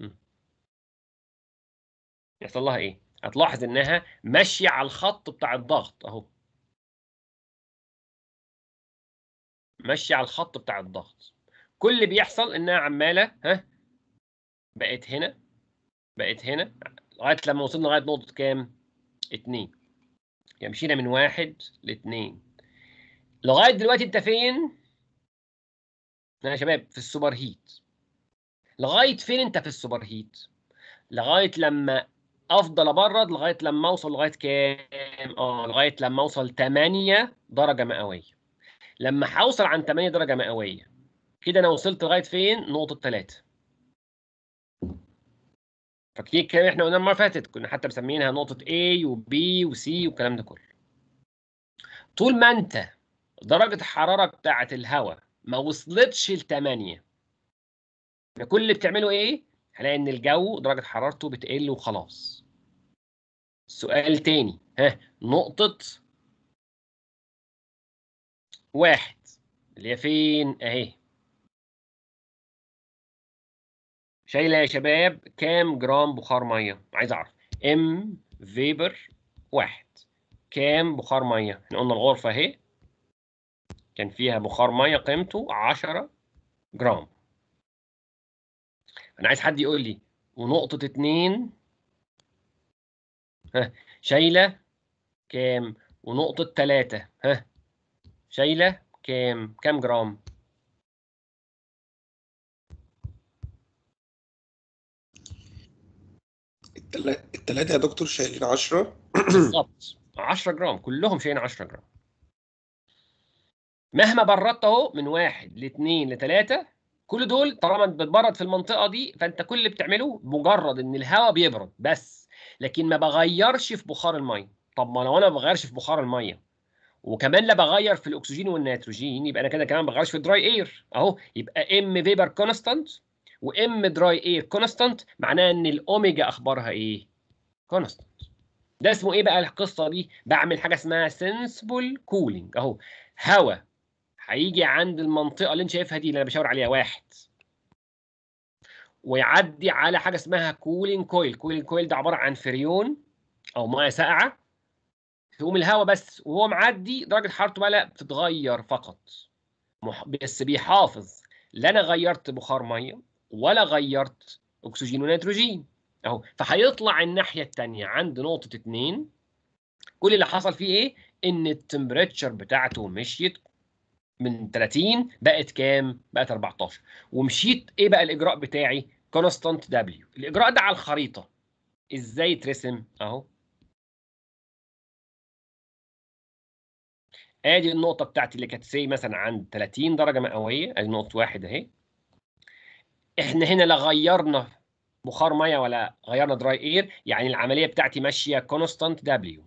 بيحصل لها ايه هتلاحظ انها ماشيه على الخط بتاع الضغط اهو ماشيه على الخط بتاع الضغط كل اللي بيحصل انها عماله ها بقت هنا بقت هنا لغايه لما وصلنا لغايه نقطه كام؟ اتنين يعني مشينا من واحد لاتنين لغايه دلوقتي انت فين؟ يا شباب في السوبر هيت لغايه فين انت في السوبر هيت؟ لغايه لما افضل ابرد لغايه لما اوصل لغايه كام؟ اه لغايه لما اوصل 8 درجه مئويه. لما هوصل عن 8 درجه مئويه كده انا وصلت لغايه فين؟ نقطه 3. فاكرين الكلام احنا قلنا المره اللي فاتت كنا حتى مسمينها نقطه A وB وC والكلام ده كله. طول ما انت درجه الحراره بتاعه الهواء ما وصلتش ل 8 كل اللي بتعمله ايه؟ هلاقي ان الجو درجه حرارته بتقل وخلاص سؤال تاني ها نقطة واحد اللي هي فين اهي شايلة يا شباب كام جرام بخار مية عايز اعرف ام فيبر واحد كام بخار مية احنا قلنا الغرفة اهي كان فيها بخار مية قيمته 10 جرام انا عايز حد يقول لي ونقطة اتنين ها شايلة كام ونقطة تلاتة ها شايلة كام كام جرام التلا- التلاتة يا دكتور شايلين 10 بالظبط 10 جرام كلهم شايلين 10 جرام مهما بردت اهو من واحد لاثنين لثلاثة كل دول طالما بتبرد في المنطقة دي فانت كل اللي بتعمله مجرد ان الهواء بيبرد بس لكن ما بغيرش في بخار المية طب ما لو انا ما بغيرش في بخار المية وكمان لا بغير في الاكسجين والنيتروجين يبقى انا كده كمان ما بغيرش في الدراي اير اهو يبقى ام فيبر كونستانت وام دراي اير كونستانت معناها ان الاوميجا اخبارها ايه كونستانت ده اسمه ايه بقى القصه دي بعمل حاجه اسمها سنسبل كولينج اهو هواء هيجي عند المنطقه اللي انت شايفها دي اللي انا بشاور عليها واحد ويعدي على حاجه اسمها كولينج كويل كولينج كويل ده عباره عن فريون او ميه ساقعه تقوم الهواء بس وهو معدي درجه حرارته بقى لا بتتغير فقط مح... بس بيحافظ لا انا غيرت بخار ميه ولا غيرت اكسجين ونيتروجين اهو فهيطلع الناحيه الثانيه عند نقطه 2 كل اللي حصل فيه ايه ان التمبريتشر بتاعته مشيت من 30 بقت كام بقت 14 ومشيت ايه بقى الاجراء بتاعي كونستانت دبليو الاجراء ده على الخريطه ازاي يترسم اهو ادي النقطه بتاعتي اللي كانت سي مثلا عند 30 درجه مئويه ادي نقطه واحد اهي احنا هنا لا غيرنا بخار ميه ولا غيرنا دراي اير يعني العمليه بتاعتي ماشيه كونستانت دبليو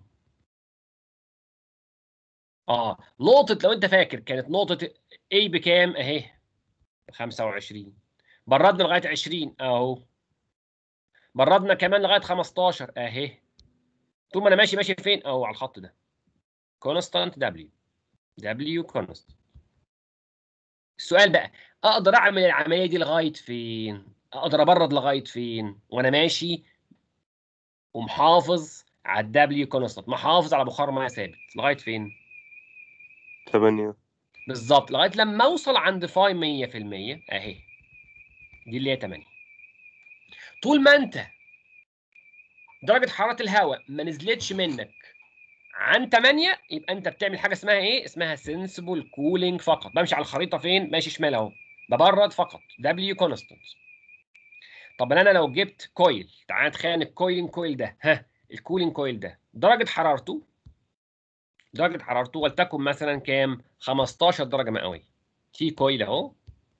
اه نقطه لو انت فاكر كانت نقطه A بكام اهي 25 بردنا لغايه 20 اهو بردنا كمان لغايه 15 اهي طول ما انا ماشي ماشي فين اهو على الخط ده كونستانت دبليو دبليو كونست السؤال بقى اقدر اعمل العمليه دي لغايه فين اقدر ابرد لغايه فين وانا ماشي ومحافظ على الدبليو كونستانت محافظ على بخار ميه ثابت لغايه فين 8 بالظبط لغايه لما اوصل عند فاي 100% اهي دي اللي هي 8 طول ما انت درجه حراره الهواء ما نزلتش منك عن 8 يبقى انت بتعمل حاجه اسمها ايه اسمها سنسبل كولينج فقط بمشي على الخريطه فين ماشي شمال اهو ببرد فقط دبليو كونستانت طب انا لو جبت كويل تعال نتخيل الكويلنج كويل ده ها الكولينج كويل ده درجه حرارته درجه حرارته ولتكن مثلا كام 15 درجه مئويه في كويل اهو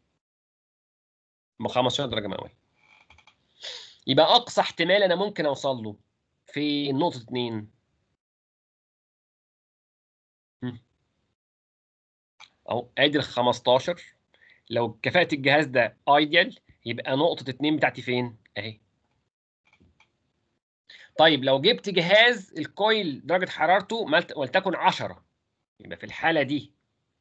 ب 15 درجه مئويه يبقى اقصى احتمال انا ممكن اوصل له في نقطه 2 اهو ادي ال 15 لو كفاءه الجهاز ده ايديال يبقى نقطه 2 بتاعتي فين اهي طيب لو جبت جهاز الكويل درجه حرارته ملت- ولتكن 10 يبقى في الحاله دي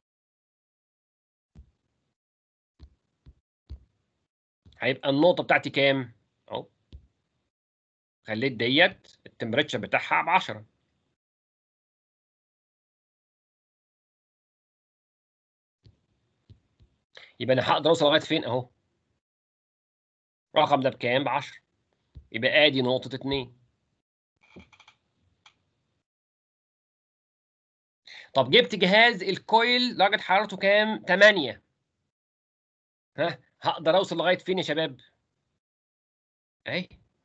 هيبقى النقطه بتاعتي كام اهو خليت ديت التمبريتشر بتاعها ب 10 يبقى انا هقدر اوصل لغايه فين اهو الرقم ده بكام ب 10 يبقى ادي نقطه 2 طب جبت جهاز الكويل درجه حرارته كام 8 ها هقدر اوصل لغايه فين يا شباب اهي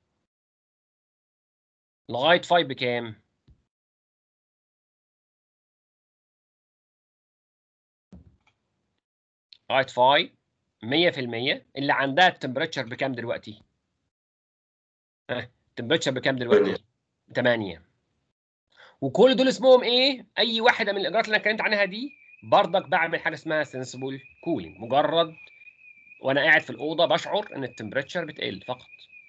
لغايه 5 بكام لغايه 5 100% اللي عندها التمبريتشر بكام دلوقتي ها التمبريتشر بكام دلوقتي 8 وكل دول اسمهم ايه اي واحده من الاجراءات اللي انا اتكلمت عنها دي برضك بعمل حاجه اسمها سنسبل كولينج مجرد وانا قاعد في الاوضه بشعر ان التمبريتشر بتقل فقط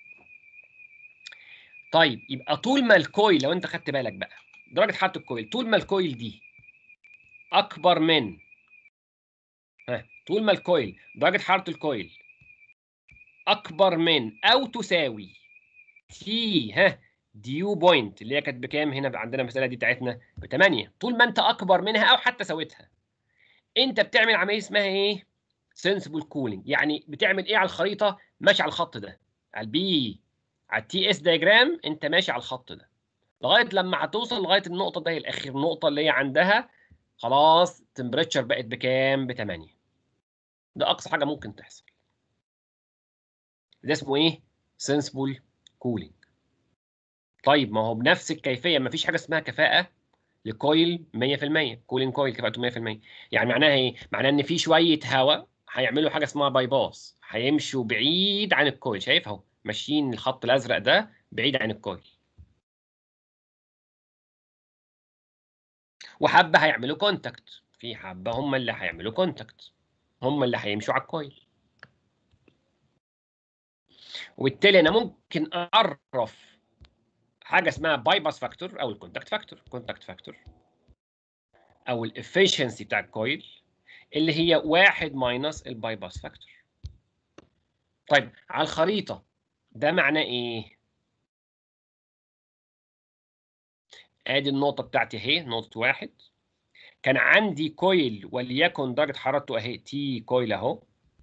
طيب يبقى طول ما الكويل لو انت خدت بالك بقى درجه حراره الكويل طول ما الكويل دي اكبر من ها طول ما الكويل درجه حراره الكويل اكبر من او تساوي تي ها ديو بوينت اللي هي كانت بكام هنا عندنا المساله دي بتاعتنا ب 8 طول ما انت اكبر منها او حتى ساويتها انت بتعمل عمليه اسمها ايه سنسبل كولينج يعني بتعمل ايه على الخريطه ماشي على الخط ده على البي على التي اس دايجرام انت ماشي على الخط ده لغايه لما هتوصل لغايه النقطه ده الاخر النقطه اللي هي عندها خلاص التمبريتشر بقت بكام ب 8 ده اقصى حاجه ممكن تحصل ده اسمه ايه سنسبل كولينج طيب ما هو بنفس الكيفيه ما فيش حاجه اسمها كفاءه لكويل 100% كولين كويل كفاءته 100% يعني معناها ايه معناها ان في شويه هواء هيعملوا حاجه اسمها باي باس هيمشوا بعيد عن الكويل شايف اهو ماشيين الخط الازرق ده بعيد عن الكويل وحبه هيعملوا كونتاكت في حبه هم اللي هيعملوا كونتاكت هم اللي هيمشوا على الكويل وبالتالي انا ممكن اعرف حاجه اسمها باي باس فاكتور او الكونتاكت فاكتور كونتاكت فاكتور او الافشنسي بتاع الكويل اللي هي واحد ماينس الباي باس فاكتور طيب على الخريطه ده معناه ايه ادي النقطه بتاعتي اهي نقطه واحد كان عندي كويل وليكن درجه حرارته اهي تي كويل اهو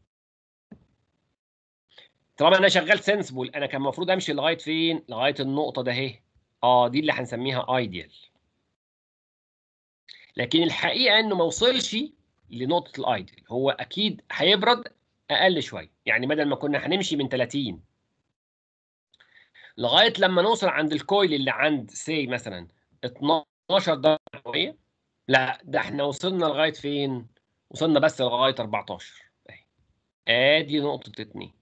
طالما انا شغال سنسبل انا كان المفروض امشي لغايه فين لغايه النقطه ده اهي اه دي اللي هنسميها ايديال لكن الحقيقه انه ما وصلش لنقطه الايديال هو اكيد هيبرد اقل شويه يعني بدل ما كنا هنمشي من 30 لغايه لما نوصل عند الكويل اللي عند سي مثلا 12 درجه مئويه لا ده احنا وصلنا لغايه فين وصلنا بس لغايه 14 اهي ادي نقطه 2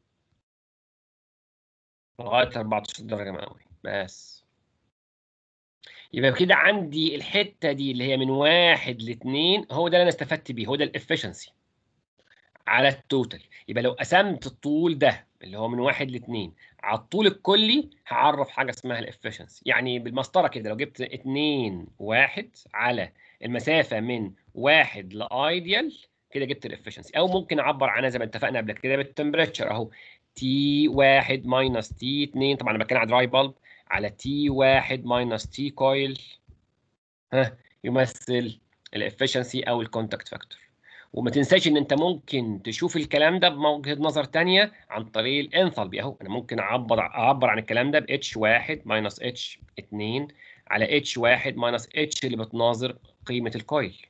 لغايه 14 درجه مئويه بس يبقى كده عندي الحته دي اللي هي من واحد لاثنين هو ده اللي انا استفدت بيه هو ده الافشنسي على التوتال يبقى لو قسمت الطول ده اللي هو من واحد لاثنين على الطول الكلي هعرف حاجه اسمها الافشنسي يعني بالمسطره كده لو جبت 2 1 على المسافه من واحد لايديال كده جبت الافشنسي او ممكن اعبر عنها زي ما اتفقنا قبل كده بالتمبريتشر اهو تي 1 ماينس تي 2 طبعا انا بتكلم على دراي بالب على تي 1 ماينس تي كويل ها يمثل الافشنسي او الكونتاكت فاكتور وما تنساش ان انت ممكن تشوف الكلام ده بوجهه نظر ثانيه عن طريق الانثالبي اهو انا ممكن اعبر اعبر عن الكلام ده ب H1 ماينس H2 على H1 ماينس H اللي بتناظر قيمه الكويل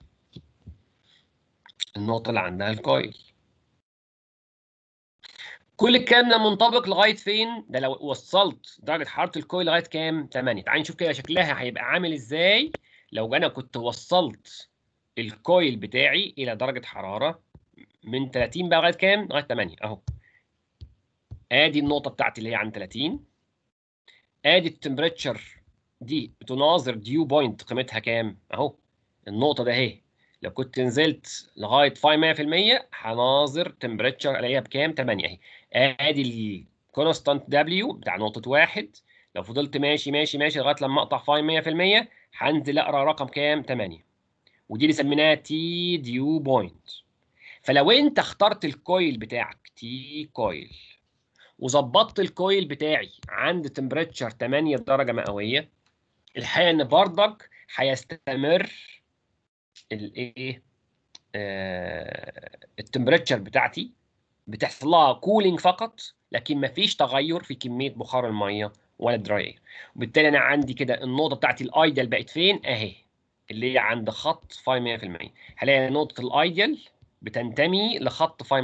النقطه اللي عندها الكويل كل الكلام ده منطبق لغايه فين؟ ده لو وصلت درجه حراره الكويل لغايه كام؟ 8 تعالي نشوف كده شكلها هيبقى عامل ازاي لو انا كنت وصلت الكويل بتاعي الى درجه حراره من 30 بقى لغايه كام؟ لغايه 8 اهو. ادي النقطه بتاعتي اللي هي عن 30 ادي التمبريتشر دي بتناظر ديو بوينت قيمتها كام؟ اهو النقطه ده اهي لو كنت نزلت لغايه 500% هناظر تمبريتشر الاقيها بكام؟ 8 اهي. ادي الكونستانت دبليو بتاع نقطه واحد لو فضلت ماشي ماشي ماشي لغايه لما اقطع 500% هنزل اقرا رقم كام؟ 8 ودي اللي سميناها تي ديو بوينت فلو انت اخترت الكويل بتاعك تي كويل وظبطت الكويل بتاعي عند تمبريتشر 8 درجه مئويه الحقيقه ان بردك هيستمر الايه آه التمبريتشر بتاعتي بتحصل لها كولينج فقط لكن مفيش تغير في كميه بخار الميه ولا الدراي اير وبالتالي انا عندي كده النقطه بتاعتي الايديال بقت فين اهي اللي هي عند خط 500% هلاقي نقطه الايديال بتنتمي لخط 500%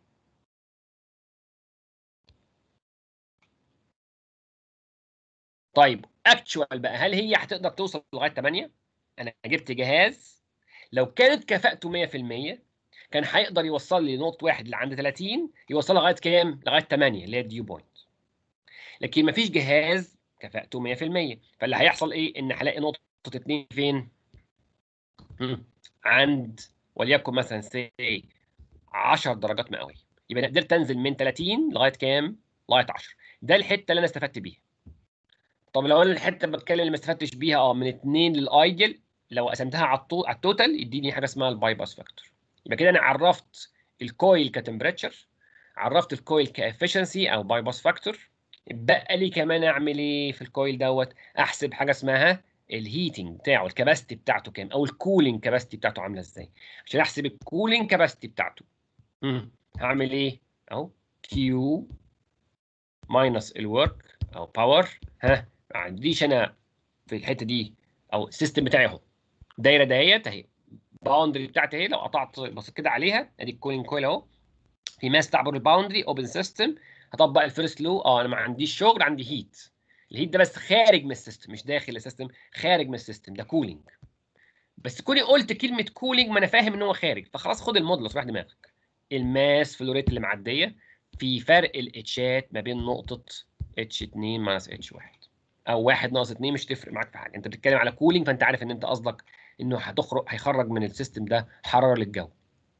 طيب اكتشوال بقى هل هي هتقدر توصل لغايه 8 انا جبت جهاز لو كانت كفاءته 100% كان هيقدر يوصل لي نقطه واحد اللي عند 30 يوصل لغايه كام لغايه 8 اللي هي الديو بوينت لكن مفيش جهاز كفاءته 100% فاللي هيحصل ايه ان هلاقي نقطه 2 فين مم. عند وليكن مثلا سي 10 درجات مئويه يبقى انا قدرت انزل من 30 لغايه كام لغايه 10 ده الحته اللي انا استفدت بيها طب لو انا الحته بتكلم اللي ما استفدتش بيها اه من 2 للايديال لو قسمتها على الطول على التوتال يديني حاجه اسمها الباي باس فاكتور يبقى كده انا عرفت الكويل كتمبريتشر عرفت الكويل كافشنسي او باي باس فاكتور بقى لي كمان اعمل ايه في الكويل دوت احسب حاجه اسمها الهيتنج بتاعه الكباستي بتاعته كام او الكولينج كباستي بتاعته عامله ازاي عشان احسب الكولينج كباستي بتاعته مم. هعمل ايه اهو كيو ماينس الورك او باور ها ما عنديش انا في الحته دي او السيستم بتاعي اهو الدايره دهيت اهي باوندري بتاعتي اهي لو قطعت بصيت كده عليها ادي الكولينج كويل اهو في ماس تعبر الباوندري اوبن سيستم هطبق الفيرست لو اه انا ما عنديش شغل عندي هيت الهيت ده بس خارج من السيستم مش داخل السيستم خارج من السيستم ده كولينج بس كوني قلت كلمه كولينج ما انا فاهم ان هو خارج فخلاص خد المودلس راح دماغك الماس فلوريت اللي معديه في فرق الاتشات ما بين نقطه اتش 2 ماينس اتش 1 او 1 ناقص 2 مش تفرق معاك في حاجه انت بتتكلم على كولينج فانت عارف ان انت قصدك انه هتخرج هيخرج من السيستم ده حراره للجو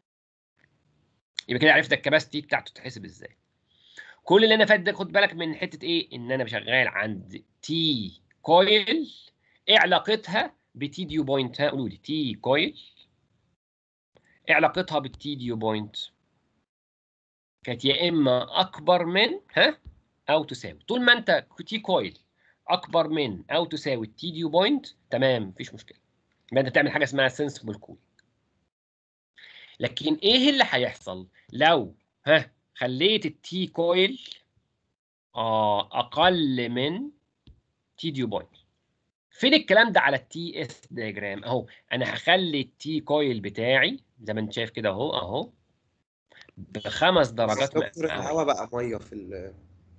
يبقى كده عرفت الكباستي بتاعته تتحسب ازاي كل اللي انا فات ده خد بالك من حته ايه ان انا شغال عند تي كويل ايه علاقتها بتي ديو بوينت ها قولوا لي تي كويل ايه علاقتها بالتي ديو بوينت كانت يا اما اكبر من ها او تساوي طول ما انت تي كويل اكبر من او تساوي التي ديو بوينت تمام مفيش مشكله يبقى انت بتعمل حاجه اسمها سنسبل كول لكن ايه اللي هيحصل لو ها خليت التي كويل اه اقل من تي ديو بوينت فين الكلام ده على التي اس دياجرام اهو انا هخلي التي كويل بتاعي زي ما انت شايف كده اهو اهو بخمس درجات دكتور مئوية. الهواء بقى ميه في ال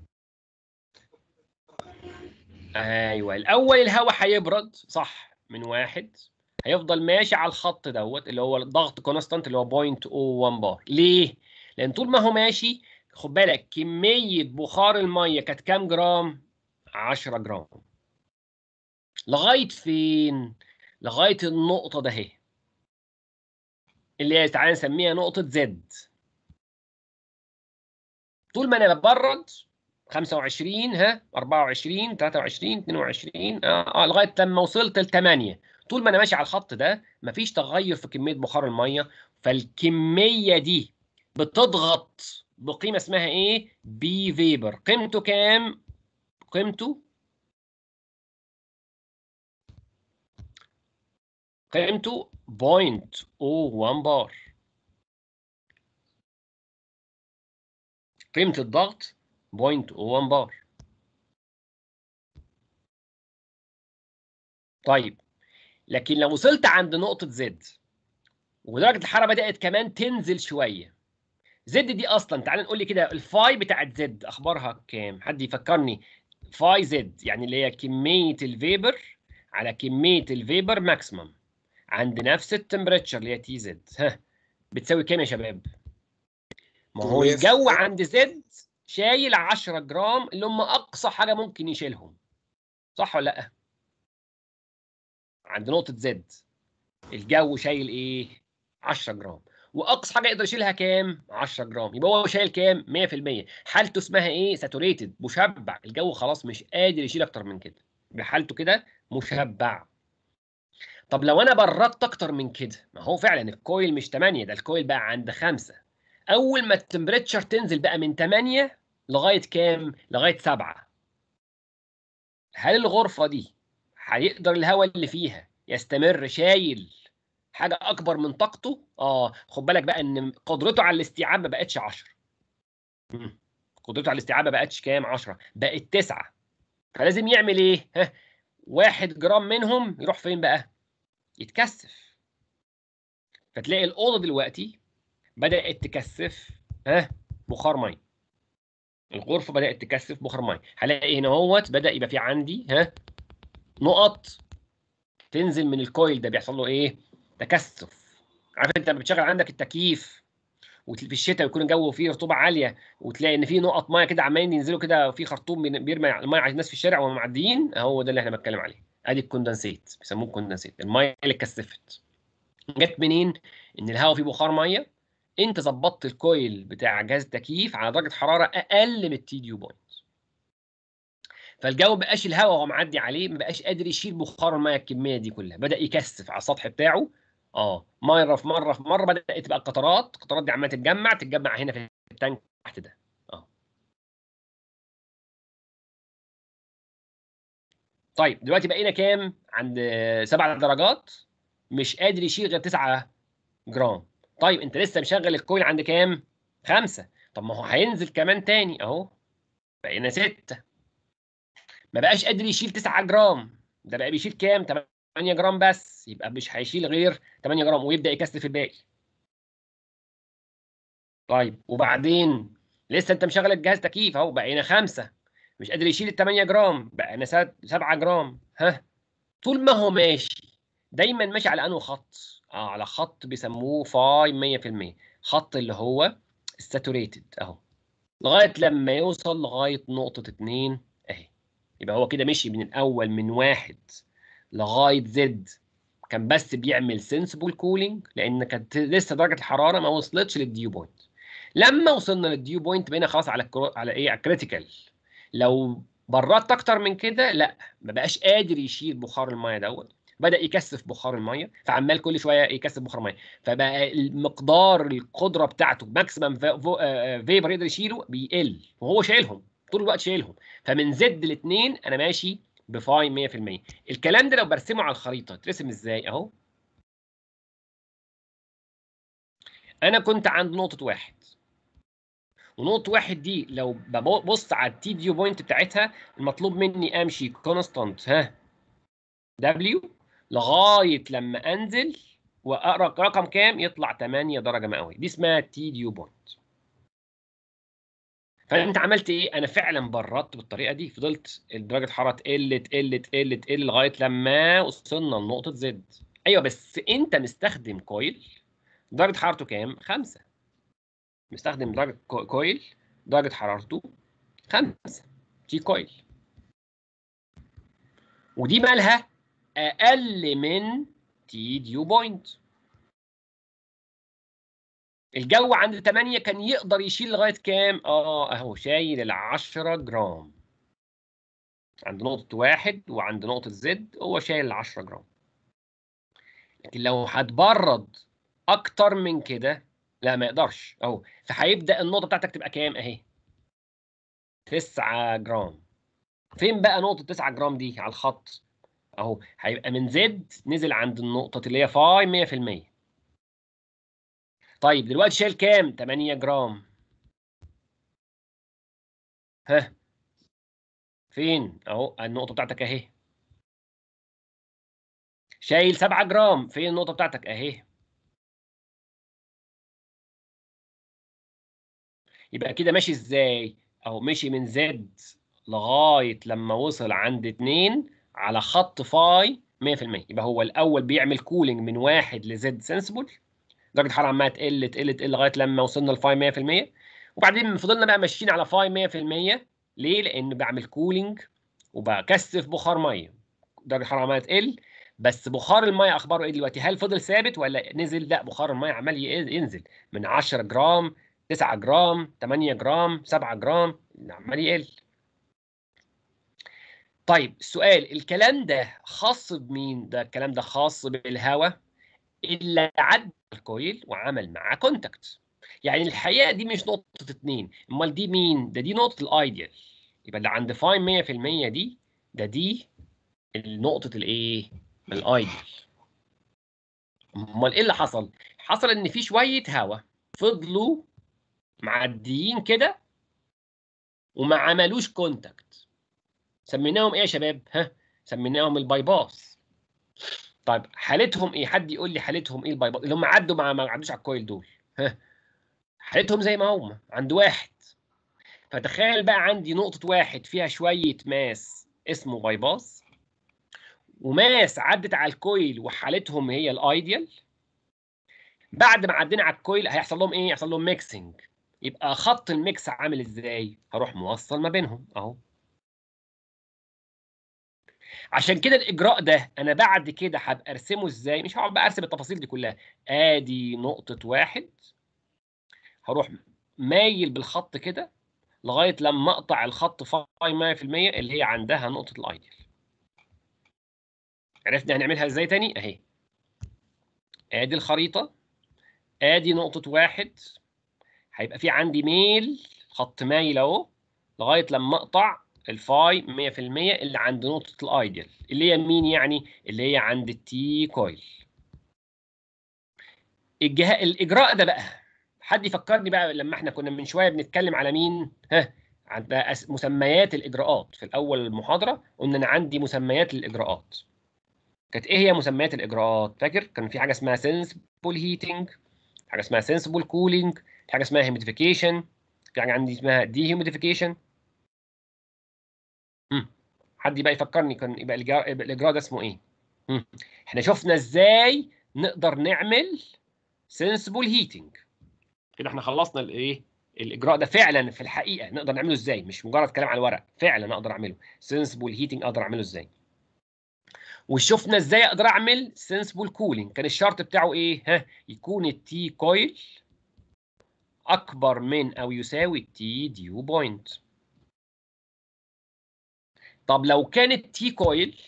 ايوه الاول الهواء هيبرد صح من واحد هيفضل ماشي على الخط دوت اللي هو الضغط كونستانت اللي هو 0.01 بار ليه؟ لان طول ما هو ماشي خد بالك كميه بخار الميه كانت كام جرام؟ 10 جرام لغايه فين؟ لغايه النقطه ده اهي اللي هي تعالى نسميها نقطه زد طول ما انا ببرد 25 ها 24 23 22 اه, آه لغايه لما وصلت ل 8 طول ما انا ماشي على الخط ده مفيش تغير في كميه بخار الميه فالكميه دي بتضغط بقيمه اسمها ايه؟ بي فيبر قيمته كام؟ قيمته قيمته 0.01 بار قيمة الضغط 0.01 بار طيب لكن لو وصلت عند نقطة زد ودرجة الحرارة بدأت كمان تنزل شوية زد دي أصلا تعال نقول لي كده الفاي بتاعت زد أخبارها كام؟ حد يفكرني فاي زد يعني اللي هي كمية الفيبر على كمية الفيبر ماكسيمم عند نفس التمبريتشر اللي هي تي زد ها بتساوي كام يا شباب؟ ما هو 800 الجو عند زد شايل 10 جرام اللي هم اقصى حاجه ممكن يشيلهم صح ولا لا عند نقطه زد الجو شايل ايه 10 جرام واقصى حاجه يقدر يشيلها كام 10 جرام يبقى هو شايل كام 100% حالته اسمها ايه ساتوريتد مشبع الجو خلاص مش قادر يشيل اكتر من كده بحالته كده مشبع طب لو انا بردت اكتر من كده ما هو فعلا الكويل مش 8 ده الكويل بقى عند 5 اول ما التمبريتشر تنزل بقى من 8 لغايه كام لغايه 7 هل الغرفه دي هيقدر الهواء اللي فيها يستمر شايل حاجه اكبر من طاقته اه خد بالك بقى ان قدرته على الاستيعاب ما بقتش 10 مم. قدرته على الاستيعاب ما بقتش كام 10 بقت 9 فلازم يعمل ايه ها واحد جرام منهم يروح فين بقى يتكثف فتلاقي الاوضه دلوقتي بدات تكثف ها بخار ميه الغرفه بدات تكثف بخار ميه هلاقي هنا اهوت بدا يبقى في عندي ها نقط تنزل من الكويل ده بيحصل له ايه تكثف عارف انت لما بتشغل عندك التكييف وفي الشتاء يكون الجو فيه رطوبه عاليه وتلاقي ان في نقط ميه كده عمالين ينزلوا كده في خرطوم بين- بيرمي الميه على الناس في الشارع وهم معديين هو ده اللي احنا بنتكلم عليه ادي الكوندنسيت بيسموه الكوندنسيت الميه اللي اتكثفت جت منين ان الهواء فيه بخار ميه انت ظبطت الكويل بتاع جهاز التكييف على درجه حراره اقل من التي ديو بوينت فالجو بقاش الهواء وهو معدي عليه ما بقاش قادر يشيل بخار الميه الكميه دي كلها بدا يكثف على السطح بتاعه اه مره في مره في مره بدات تبقى قطرات القطرات دي عماله تتجمع تتجمع هنا في التانك تحت ده اه طيب دلوقتي بقينا كام عند سبع درجات مش قادر يشيل غير 9 جرام طيب انت لسه مشغل الكويل عند كام خمسة طب ما هو هينزل كمان تاني اهو بقينا ستة ما بقاش قادر يشيل 9 جرام ده بقى بيشيل كام 8 جرام بس يبقى مش هيشيل غير 8 جرام ويبدا يكثف الباقي طيب وبعدين لسه انت مشغل الجهاز تكييف اهو بقينا خمسة مش قادر يشيل ال 8 جرام بقينا 7 جرام ها طول ما هو ماشي دايما ماشي على انه خط اه على خط بيسموه فاي 100% خط اللي هو الساتوريتد اهو لغايه لما يوصل لغايه نقطه 2 اهي يبقى هو كده مشي من الاول من واحد لغايه زد كان بس بيعمل سنسبل كولينج لان كانت لسه درجه الحراره ما وصلتش للديو بوينت لما وصلنا للديو بوينت بقينا خلاص على الكرو... على ايه على الكريتيكال لو بردت اكتر من كده لا ما بقاش قادر يشيل بخار الميه دوت بدا يكثف بخار الميه فعمال كل شويه يكثف بخار الميه فبقى المقدار القدره بتاعته ماكسيمم فيبر يقدر يشيله بيقل وهو شايلهم طول الوقت شايلهم فمن زد لاثنين انا ماشي بفاي 100% الكلام ده لو برسمه على الخريطه ترسم ازاي اهو انا كنت عند نقطه واحد ونقطة واحد دي لو ببص على التي ديو بوينت بتاعتها المطلوب مني امشي كونستانت ها دبليو لغاية لما انزل واقرا رقم كام يطلع 8 درجة مئوية دي اسمها تي ديو بوينت فانت عملت ايه؟ انا فعلا بردت بالطريقة دي فضلت درجة الحرارة تقل تقل تقل تقل لغاية لما وصلنا لنقطة زد ايوه بس انت مستخدم كويل درجة حرارته كام؟ خمسة مستخدم درجة كويل درجة حرارته خمسة تي كويل ودي مالها أقل من تي ديو بوينت الجو عند 8 كان يقدر يشيل لغايه كام؟ اه اهو شايل ال 10 جرام عند نقطة واحد وعند نقطة زد هو شايل ال 10 جرام لكن لو هتبرد أكتر من كده لا ما يقدرش أهو فهيبدأ النقطة بتاعتك تبقى كام أهي 9 جرام فين بقى نقطة 9 جرام دي على الخط؟ أهو هيبقى من زد نزل عند النقطة اللي هي فاي 100% طيب دلوقتي شايل كام؟ 8 جرام ها فين؟ اهو النقطة بتاعتك اهي. شايل 7 جرام، فين النقطة بتاعتك؟ اهي. يبقى كده ماشي ازاي؟ اهو مشي من زد لغاية لما وصل عند 2 على خط فاي 100% يبقى هو الأول بيعمل كولينج من واحد لزد سنسبل درجة الحرارة عمالة تقل تقل تقل لغاية لما وصلنا لفاي 100% وبعدين فضلنا بقى ماشيين على فاي 100% ليه؟ لأن بعمل كولينج وبكثف بخار ميه درجه الحراره عماله تقل بس بخار الميه اخباره ايه دلوقتي هل فضل ثابت ولا نزل لا بخار الميه عمال ينزل من 10 جرام 9 جرام 8 جرام 7 جرام عمال يقل طيب السؤال الكلام ده خاص بمين ده الكلام ده خاص بالهواء اللي عدى الكويل وعمل معاه كونتاكت يعني الحقيقه دي مش نقطه اتنين امال دي مين ده دي نقطه الايديال يبقى اللي عند فاي 100% دي ده دي نقطة الايه؟ الايدل. امال ايه اللي حصل؟ حصل ان في شوية هواء فضلوا معديين كده وما عملوش كونتاكت. سميناهم ايه يا شباب؟ ها؟ سميناهم الباي باس. طيب حالتهم ايه؟ حد يقول لي حالتهم ايه الباي باس؟ اللي هم عدوا مع ما عدوش على الكويل دول. ها؟ حالتهم زي ما هم عند واحد. فتخيل بقى عندي نقطة واحد فيها شوية ماس اسمه باي باس وماس عدت على الكويل وحالتهم هي الايديال بعد ما عدينا على الكويل هيحصل لهم ايه؟ يحصل لهم ميكسنج يبقى خط الميكس عامل ازاي؟ هروح موصل ما بينهم اهو عشان كده الاجراء ده انا بعد كده هبقى ارسمه ازاي؟ مش هقعد بقى ارسم التفاصيل دي كلها ادي نقطة واحد هروح مايل بالخط كده لغايه لما اقطع الخط فاي 100% اللي هي عندها نقطه الايديال عرفنا هنعملها ازاي تاني اهي ادي الخريطه ادي نقطه واحد هيبقى في عندي ميل خط مايل اهو لغايه لما اقطع الفاي 100% اللي عند نقطه الايديال اللي هي مين يعني اللي هي عند التي كويل الجهاز الاجراء ده بقى حد يفكرني بقى لما احنا كنا من شويه بنتكلم على مين ها عند مسميات الاجراءات في الاول المحاضره قلنا انا عندي مسميات الاجراءات كانت ايه هي مسميات الاجراءات فاكر كان في حاجه اسمها سنسبل هيتنج حاجه اسمها سنسبل كولينج في حاجه اسمها هيميديفيكيشن في حاجه عندي اسمها دي هيميديفيكيشن حد يبقى يفكرني كان يبقى الاجراء الاجراء ده اسمه ايه مم. احنا شفنا ازاي نقدر نعمل سنسبل هيتنج كده احنا خلصنا الايه الاجراء ده فعلا في الحقيقه نقدر نعمله ازاي مش مجرد كلام على الورق فعلا اقدر اعمله سنسبل هيتنج اقدر اعمله ازاي وشفنا ازاي اقدر اعمل سنسبل كولينج كان الشرط بتاعه ايه ها يكون التي كويل اكبر من او يساوي التي ديو بوينت طب لو كان التي كويل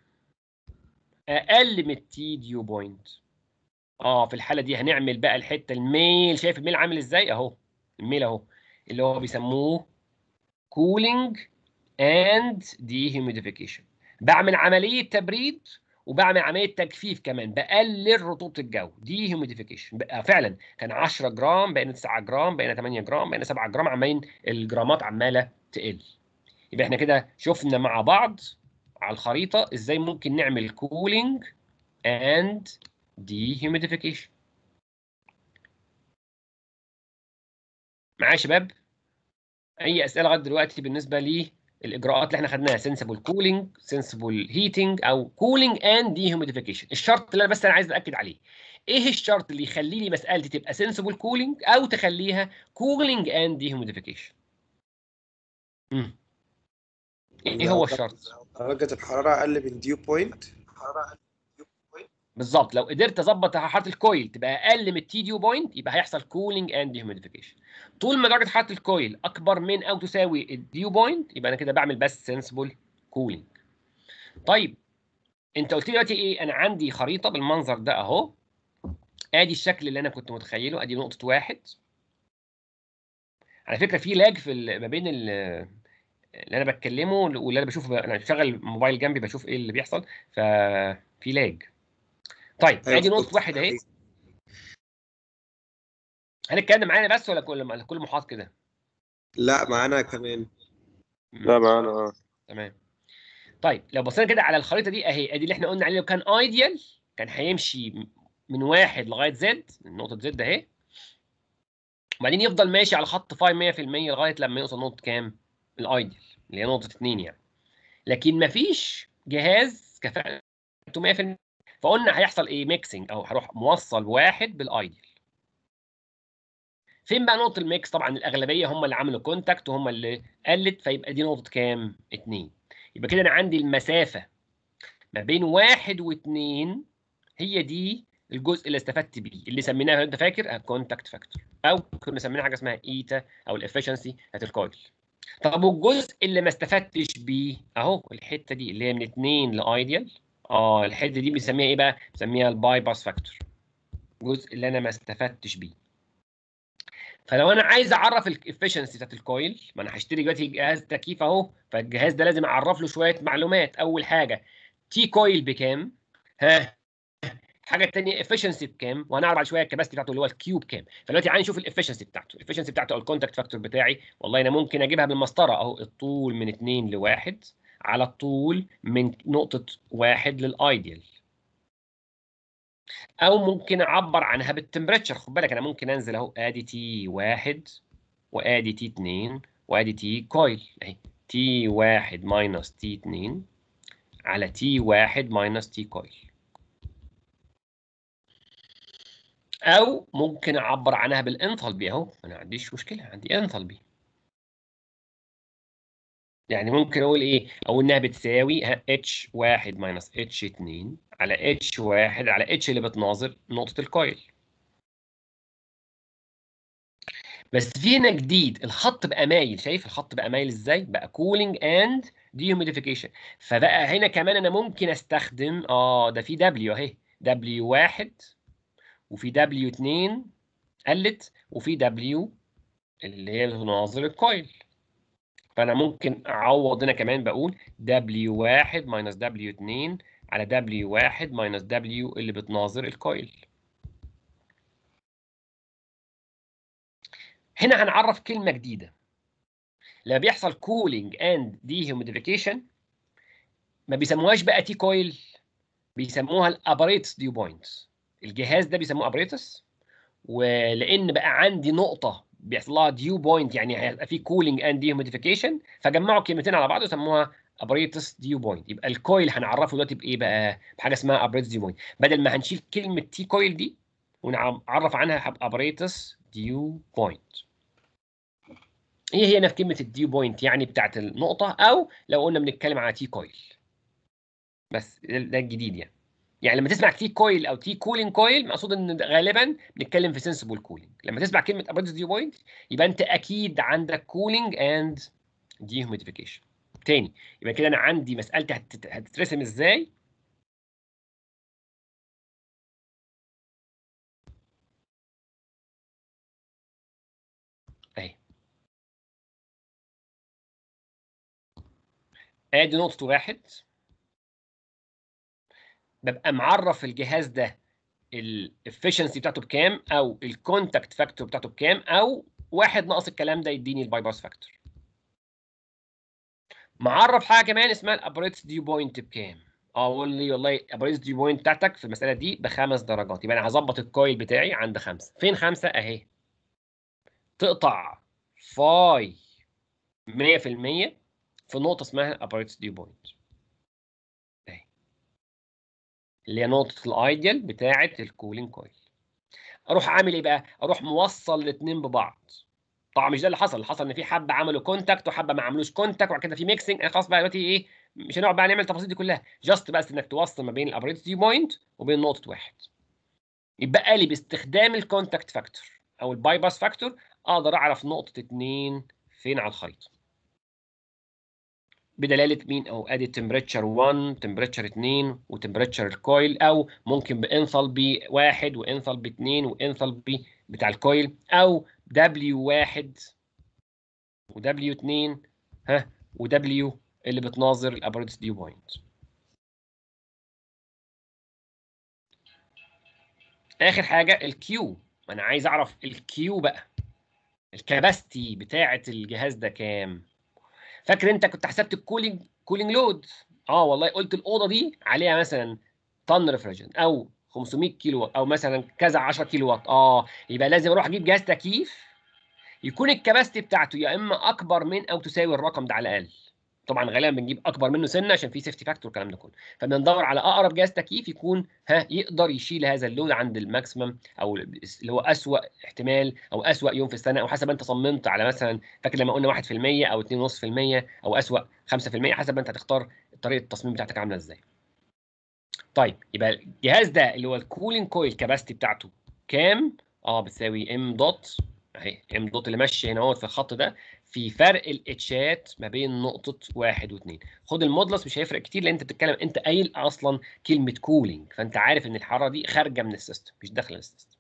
اقل من التي ديو بوينت اه في الحاله دي هنعمل بقى الحته الميل شايف الميل عامل ازاي اهو الميل اهو اللي هو بيسموه كولينج اند دي هيوميديفيكيشن بعمل عمليه تبريد وبعمل عمليه تجفيف كمان بقلل رطوبه الجو دي هيوميديفيكيشن بقى فعلا كان 10 جرام بقينا 9 جرام بقينا 8 جرام بقينا 7 جرام عمالين الجرامات عماله تقل يبقى احنا كده شفنا مع بعض على الخريطه ازاي ممكن نعمل كولينج اند dehumidification معايا يا شباب اي اسئله لغايه دلوقتي بالنسبه للاجراءات اللي احنا خدناها sensible cooling sensible heating او cooling and dehumidification الشرط اللي انا بس انا عايز اتاكد عليه ايه الشرط اللي يخلي لي مسالتي تبقى sensible cooling او تخليها cooling and dehumidification امم ايه هو الشرط درجة الحرارة أقل من ديو بوينت بالظبط لو قدرت اظبط حراره الكويل تبقى اقل من التي ديو بوينت يبقى هيحصل كولينج اند ديهيوميديفيكيشن طول ما درجه حراره الكويل اكبر من او تساوي الديو بوينت يبقى انا كده بعمل بس سنسبل كولينج طيب انت قلت لي دلوقتي ايه انا عندي خريطه بالمنظر ده اهو ادي الشكل اللي انا كنت متخيله ادي نقطه واحد على فكره في لاج في ال- ما بين ال- اللي انا بتكلمه واللي انا بشوفه انا شغل الموبايل جنبي بشوف ايه اللي بيحصل ففي لاج طيب أيوة ادي نقطه بالظبط. واحد اهي هل الكلام ده معانا بس ولا كل ولا كل محاط كده لا معانا كمان لا معانا اه تمام طيب لو بصينا كده على الخريطه دي اهي ادي اللي احنا قلنا عليه لو كان ايديال كان هيمشي من واحد لغايه زد نقطه زد اهي وبعدين يفضل ماشي على خط فاي 100% لغايه لما يوصل نقطه كام؟ الايديال اللي هي نقطه 2 يعني لكن مفيش جهاز كفاءته 100% فقلنا هيحصل ايه؟ ميكسنج او هروح موصل واحد بالايديال فين بقى نقطه الميكس؟ طبعا الاغلبيه هم اللي عملوا كونتاكت وهم اللي قلت فيبقى دي نقطه كام؟ 2 يبقى كده انا عندي المسافه ما بين واحد واثنين هي دي الجزء اللي استفدت بيه اللي سميناه انت فاكر الكونتاكت فاكتور او كنا سميناها حاجه اسمها ايتا او الافشنسي بتاعت الكويل طب والجزء اللي ما استفدتش بيه اهو الحته دي اللي هي من 2 لايديال اه الحته دي بنسميها ايه بقى؟ بنسميها الباي باس فاكتور الجزء اللي انا ما استفدتش بيه فلو انا عايز اعرف الافشنسي بتاعت الكويل ما انا هشتري دلوقتي جهاز تكييف اهو فالجهاز ده لازم اعرف له شويه معلومات اول حاجه تي كويل بكام ها الحاجه الثانيه افشنسي بكام وهنعرف بعد شويه الكباستي بتاعته اللي هو الكيو بكام فدلوقتي عايز نشوف الافشنسي بتاعته الافشنسي بتاعته او الكونتاكت فاكتور بتاعي والله انا ممكن اجيبها بالمسطره اهو الطول من 2 لواحد على الطول من نقطه واحد للايديال او ممكن اعبر عنها بالتمبريتشر خد بالك انا ممكن انزل اهو ادي تي واحد وادي تي 2 وادي تي كويل اهي تي واحد ماينس تي 2 على تي واحد ماينس تي كويل او ممكن اعبر عنها بالانثالبي اهو انا ما عنديش مشكله عندي انثالبي يعني ممكن اقول ايه اقول انها بتساوي اتش واحد ماينس اتش 2 على اتش واحد على اتش اللي بتناظر نقطه الكويل بس في هنا جديد الخط بقى مايل شايف الخط بقى مايل ازاي بقى كولينج اند ديهيوميديفيكيشن فبقى هنا كمان انا ممكن استخدم اه ده في دبليو اهي دبليو واحد وفي دبليو 2 قلت وفي دبليو اللي هي ناظر الكويل فانا ممكن اعوض هنا كمان بقول دبليو واحد ماينس دبليو 2 على دبليو واحد ماينس دبليو اللي بتناظر الكويل هنا هنعرف كلمة جديدة لما بيحصل كولينج اند ديهيوميديفيكيشن ما بيسموهاش بقى تي كويل بيسموها الاباريتس ديو بوينتس الجهاز ده بيسموه اباريتس ولان بقى عندي نقطه بيحصل لها ديو بوينت يعني هيبقى في كولينج اند ديهيوميديفيكيشن فجمعوا كلمتين على بعض وسموها اباريتس ديو بوينت يبقى الكويل هنعرفه دلوقتي بايه بقى بحاجه اسمها اباريتس ديو بوينت بدل ما هنشيل كلمه تي كويل دي ونعرف عنها اباريتس ديو بوينت ايه هي نفس كلمه الديو بوينت يعني بتاعت النقطه او لو قلنا بنتكلم على تي كويل بس ده ده الجديد يعني يعني لما تسمع تي كويل او تي كولينج كويل مقصود ان غالبا بنتكلم في سنسبل كولينج لما تسمع كلمه اباريتس ديو بوينت يبقى انت اكيد عندك كولينج اند ديهيوميديفيكيشن تاني يبقى كده انا عندي مسالتي هتت- هتترسم ازاي اهي ادي نقطة واحد ببقى معرف الجهاز ده الافشنسي بتاعته بكام او الكونتاكت فاكتور بتاعته بكام او واحد ناقص الكلام ده يديني الباي باس فاكتور معرف حاجه كمان اسمها الابريتس ديو بوينت بكام اه اقول لي والله الابريتس ديو بوينت بتاعتك في المساله دي بخمس درجات يبقى انا هظبط الكويل بتاعي عند خمسه فين خمسه اهي تقطع فاي 100% في نقطه اسمها ابريتس ديو بوينت اهي اللي هي نقطه الايديال بتاعه الكولينج كويل اروح عامل ايه بقى اروح موصل الاثنين ببعض طبعا مش ده اللي حصل اللي حصل ان في حبه عملوا كونتاكت وحبه ما عملوش كونتاكت وبعد كده في ميكسنج انا خلاص بقى دلوقتي ايه مش هنقعد بقى نعمل التفاصيل دي كلها جاست بس انك توصل ما بين الابريت دي بوينت وبين نقطه واحد يبقى لي باستخدام الكونتاكت فاكتور او الباي باس فاكتور اقدر اعرف نقطه اتنين فين على الخريطه بدلاله مين او ادي تمبريتشر 1 تمبريتشر 2 وتمبريتشر الكويل او ممكن بانثالبي 1 وانثالبي 2 وانثالبي بتاع الكويل او دبليو 1 ودبليو 2 ها ودبليو اللي بتناظر الابريتس ديو بوينت اخر حاجه الكيو انا عايز اعرف الكيو بقى الكباستي بتاعه الجهاز ده كام فاكر انت كنت حسبت الكولينج كولينج لود اه والله قلت الاوضه دي عليها مثلا طن ريفريجرنت او 500 كيلو وات او مثلا كذا 10 كيلو وات اه يبقى لازم اروح اجيب جهاز تكييف يكون الكباستي بتاعته يا اما اكبر من او تساوي الرقم ده على الاقل طبعا غالبا بنجيب اكبر منه سنه عشان في سيفتي فاكتور والكلام ده كله فبندور على اقرب جهاز تكييف يكون ها يقدر يشيل هذا اللود عند الماكسيمم او اللي هو اسوأ احتمال او اسوأ يوم في السنه او حسب انت صممت على مثلا فاكر لما قلنا 1% او 2.5% او اسوأ 5% حسب انت هتختار طريقه التصميم بتاعتك عامله ازاي طيب يبقى الجهاز ده اللي هو الكولينج كويل كباستي بتاعته كام اه بتساوي ام دوت اهي ام دوت اللي ماشي هنا اهوت في الخط ده في فرق الاتشات ما بين نقطة واحد واثنين خد المودلس مش هيفرق كتير لان انت بتتكلم انت قايل اصلا كلمة كولينج فانت عارف ان الحرارة دي خارجة من السيستم مش داخلة السيستم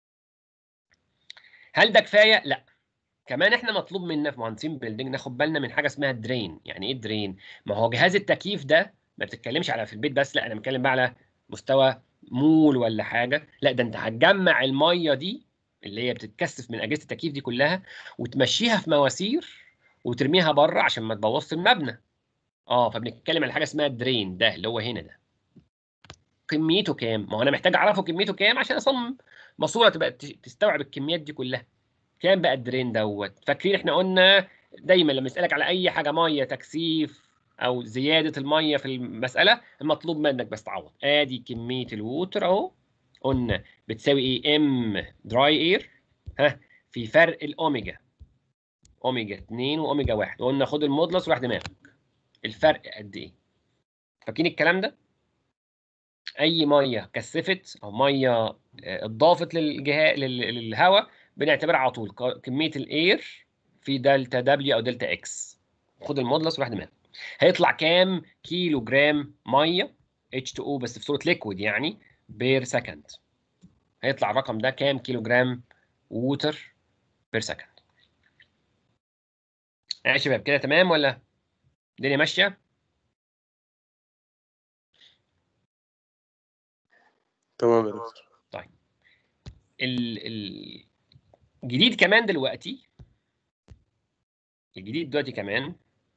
هل ده كفاية؟ لا كمان احنا مطلوب منا في مهندسين بيلدينج ناخد بالنا من حاجة اسمها درين يعني ايه درين؟ ما هو جهاز التكييف ده ما بتتكلمش على في البيت بس لا انا بتكلم بقى على مستوى مول ولا حاجة لا ده انت هتجمع المية دي اللي هي بتتكثف من اجهزه التكييف دي كلها وتمشيها في مواسير وترميها بره عشان ما تبوظش المبنى اه فبنتكلم على حاجه اسمها درين ده اللي هو هنا ده كميته كام ما هو انا محتاج اعرفه كميته كام عشان اصمم ماسوره تبقى تستوعب الكميات دي كلها كام بقى الدرين دوت فاكرين احنا قلنا دايما لما يسالك على اي حاجه ميه تكثيف او زياده الميه في المساله المطلوب منك بس تعوض ادي كميه الووتر اهو قلنا بتساوي ايه ام دراي اير ها في فرق الاوميجا اوميجا 2 واوميجا 1 وقلنا خد المودلس وراح دماغك الفرق قد ايه فاكرين الكلام ده اي ميه كثفت او ميه اتضافت للجهاز للهواء بنعتبرها على طول كميه الاير في دلتا دبليو او دلتا اكس خد المودلس وراح دماغك هيطلع كام كيلو جرام ميه H2O بس في صوره ليكويد يعني بير سكند هيطلع الرقم ده كام كيلو جرام ووتر بير سكند يا شباب كده تمام ولا الدنيا ماشيه تمام يا دكتور طيب الجديد كمان دلوقتي الجديد دلوقتي كمان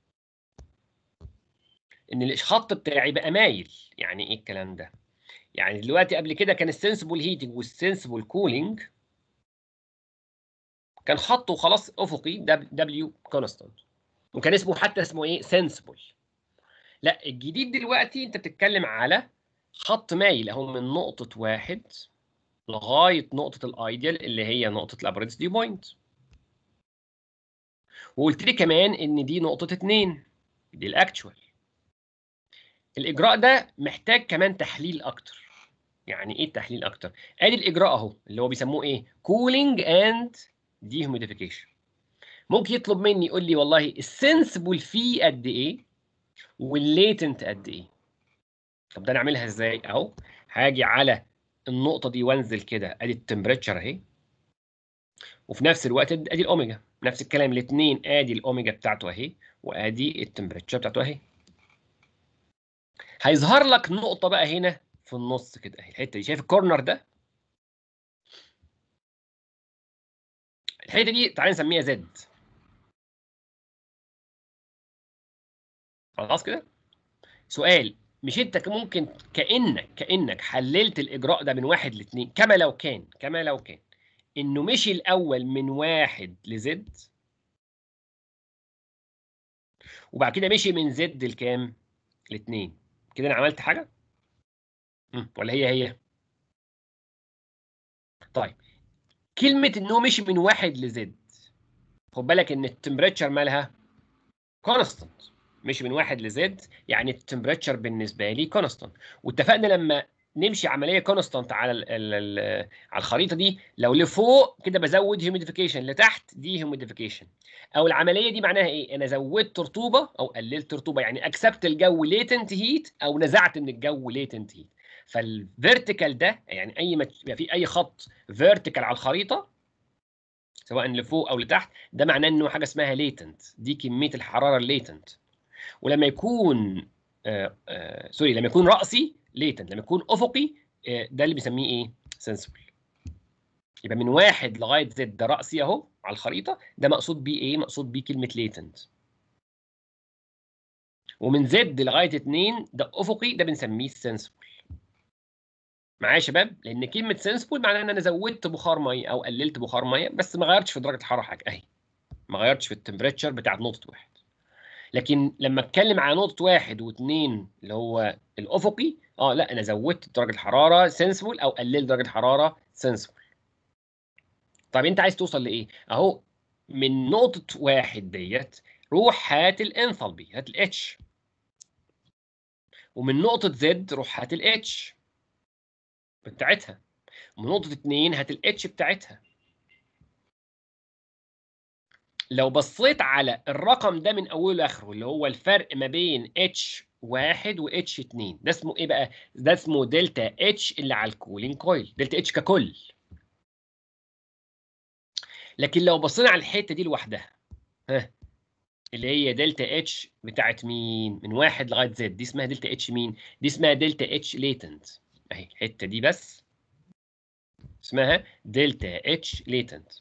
ان الخط بتاعي بقى مايل يعني ايه الكلام ده يعني دلوقتي قبل كده كان السنسبل هيتنج والسنسبل كولينج كان خط وخلاص افقي دبليو كونستانت وكان اسمه حتى اسمه ايه سنسبل لا الجديد دلوقتي انت بتتكلم على خط مايل اهو من نقطة واحد لغاية نقطة الايديال اللي هي نقطة الابريتس دي بوينت وقلت لي كمان ان دي نقطة اتنين دي الاكتشوال الاجراء ده محتاج كمان تحليل اكتر يعني ايه التحليل اكتر ادي الاجراء اهو اللي هو بيسموه ايه كولينج اند ديهيوميديفيكيشن ممكن يطلب مني يقول لي والله السنسبل فيه قد ايه والليتنت قد ايه طب ده نعملها ازاي اهو هاجي على النقطه دي وانزل كده ادي التمبريتشر اهي وفي نفس الوقت ادي الاوميجا نفس الكلام الاثنين ادي الاوميجا بتاعته اهي وادي التمبريتشر بتاعته اهي هيظهر لك نقطه بقى هنا في النص كده اهي الحته دي شايف الكورنر ده الحته دي تعالى نسميها زد خلاص كده سؤال مش انت ممكن كانك كانك حللت الاجراء ده من واحد لاثنين كما لو كان كما لو كان انه مشي الاول من واحد لزد وبعد كده مشي من زد لكام؟ لاثنين كده انا عملت حاجه؟ مم. ولا هي هي؟ طيب كلمه انه مشي من واحد لزد خد بالك ان التمبريتشر مالها كونستانت مش من واحد لزد يعني التمبريتشر بالنسبه لي كونستانت واتفقنا لما نمشي عمليه كونستانت على ال ال ال على الخريطه دي لو لفوق كده بزود هيوميديفيكيشن لتحت دي هيوميديفيكيشن او العمليه دي معناها ايه انا زودت رطوبه او قللت رطوبه يعني اكسبت الجو ليتنت هيت او نزعت من الجو ليتنت هيت فالفيرتيكال ده يعني اي ما يبقى في اي خط فيرتيكال على الخريطه سواء لفوق او لتحت ده معناه انه حاجه اسمها ليتنت دي كميه الحراره الليتنت ولما يكون آه آه سوري لما يكون راسي ليتنت لما يكون افقي آه ده اللي بنسميه ايه سنسبل يبقى من واحد لغايه زد ده راسي اهو على الخريطه ده مقصود بيه ايه مقصود بيه كلمه ليتنت ومن زد لغايه اتنين ده افقي ده بنسميه سنسبل معايا يا شباب لان كلمه سنسبل معناها ان انا زودت بخار ميه او قللت بخار ميه بس ما غيرتش في درجه الحراره حاجه اهي ما غيرتش في التمبريتشر بتاعت نقطه واحد لكن لما اتكلم على نقطه واحد واثنين اللي هو الافقي اه لا انا زودت درجه الحراره سنسبل او قللت درجه الحراره سنسبل طب انت عايز توصل لايه اهو من نقطه واحد ديت روح هات الانثالبي هات الاتش ومن نقطه زد روح هات الاتش بتاعتها ومن نقطه اتنين هات الاتش بتاعتها لو بصيت على الرقم ده من اوله لاخره اللي هو الفرق ما بين اتش واحد و اتش 2 ده اسمه ايه بقى؟ ده اسمه دلتا اتش اللي على الكولينج كويل دلتا اتش ككل لكن لو بصينا على الحته دي لوحدها ها اللي هي دلتا اتش بتاعت مين؟ من واحد لغايه زد دي اسمها دلتا اتش مين؟ دي اسمها دلتا اتش ليتنت اهي الحته دي بس اسمها دلتا اتش ليتنت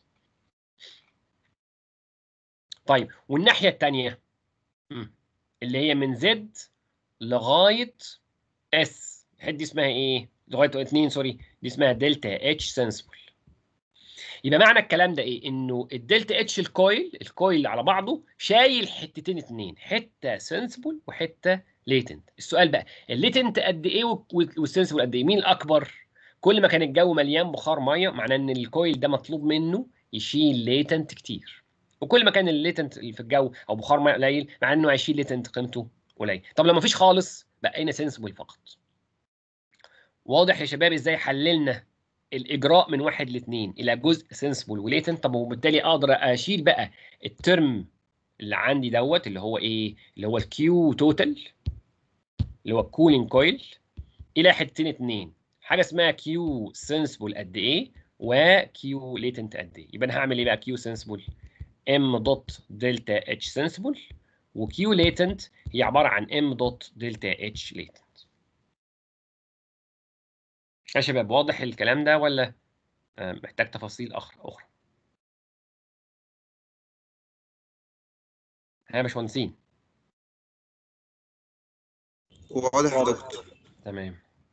طيب والناحيه الثانيه اللي هي من زد لغايه اس الحته دي اسمها ايه؟ لغايه 2 سوري دي اسمها دلتا اتش سنسبل يبقى معنى الكلام ده ايه؟ انه الدلتا اتش الكويل الكويل على بعضه شايل حتتين اتنين حته سنسبل وحته ليتنت السؤال بقى الليتنت قد ايه والسنسبل قد ايه؟ مين الاكبر؟ كل ما كان الجو مليان بخار ميه معناه ان الكويل ده مطلوب منه يشيل ليتنت كتير وكل ما كان الليتنت اللي في الجو او بخار ميه قليل مع انه هيشيل ليتنت قيمته قليل طب لو مفيش خالص بقينا سنسبل فقط واضح يا شباب ازاي حللنا الاجراء من واحد لاثنين الى جزء سنسبل وليتنت طب وبالتالي اقدر اشيل بقى الترم اللي عندي دوت اللي هو ايه اللي هو الكيو توتال اللي هو الكولينج كويل الى حتتين اتنين حاجه اسمها كيو سنسبل قد ايه وكيو ليتنت قد ايه يبقى انا هعمل ايه بقى كيو سنسبل ام دوت دلتا اتش سنسبل وكيو ليتنت هي عباره عن ام دوت دلتا اتش ليتنت يا شباب واضح الكلام ده ولا محتاج تفاصيل اخرى اخرى ها يا باشمهندسين واضح يا دكتور تمام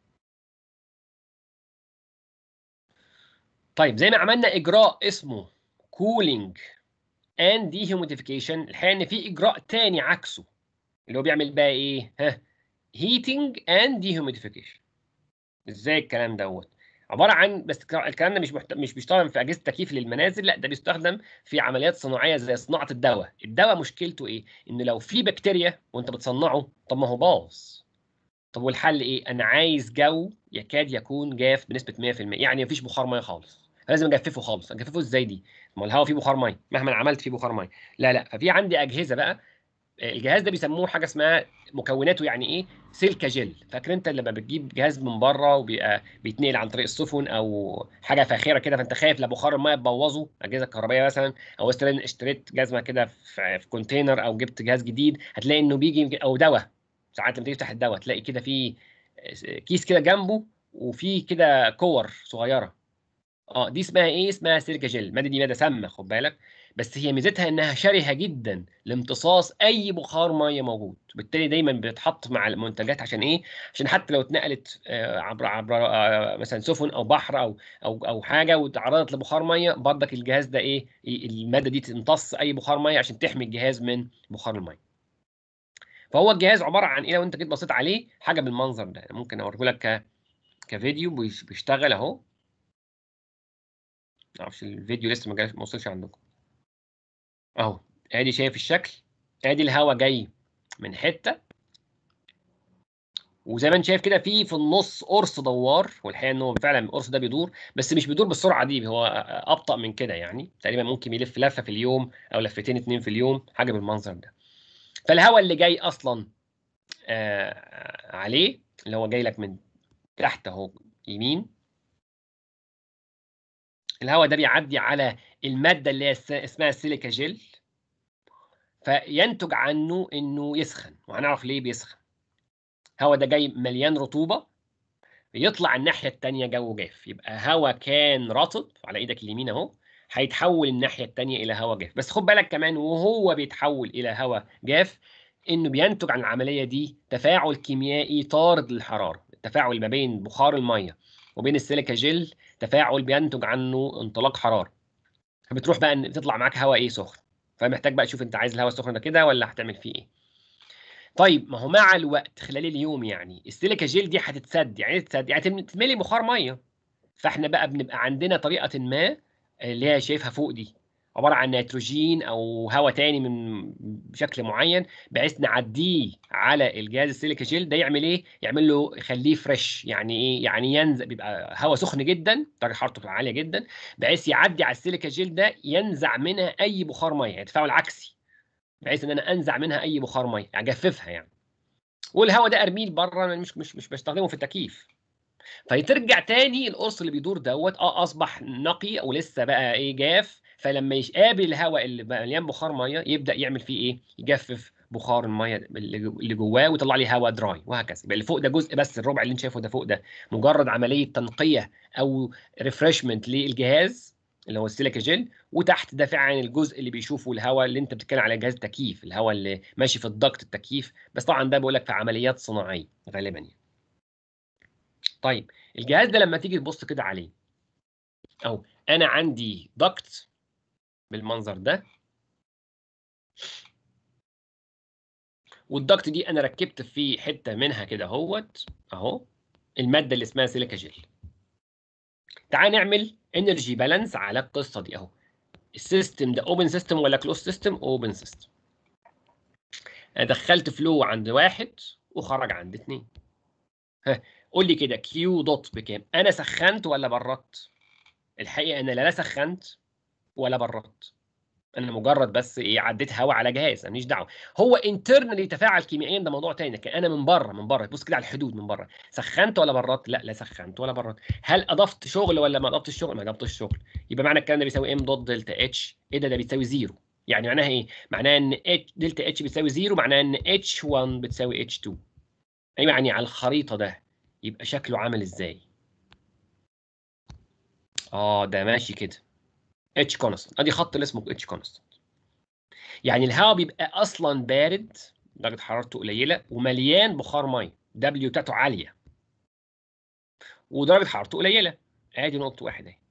طيب زي ما عملنا اجراء اسمه كولينج اند دي هيوميديفيكيشن الحقيقه ان في اجراء تاني عكسه اللي هو بيعمل بقى ايه ها هيتنج اند دي هيوميديفيكيشن ازاي الكلام دوت عباره عن بس الكلام ده مش محت... مش بيشتغل في اجهزه تكييف للمنازل لا ده بيستخدم في عمليات صناعيه زي صناعه الدواء الدواء مشكلته ايه ان لو في بكتيريا وانت بتصنعه طب ما هو باظ طب والحل ايه انا عايز جو يكاد يكون جاف بنسبه 100% يعني مفيش بخار ميه خالص لازم اجففه خالص اجففه ازاي دي ما الهواء فيه بخار ميه مهما عملت فيه بخار ميه لا لا ففي عندي اجهزه بقى الجهاز ده بيسموه حاجه اسمها مكوناته يعني ايه سيليكا جل فاكر انت لما بتجيب جهاز من بره وبيبقى بيتنقل عن طريق السفن او حاجه فاخره كده فانت خايف لا بخار الميه تبوظه اجهزه كهربائيه مثلا او اشتريت جزمه كده في, في كونتينر او جبت جهاز جديد هتلاقي انه بيجي او دواء ساعات لما تفتح الدواء تلاقي كده في كيس كده جنبه وفي كده كور صغيره اه دي اسمها ايه اسمها سيليكا جل الماده دي ماده سامه خد بالك بس هي ميزتها انها شرهه جدا لامتصاص اي بخار ميه موجود بالتالي دايما بتتحط مع المنتجات عشان ايه عشان حتى لو اتنقلت عبر عبر مثلا سفن او بحر او او او حاجه وتعرضت لبخار ميه برضك الجهاز ده ايه الماده دي تمتص اي بخار ميه عشان تحمي الجهاز من بخار الميه فهو الجهاز عباره عن ايه لو انت جيت بصيت عليه حاجه بالمنظر ده ممكن اوريه لك ك كفيديو بيشتغل اهو معرفش الفيديو لسه ما جاش ما وصلش عندكم اهو ادي شايف الشكل ادي الهواء جاي من حته وزي ما انت شايف كده في في النص قرص دوار والحقيقه ان هو فعلا القرص ده بيدور بس مش بيدور بالسرعه دي هو ابطا من كده يعني تقريبا ممكن يلف لفه في اليوم او لفتين اتنين في اليوم حاجه بالمنظر ده فالهواء اللي جاي اصلا آه عليه اللي هو جاي لك من تحت اهو يمين الهواء ده بيعدي على الماده اللي هي الس- اسمها السيليكا جيل فينتج عنه انه يسخن وهنعرف ليه بيسخن هواء ده جاي مليان رطوبه يطلع الناحيه الثانيه جو جاف يبقى هواء كان رطب على ايدك اليمين اهو هيتحول الناحيه الثانيه الى هواء جاف بس خد بالك كمان وهو بيتحول الى هواء جاف انه بينتج عن العمليه دي تفاعل كيميائي طارد للحراره التفاعل ما بين بخار الميه وبين السيليكا جيل تفاعل بينتج عنه انطلاق حراره فبتروح بقى ان تطلع معاك هواء ايه سخن فمحتاج بقى تشوف انت عايز الهواء السخن ده كده ولا هتعمل فيه ايه طيب ما هو مع الوقت خلال اليوم يعني السيليكا جيل دي هتتسد يعني ايه تتسد يعني تتملي بخار ميه فاحنا بقى بنبقى عندنا طريقه ما اللي هي شايفها فوق دي عباره عن نيتروجين او هواء تاني من بشكل معين بحيث نعديه على الجهاز السيليكا جيل ده يعمل ايه؟ يعمل له يخليه فريش يعني ايه؟ يعني ينزع بيبقى هواء سخن جدا درجه حرارته بتبقى عاليه جدا بحيث يعدي على السيليكا جيل ده ينزع منها اي بخار ميه يعني تفاعل عكسي بحيث ان انا انزع منها اي بخار ميه اجففها يعني والهواء ده ارميه بره أنا مش مش مش بستخدمه في التكييف فيترجع تاني القرص اللي بيدور دوت اه اصبح نقي ولسه بقى ايه جاف فلما يقابل الهواء اللي بقى مليان بخار ميه يبدا يعمل فيه ايه يجفف بخار الميه اللي جو- اللي جواه ويطلع لي هواء دراي وهكذا يبقى اللي فوق ده جزء بس الربع اللي انت شايفه ده فوق ده مجرد عمليه تنقيه او ريفرشمنت للجهاز اللي هو السيليكا جيل وتحت ده فعلا الجزء اللي بيشوفه الهواء اللي انت بتتكلم على جهاز تكييف الهواء اللي ماشي في الضغط التكييف بس طبعا ده بقول لك في عمليات صناعيه غالبا يعني طيب الجهاز ده لما تيجي تبص كده عليه او انا عندي ضغط بالمنظر ده والضغط دي انا ركبت في حته منها كده اهوت اهو الماده اللي اسمها سيليكا جيل تعال نعمل انرجي بالانس على القصه دي اهو السيستم ده اوبن سيستم ولا كلوز سيستم اوبن سيستم انا دخلت فلو عند واحد وخرج عند اتنين ها قول لي كده كيو دوت بكام انا سخنت ولا بردت الحقيقه انا لا سخنت ولا بردت انا مجرد بس ايه عديت هواء على جهاز انا ماليش دعوه هو انترنالي تفاعل كيميائيا ده موضوع تاني لكن انا من بره من بره بص كده على الحدود من بره سخنت ولا بردت لا لا سخنت ولا بردت هل اضفت شغل ولا ما اضفتش شغل ما اضفتش شغل يبقى معنى الكلام ده بيساوي ام دوت دلتا اتش ايه ده ده بيساوي زيرو يعني معناها ايه معناها ان اتش دلتا اتش بتساوي زيرو معناها ان اتش 1 بتساوي اتش 2 ايوه يعني على الخريطه ده يبقى شكله عامل ازاي اه ده ماشي كده اتش كونستنت ادي خط اللي اسمه اتش كونستنت يعني الهواء بيبقى اصلا بارد درجه حرارته قليله ومليان بخار ميه دبليو بتاعته عاليه ودرجه حرارته قليله ادي نقطه واحد اهي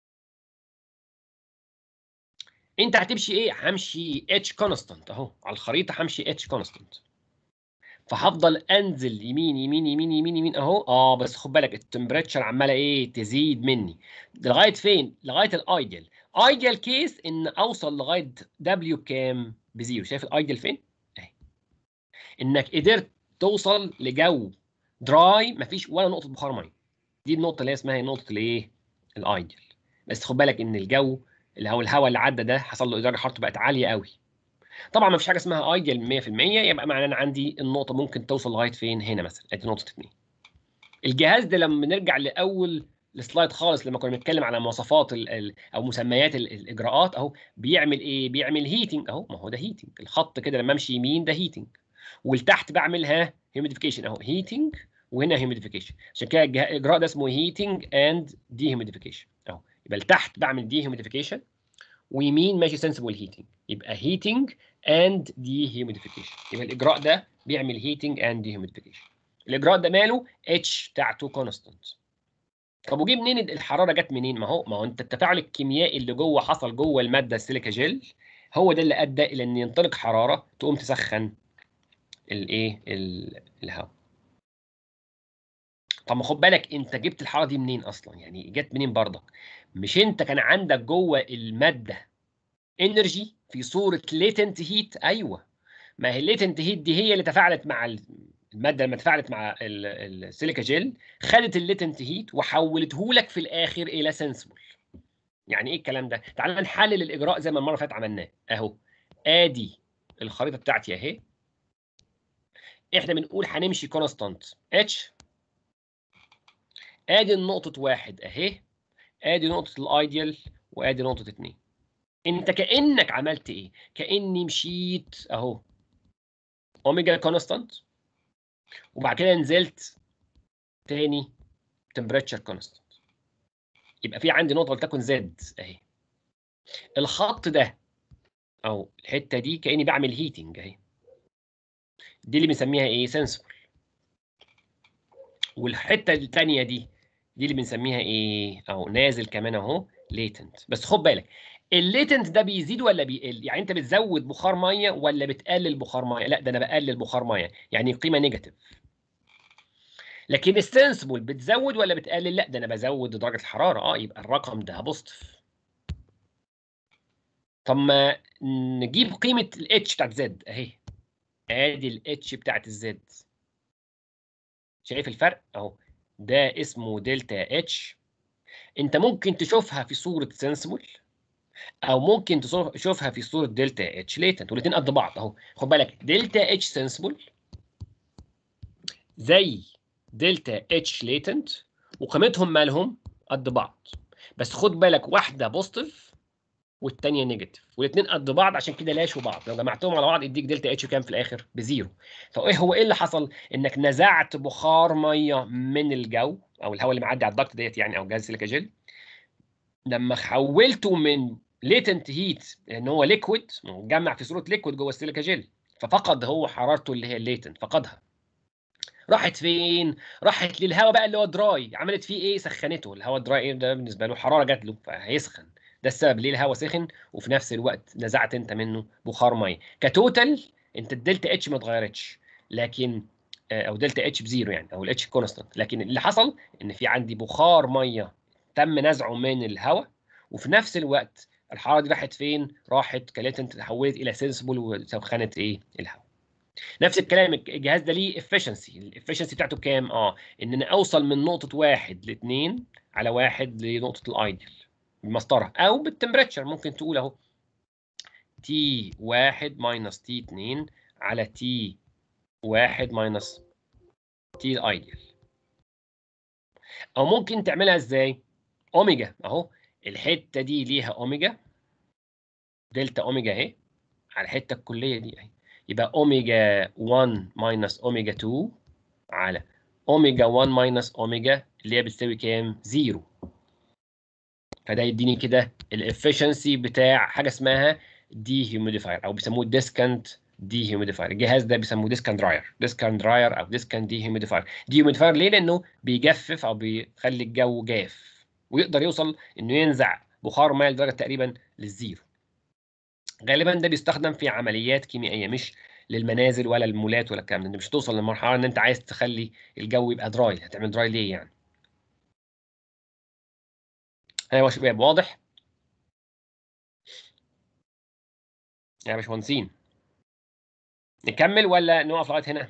انت هتمشي ايه همشي اتش كونستنت اهو على الخريطه همشي اتش كونستنت فهفضل انزل يمين يمين يمين يمين يمين اهو اه بس خد بالك التمبريتشر عماله ايه تزيد مني لغايه فين لغايه الايديال ايديال كيس ان اوصل لغايه دبليو بكام بزيرو شايف الايديال فين اهي انك قدرت توصل لجو دراي مفيش ولا نقطه بخار ميه دي النقطه اللي هي اسمها نقطه الايه الايديال بس خد بالك ان الجو اللي هو الهواء اللي عدى ده حصل له درجه حرارته بقت عاليه قوي طبعا ما فيش حاجه اسمها ايديال 100% يبقى معناه ان عندي النقطه ممكن توصل لغايه فين هنا مثلا ادي نقطه 2 الجهاز ده لما نرجع لاول السلايد خالص لما كنا بنتكلم على مواصفات ال ال او مسميات ال الاجراءات اهو بيعمل ايه بيعمل هيتنج اهو ما هو ده هيتنج الخط كده لما امشي يمين ده هيتنج والتحت بعملها هيوميديفيكيشن اهو هيتنج وهنا هيوميديفيكيشن عشان كده الجه- الاجراء ده اسمه هيتنج اند دي هيوميديفيكيشن اهو يبقى لتحت بعمل دي هيوميديفيكيشن ويمين ماشي سنسبل هيتنج يبقى هيتنج اند دي هيوميديفيكيشن يبقى الاجراء ده بيعمل هيتنج اند دي هيوميديفيكيشن الاجراء ده ماله اتش بتاعته كونستنت طب وجيب منين الحراره جت منين ما هو ما هو انت التفاعل الكيميائي اللي جوه حصل جوه الماده السيليكا جيل هو ده اللي ادى الى ان ينطلق حراره تقوم تسخن الايه ال- الهواء طب ما خد بالك انت جبت الحراره دي منين اصلا يعني جت منين برضك مش انت كان عندك جوه الماده انرجي في صوره ليتنت هيت ايوه ما هي الليتنت هيت دي هي اللي تفاعلت مع ال- الماده لما تفاعلت مع ال- السيليكا جيل خدت الليتنت هيت وحولته لك في الاخر الى سنسبل يعني ايه الكلام ده تعال نحلل الاجراء زي ما المره اللي فاتت عملناه اهو ادي الخريطه بتاعتي اهي احنا بنقول هنمشي كونستانت اتش ادي النقطه واحد اهي ادي نقطه الايديال وادي نقطه اتنين انت كانك عملت ايه كاني مشيت اهو اوميجا كونستانت وبعد كده نزلت تاني تمبريتشر كونستانت يبقى في عندي نقطه ولتكن زد اهي الخط ده او الحته دي كاني بعمل هيتنج اهي دي اللي بنسميها ايه سنسبل والحته الثانيه دي دي اللي بنسميها ايه او نازل كمان اهو ليتنت بس خد بالك الليتنت ده بيزيد ولا بيقل يعني انت بتزود بخار ميه ولا بتقلل بخار ميه لا ده انا بقلل بخار ميه يعني قيمه نيجاتيف لكن السنسبل بتزود ولا بتقلل لا ده انا بزود درجه الحراره اه يبقى الرقم ده بوزيتيف طب ما نجيب قيمه الاتش بتاعت زد اهي ادي الاتش بتاعت الزد شايف الفرق اهو ده اسمه دلتا اتش انت ممكن تشوفها في صوره سنسبل او ممكن تصور- تشوفها في صوره دلتا اتش ليتنت والاثنين قد بعض اهو خد بالك دلتا اتش سنسبل زي دلتا اتش ليتنت وقيمتهم مالهم قد بعض بس خد بالك واحده بوزيتيف والثانيه نيجاتيف والاثنين قد بعض عشان كده لاشوا بعض لو جمعتهم على بعض يديك دلتا اتش كام في الاخر بزيرو فايه هو ايه اللي حصل انك نزعت بخار ميه من الجو او الهواء اللي معدي على الضغط ديت يعني او جهاز سيليكا جيل لما حولته من ليتنت هيت ان هو ليكويد مجمع في صوره ليكويد جوه السيليكا جيل ففقد هو حرارته اللي هي الليتنت فقدها راحت فين؟ راحت للهواء بقى اللي هو دراي عملت فيه ايه؟ سخنته الهواء دراي ايه ده بالنسبه له حراره جات له فهيسخن ده السبب ليه الهواء سخن وفي نفس الوقت نزعت انت منه بخار ميه كتوتال انت الدلتا اتش ما اتغيرتش لكن آه، او دلتا اتش بزيرو يعني او الاتش كونستانت لكن اللي حصل ان في عندي بخار ميه تم نزعه من الهواء وفي نفس الوقت الحراره دي راحت فين؟ راحت كليتنت تحولت الى سنسبل وسخنت ايه؟ الهواء. نفس الكلام الجهاز ده ليه افشنسي، الافشنسي بتاعته كام؟ اه ان انا اوصل من نقطه واحد لاثنين على واحد لنقطه الايدل بالمسطره او بالتمبريتشر ممكن تقول اهو تي واحد ماينس تي 2 على تي واحد ماينس تي الايدل او ممكن تعملها ازاي؟ اوميجا اهو الحته دي ليها اوميجا دلتا اوميجا اهي على الحته الكليه دي اهي يبقى اوميجا 1 ماينس اوميجا 2 على اوميجا 1 ماينس اوميجا اللي هي بتساوي كام؟ زيرو فده يديني كده الافشنسي بتاع حاجه اسمها دي هيوميديفاير او بيسموه ديسكانت دي هيوميديفاير الجهاز ده بيسموه ديسكان دراير ديسكان دراير او ديسكان دي هيوميديفاير دي هيوميديفاير ليه لانه بيجفف او بيخلي الجو جاف ويقدر يوصل انه ينزع بخار ميه لدرجه تقريبا للزيرو غالبا ده بيستخدم في عمليات كيميائيه مش للمنازل ولا المولات ولا الكلام ده مش توصل للمرحله ان انت عايز تخلي الجو يبقى دراي هتعمل دراي ليه يعني ايوه يا شباب واضح يا باشمهندسين نكمل ولا نقف لغايه هنا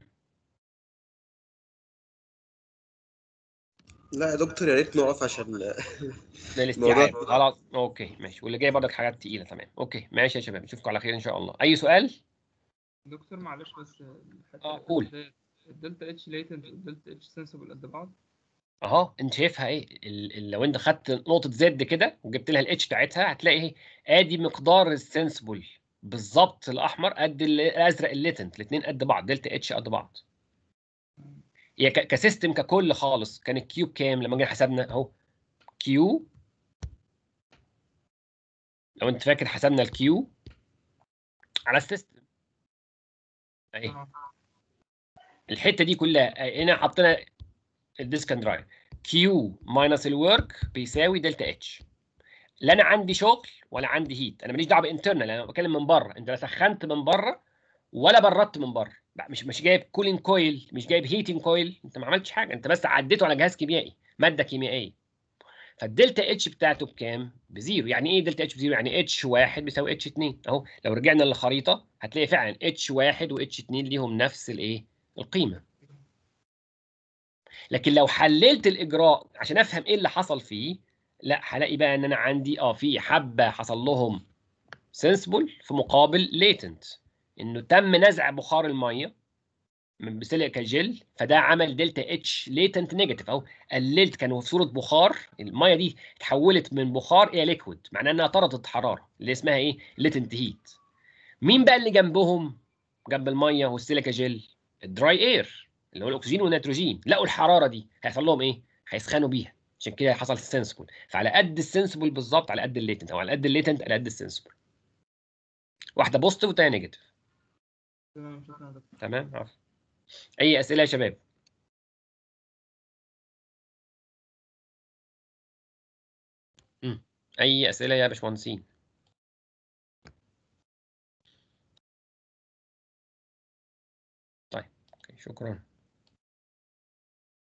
لا يا دكتور يا ريت نقف عشان ده الاستيعاب موضوع- خلاص اوكي ماشي واللي جاي برضك حاجات تقيله تمام اوكي ماشي يا شباب نشوفكم على خير ان شاء الله اي سؤال دكتور معلش بس الحتة آه، قول. ديت، الدلتا اتش ليتنت والدلتا اتش سنسبل قد بعض اهو انت شايفها ايه ال- ال- لو انت خدت نقطه زد كده وجبت لها الاتش بتاعتها هتلاقي ايه ادي مقدار السنسبل بالظبط الاحمر قد ال- الازرق الليتنت الاثنين قد بعض دلتا اتش قد بعض هي ك- كسيستم ككل خالص كان الكيو بكام لما جينا حسبنا اهو كيو لو انت فاكر حسبنا الكيو على السيستم اهي آه. الحته دي كلها هنا حطينا الديسك اند درايف كيو ماينس الورك بيساوي دلتا اتش لا انا عندي شغل ولا عندي هيت انا ماليش دعوه بانترنال انا بتكلم من بره انت لا سخنت من بره ولا بردت من بره لا، مش مش جايب كولينج كويل مش جايب هيتنج كويل انت ما عملتش حاجه انت بس عديته على جهاز كيميائي ماده كيميائيه فالدلتا اتش بتاعته بكام؟ بزيرو يعني ايه دلتا اتش بزيرو؟ يعني اتش واحد بيساوي اتش 2 اهو لو رجعنا للخريطه هتلاقي فعلا اتش واحد واتش 2 ليهم نفس الايه؟ القيمه لكن لو حللت الاجراء عشان افهم ايه اللي حصل فيه لا هلاقي بقى ان انا عندي اه في حبه حصل لهم سنسبل في مقابل ليتنت انه تم نزع بخار الميه من بسيليكا جل فده عمل دلتا اتش ليتنت نيجاتيف اهو قللت كانوا في صوره بخار الميه دي اتحولت من بخار الى ليكويد معناه انها طردت حراره اللي اسمها ايه ليتنت هيت مين بقى اللي جنبهم جنب الميه والسيليكا جل الدراي اير اللي هو الاكسجين والنيتروجين لقوا الحراره دي هيحصل لهم ايه هيسخنوا بيها عشان كده حصل السنسبل فعلى قد السنسبل بالظبط على قد الليتنت او على قد الليتنت على قد السنسبل واحده بوزيتيف والثانيه نيجاتيف تمام شكرا يا دكتور تمام عفوا اي اسئله يا شباب مم. اي اسئله يا باشمهندسين طيب أوكي، شكرا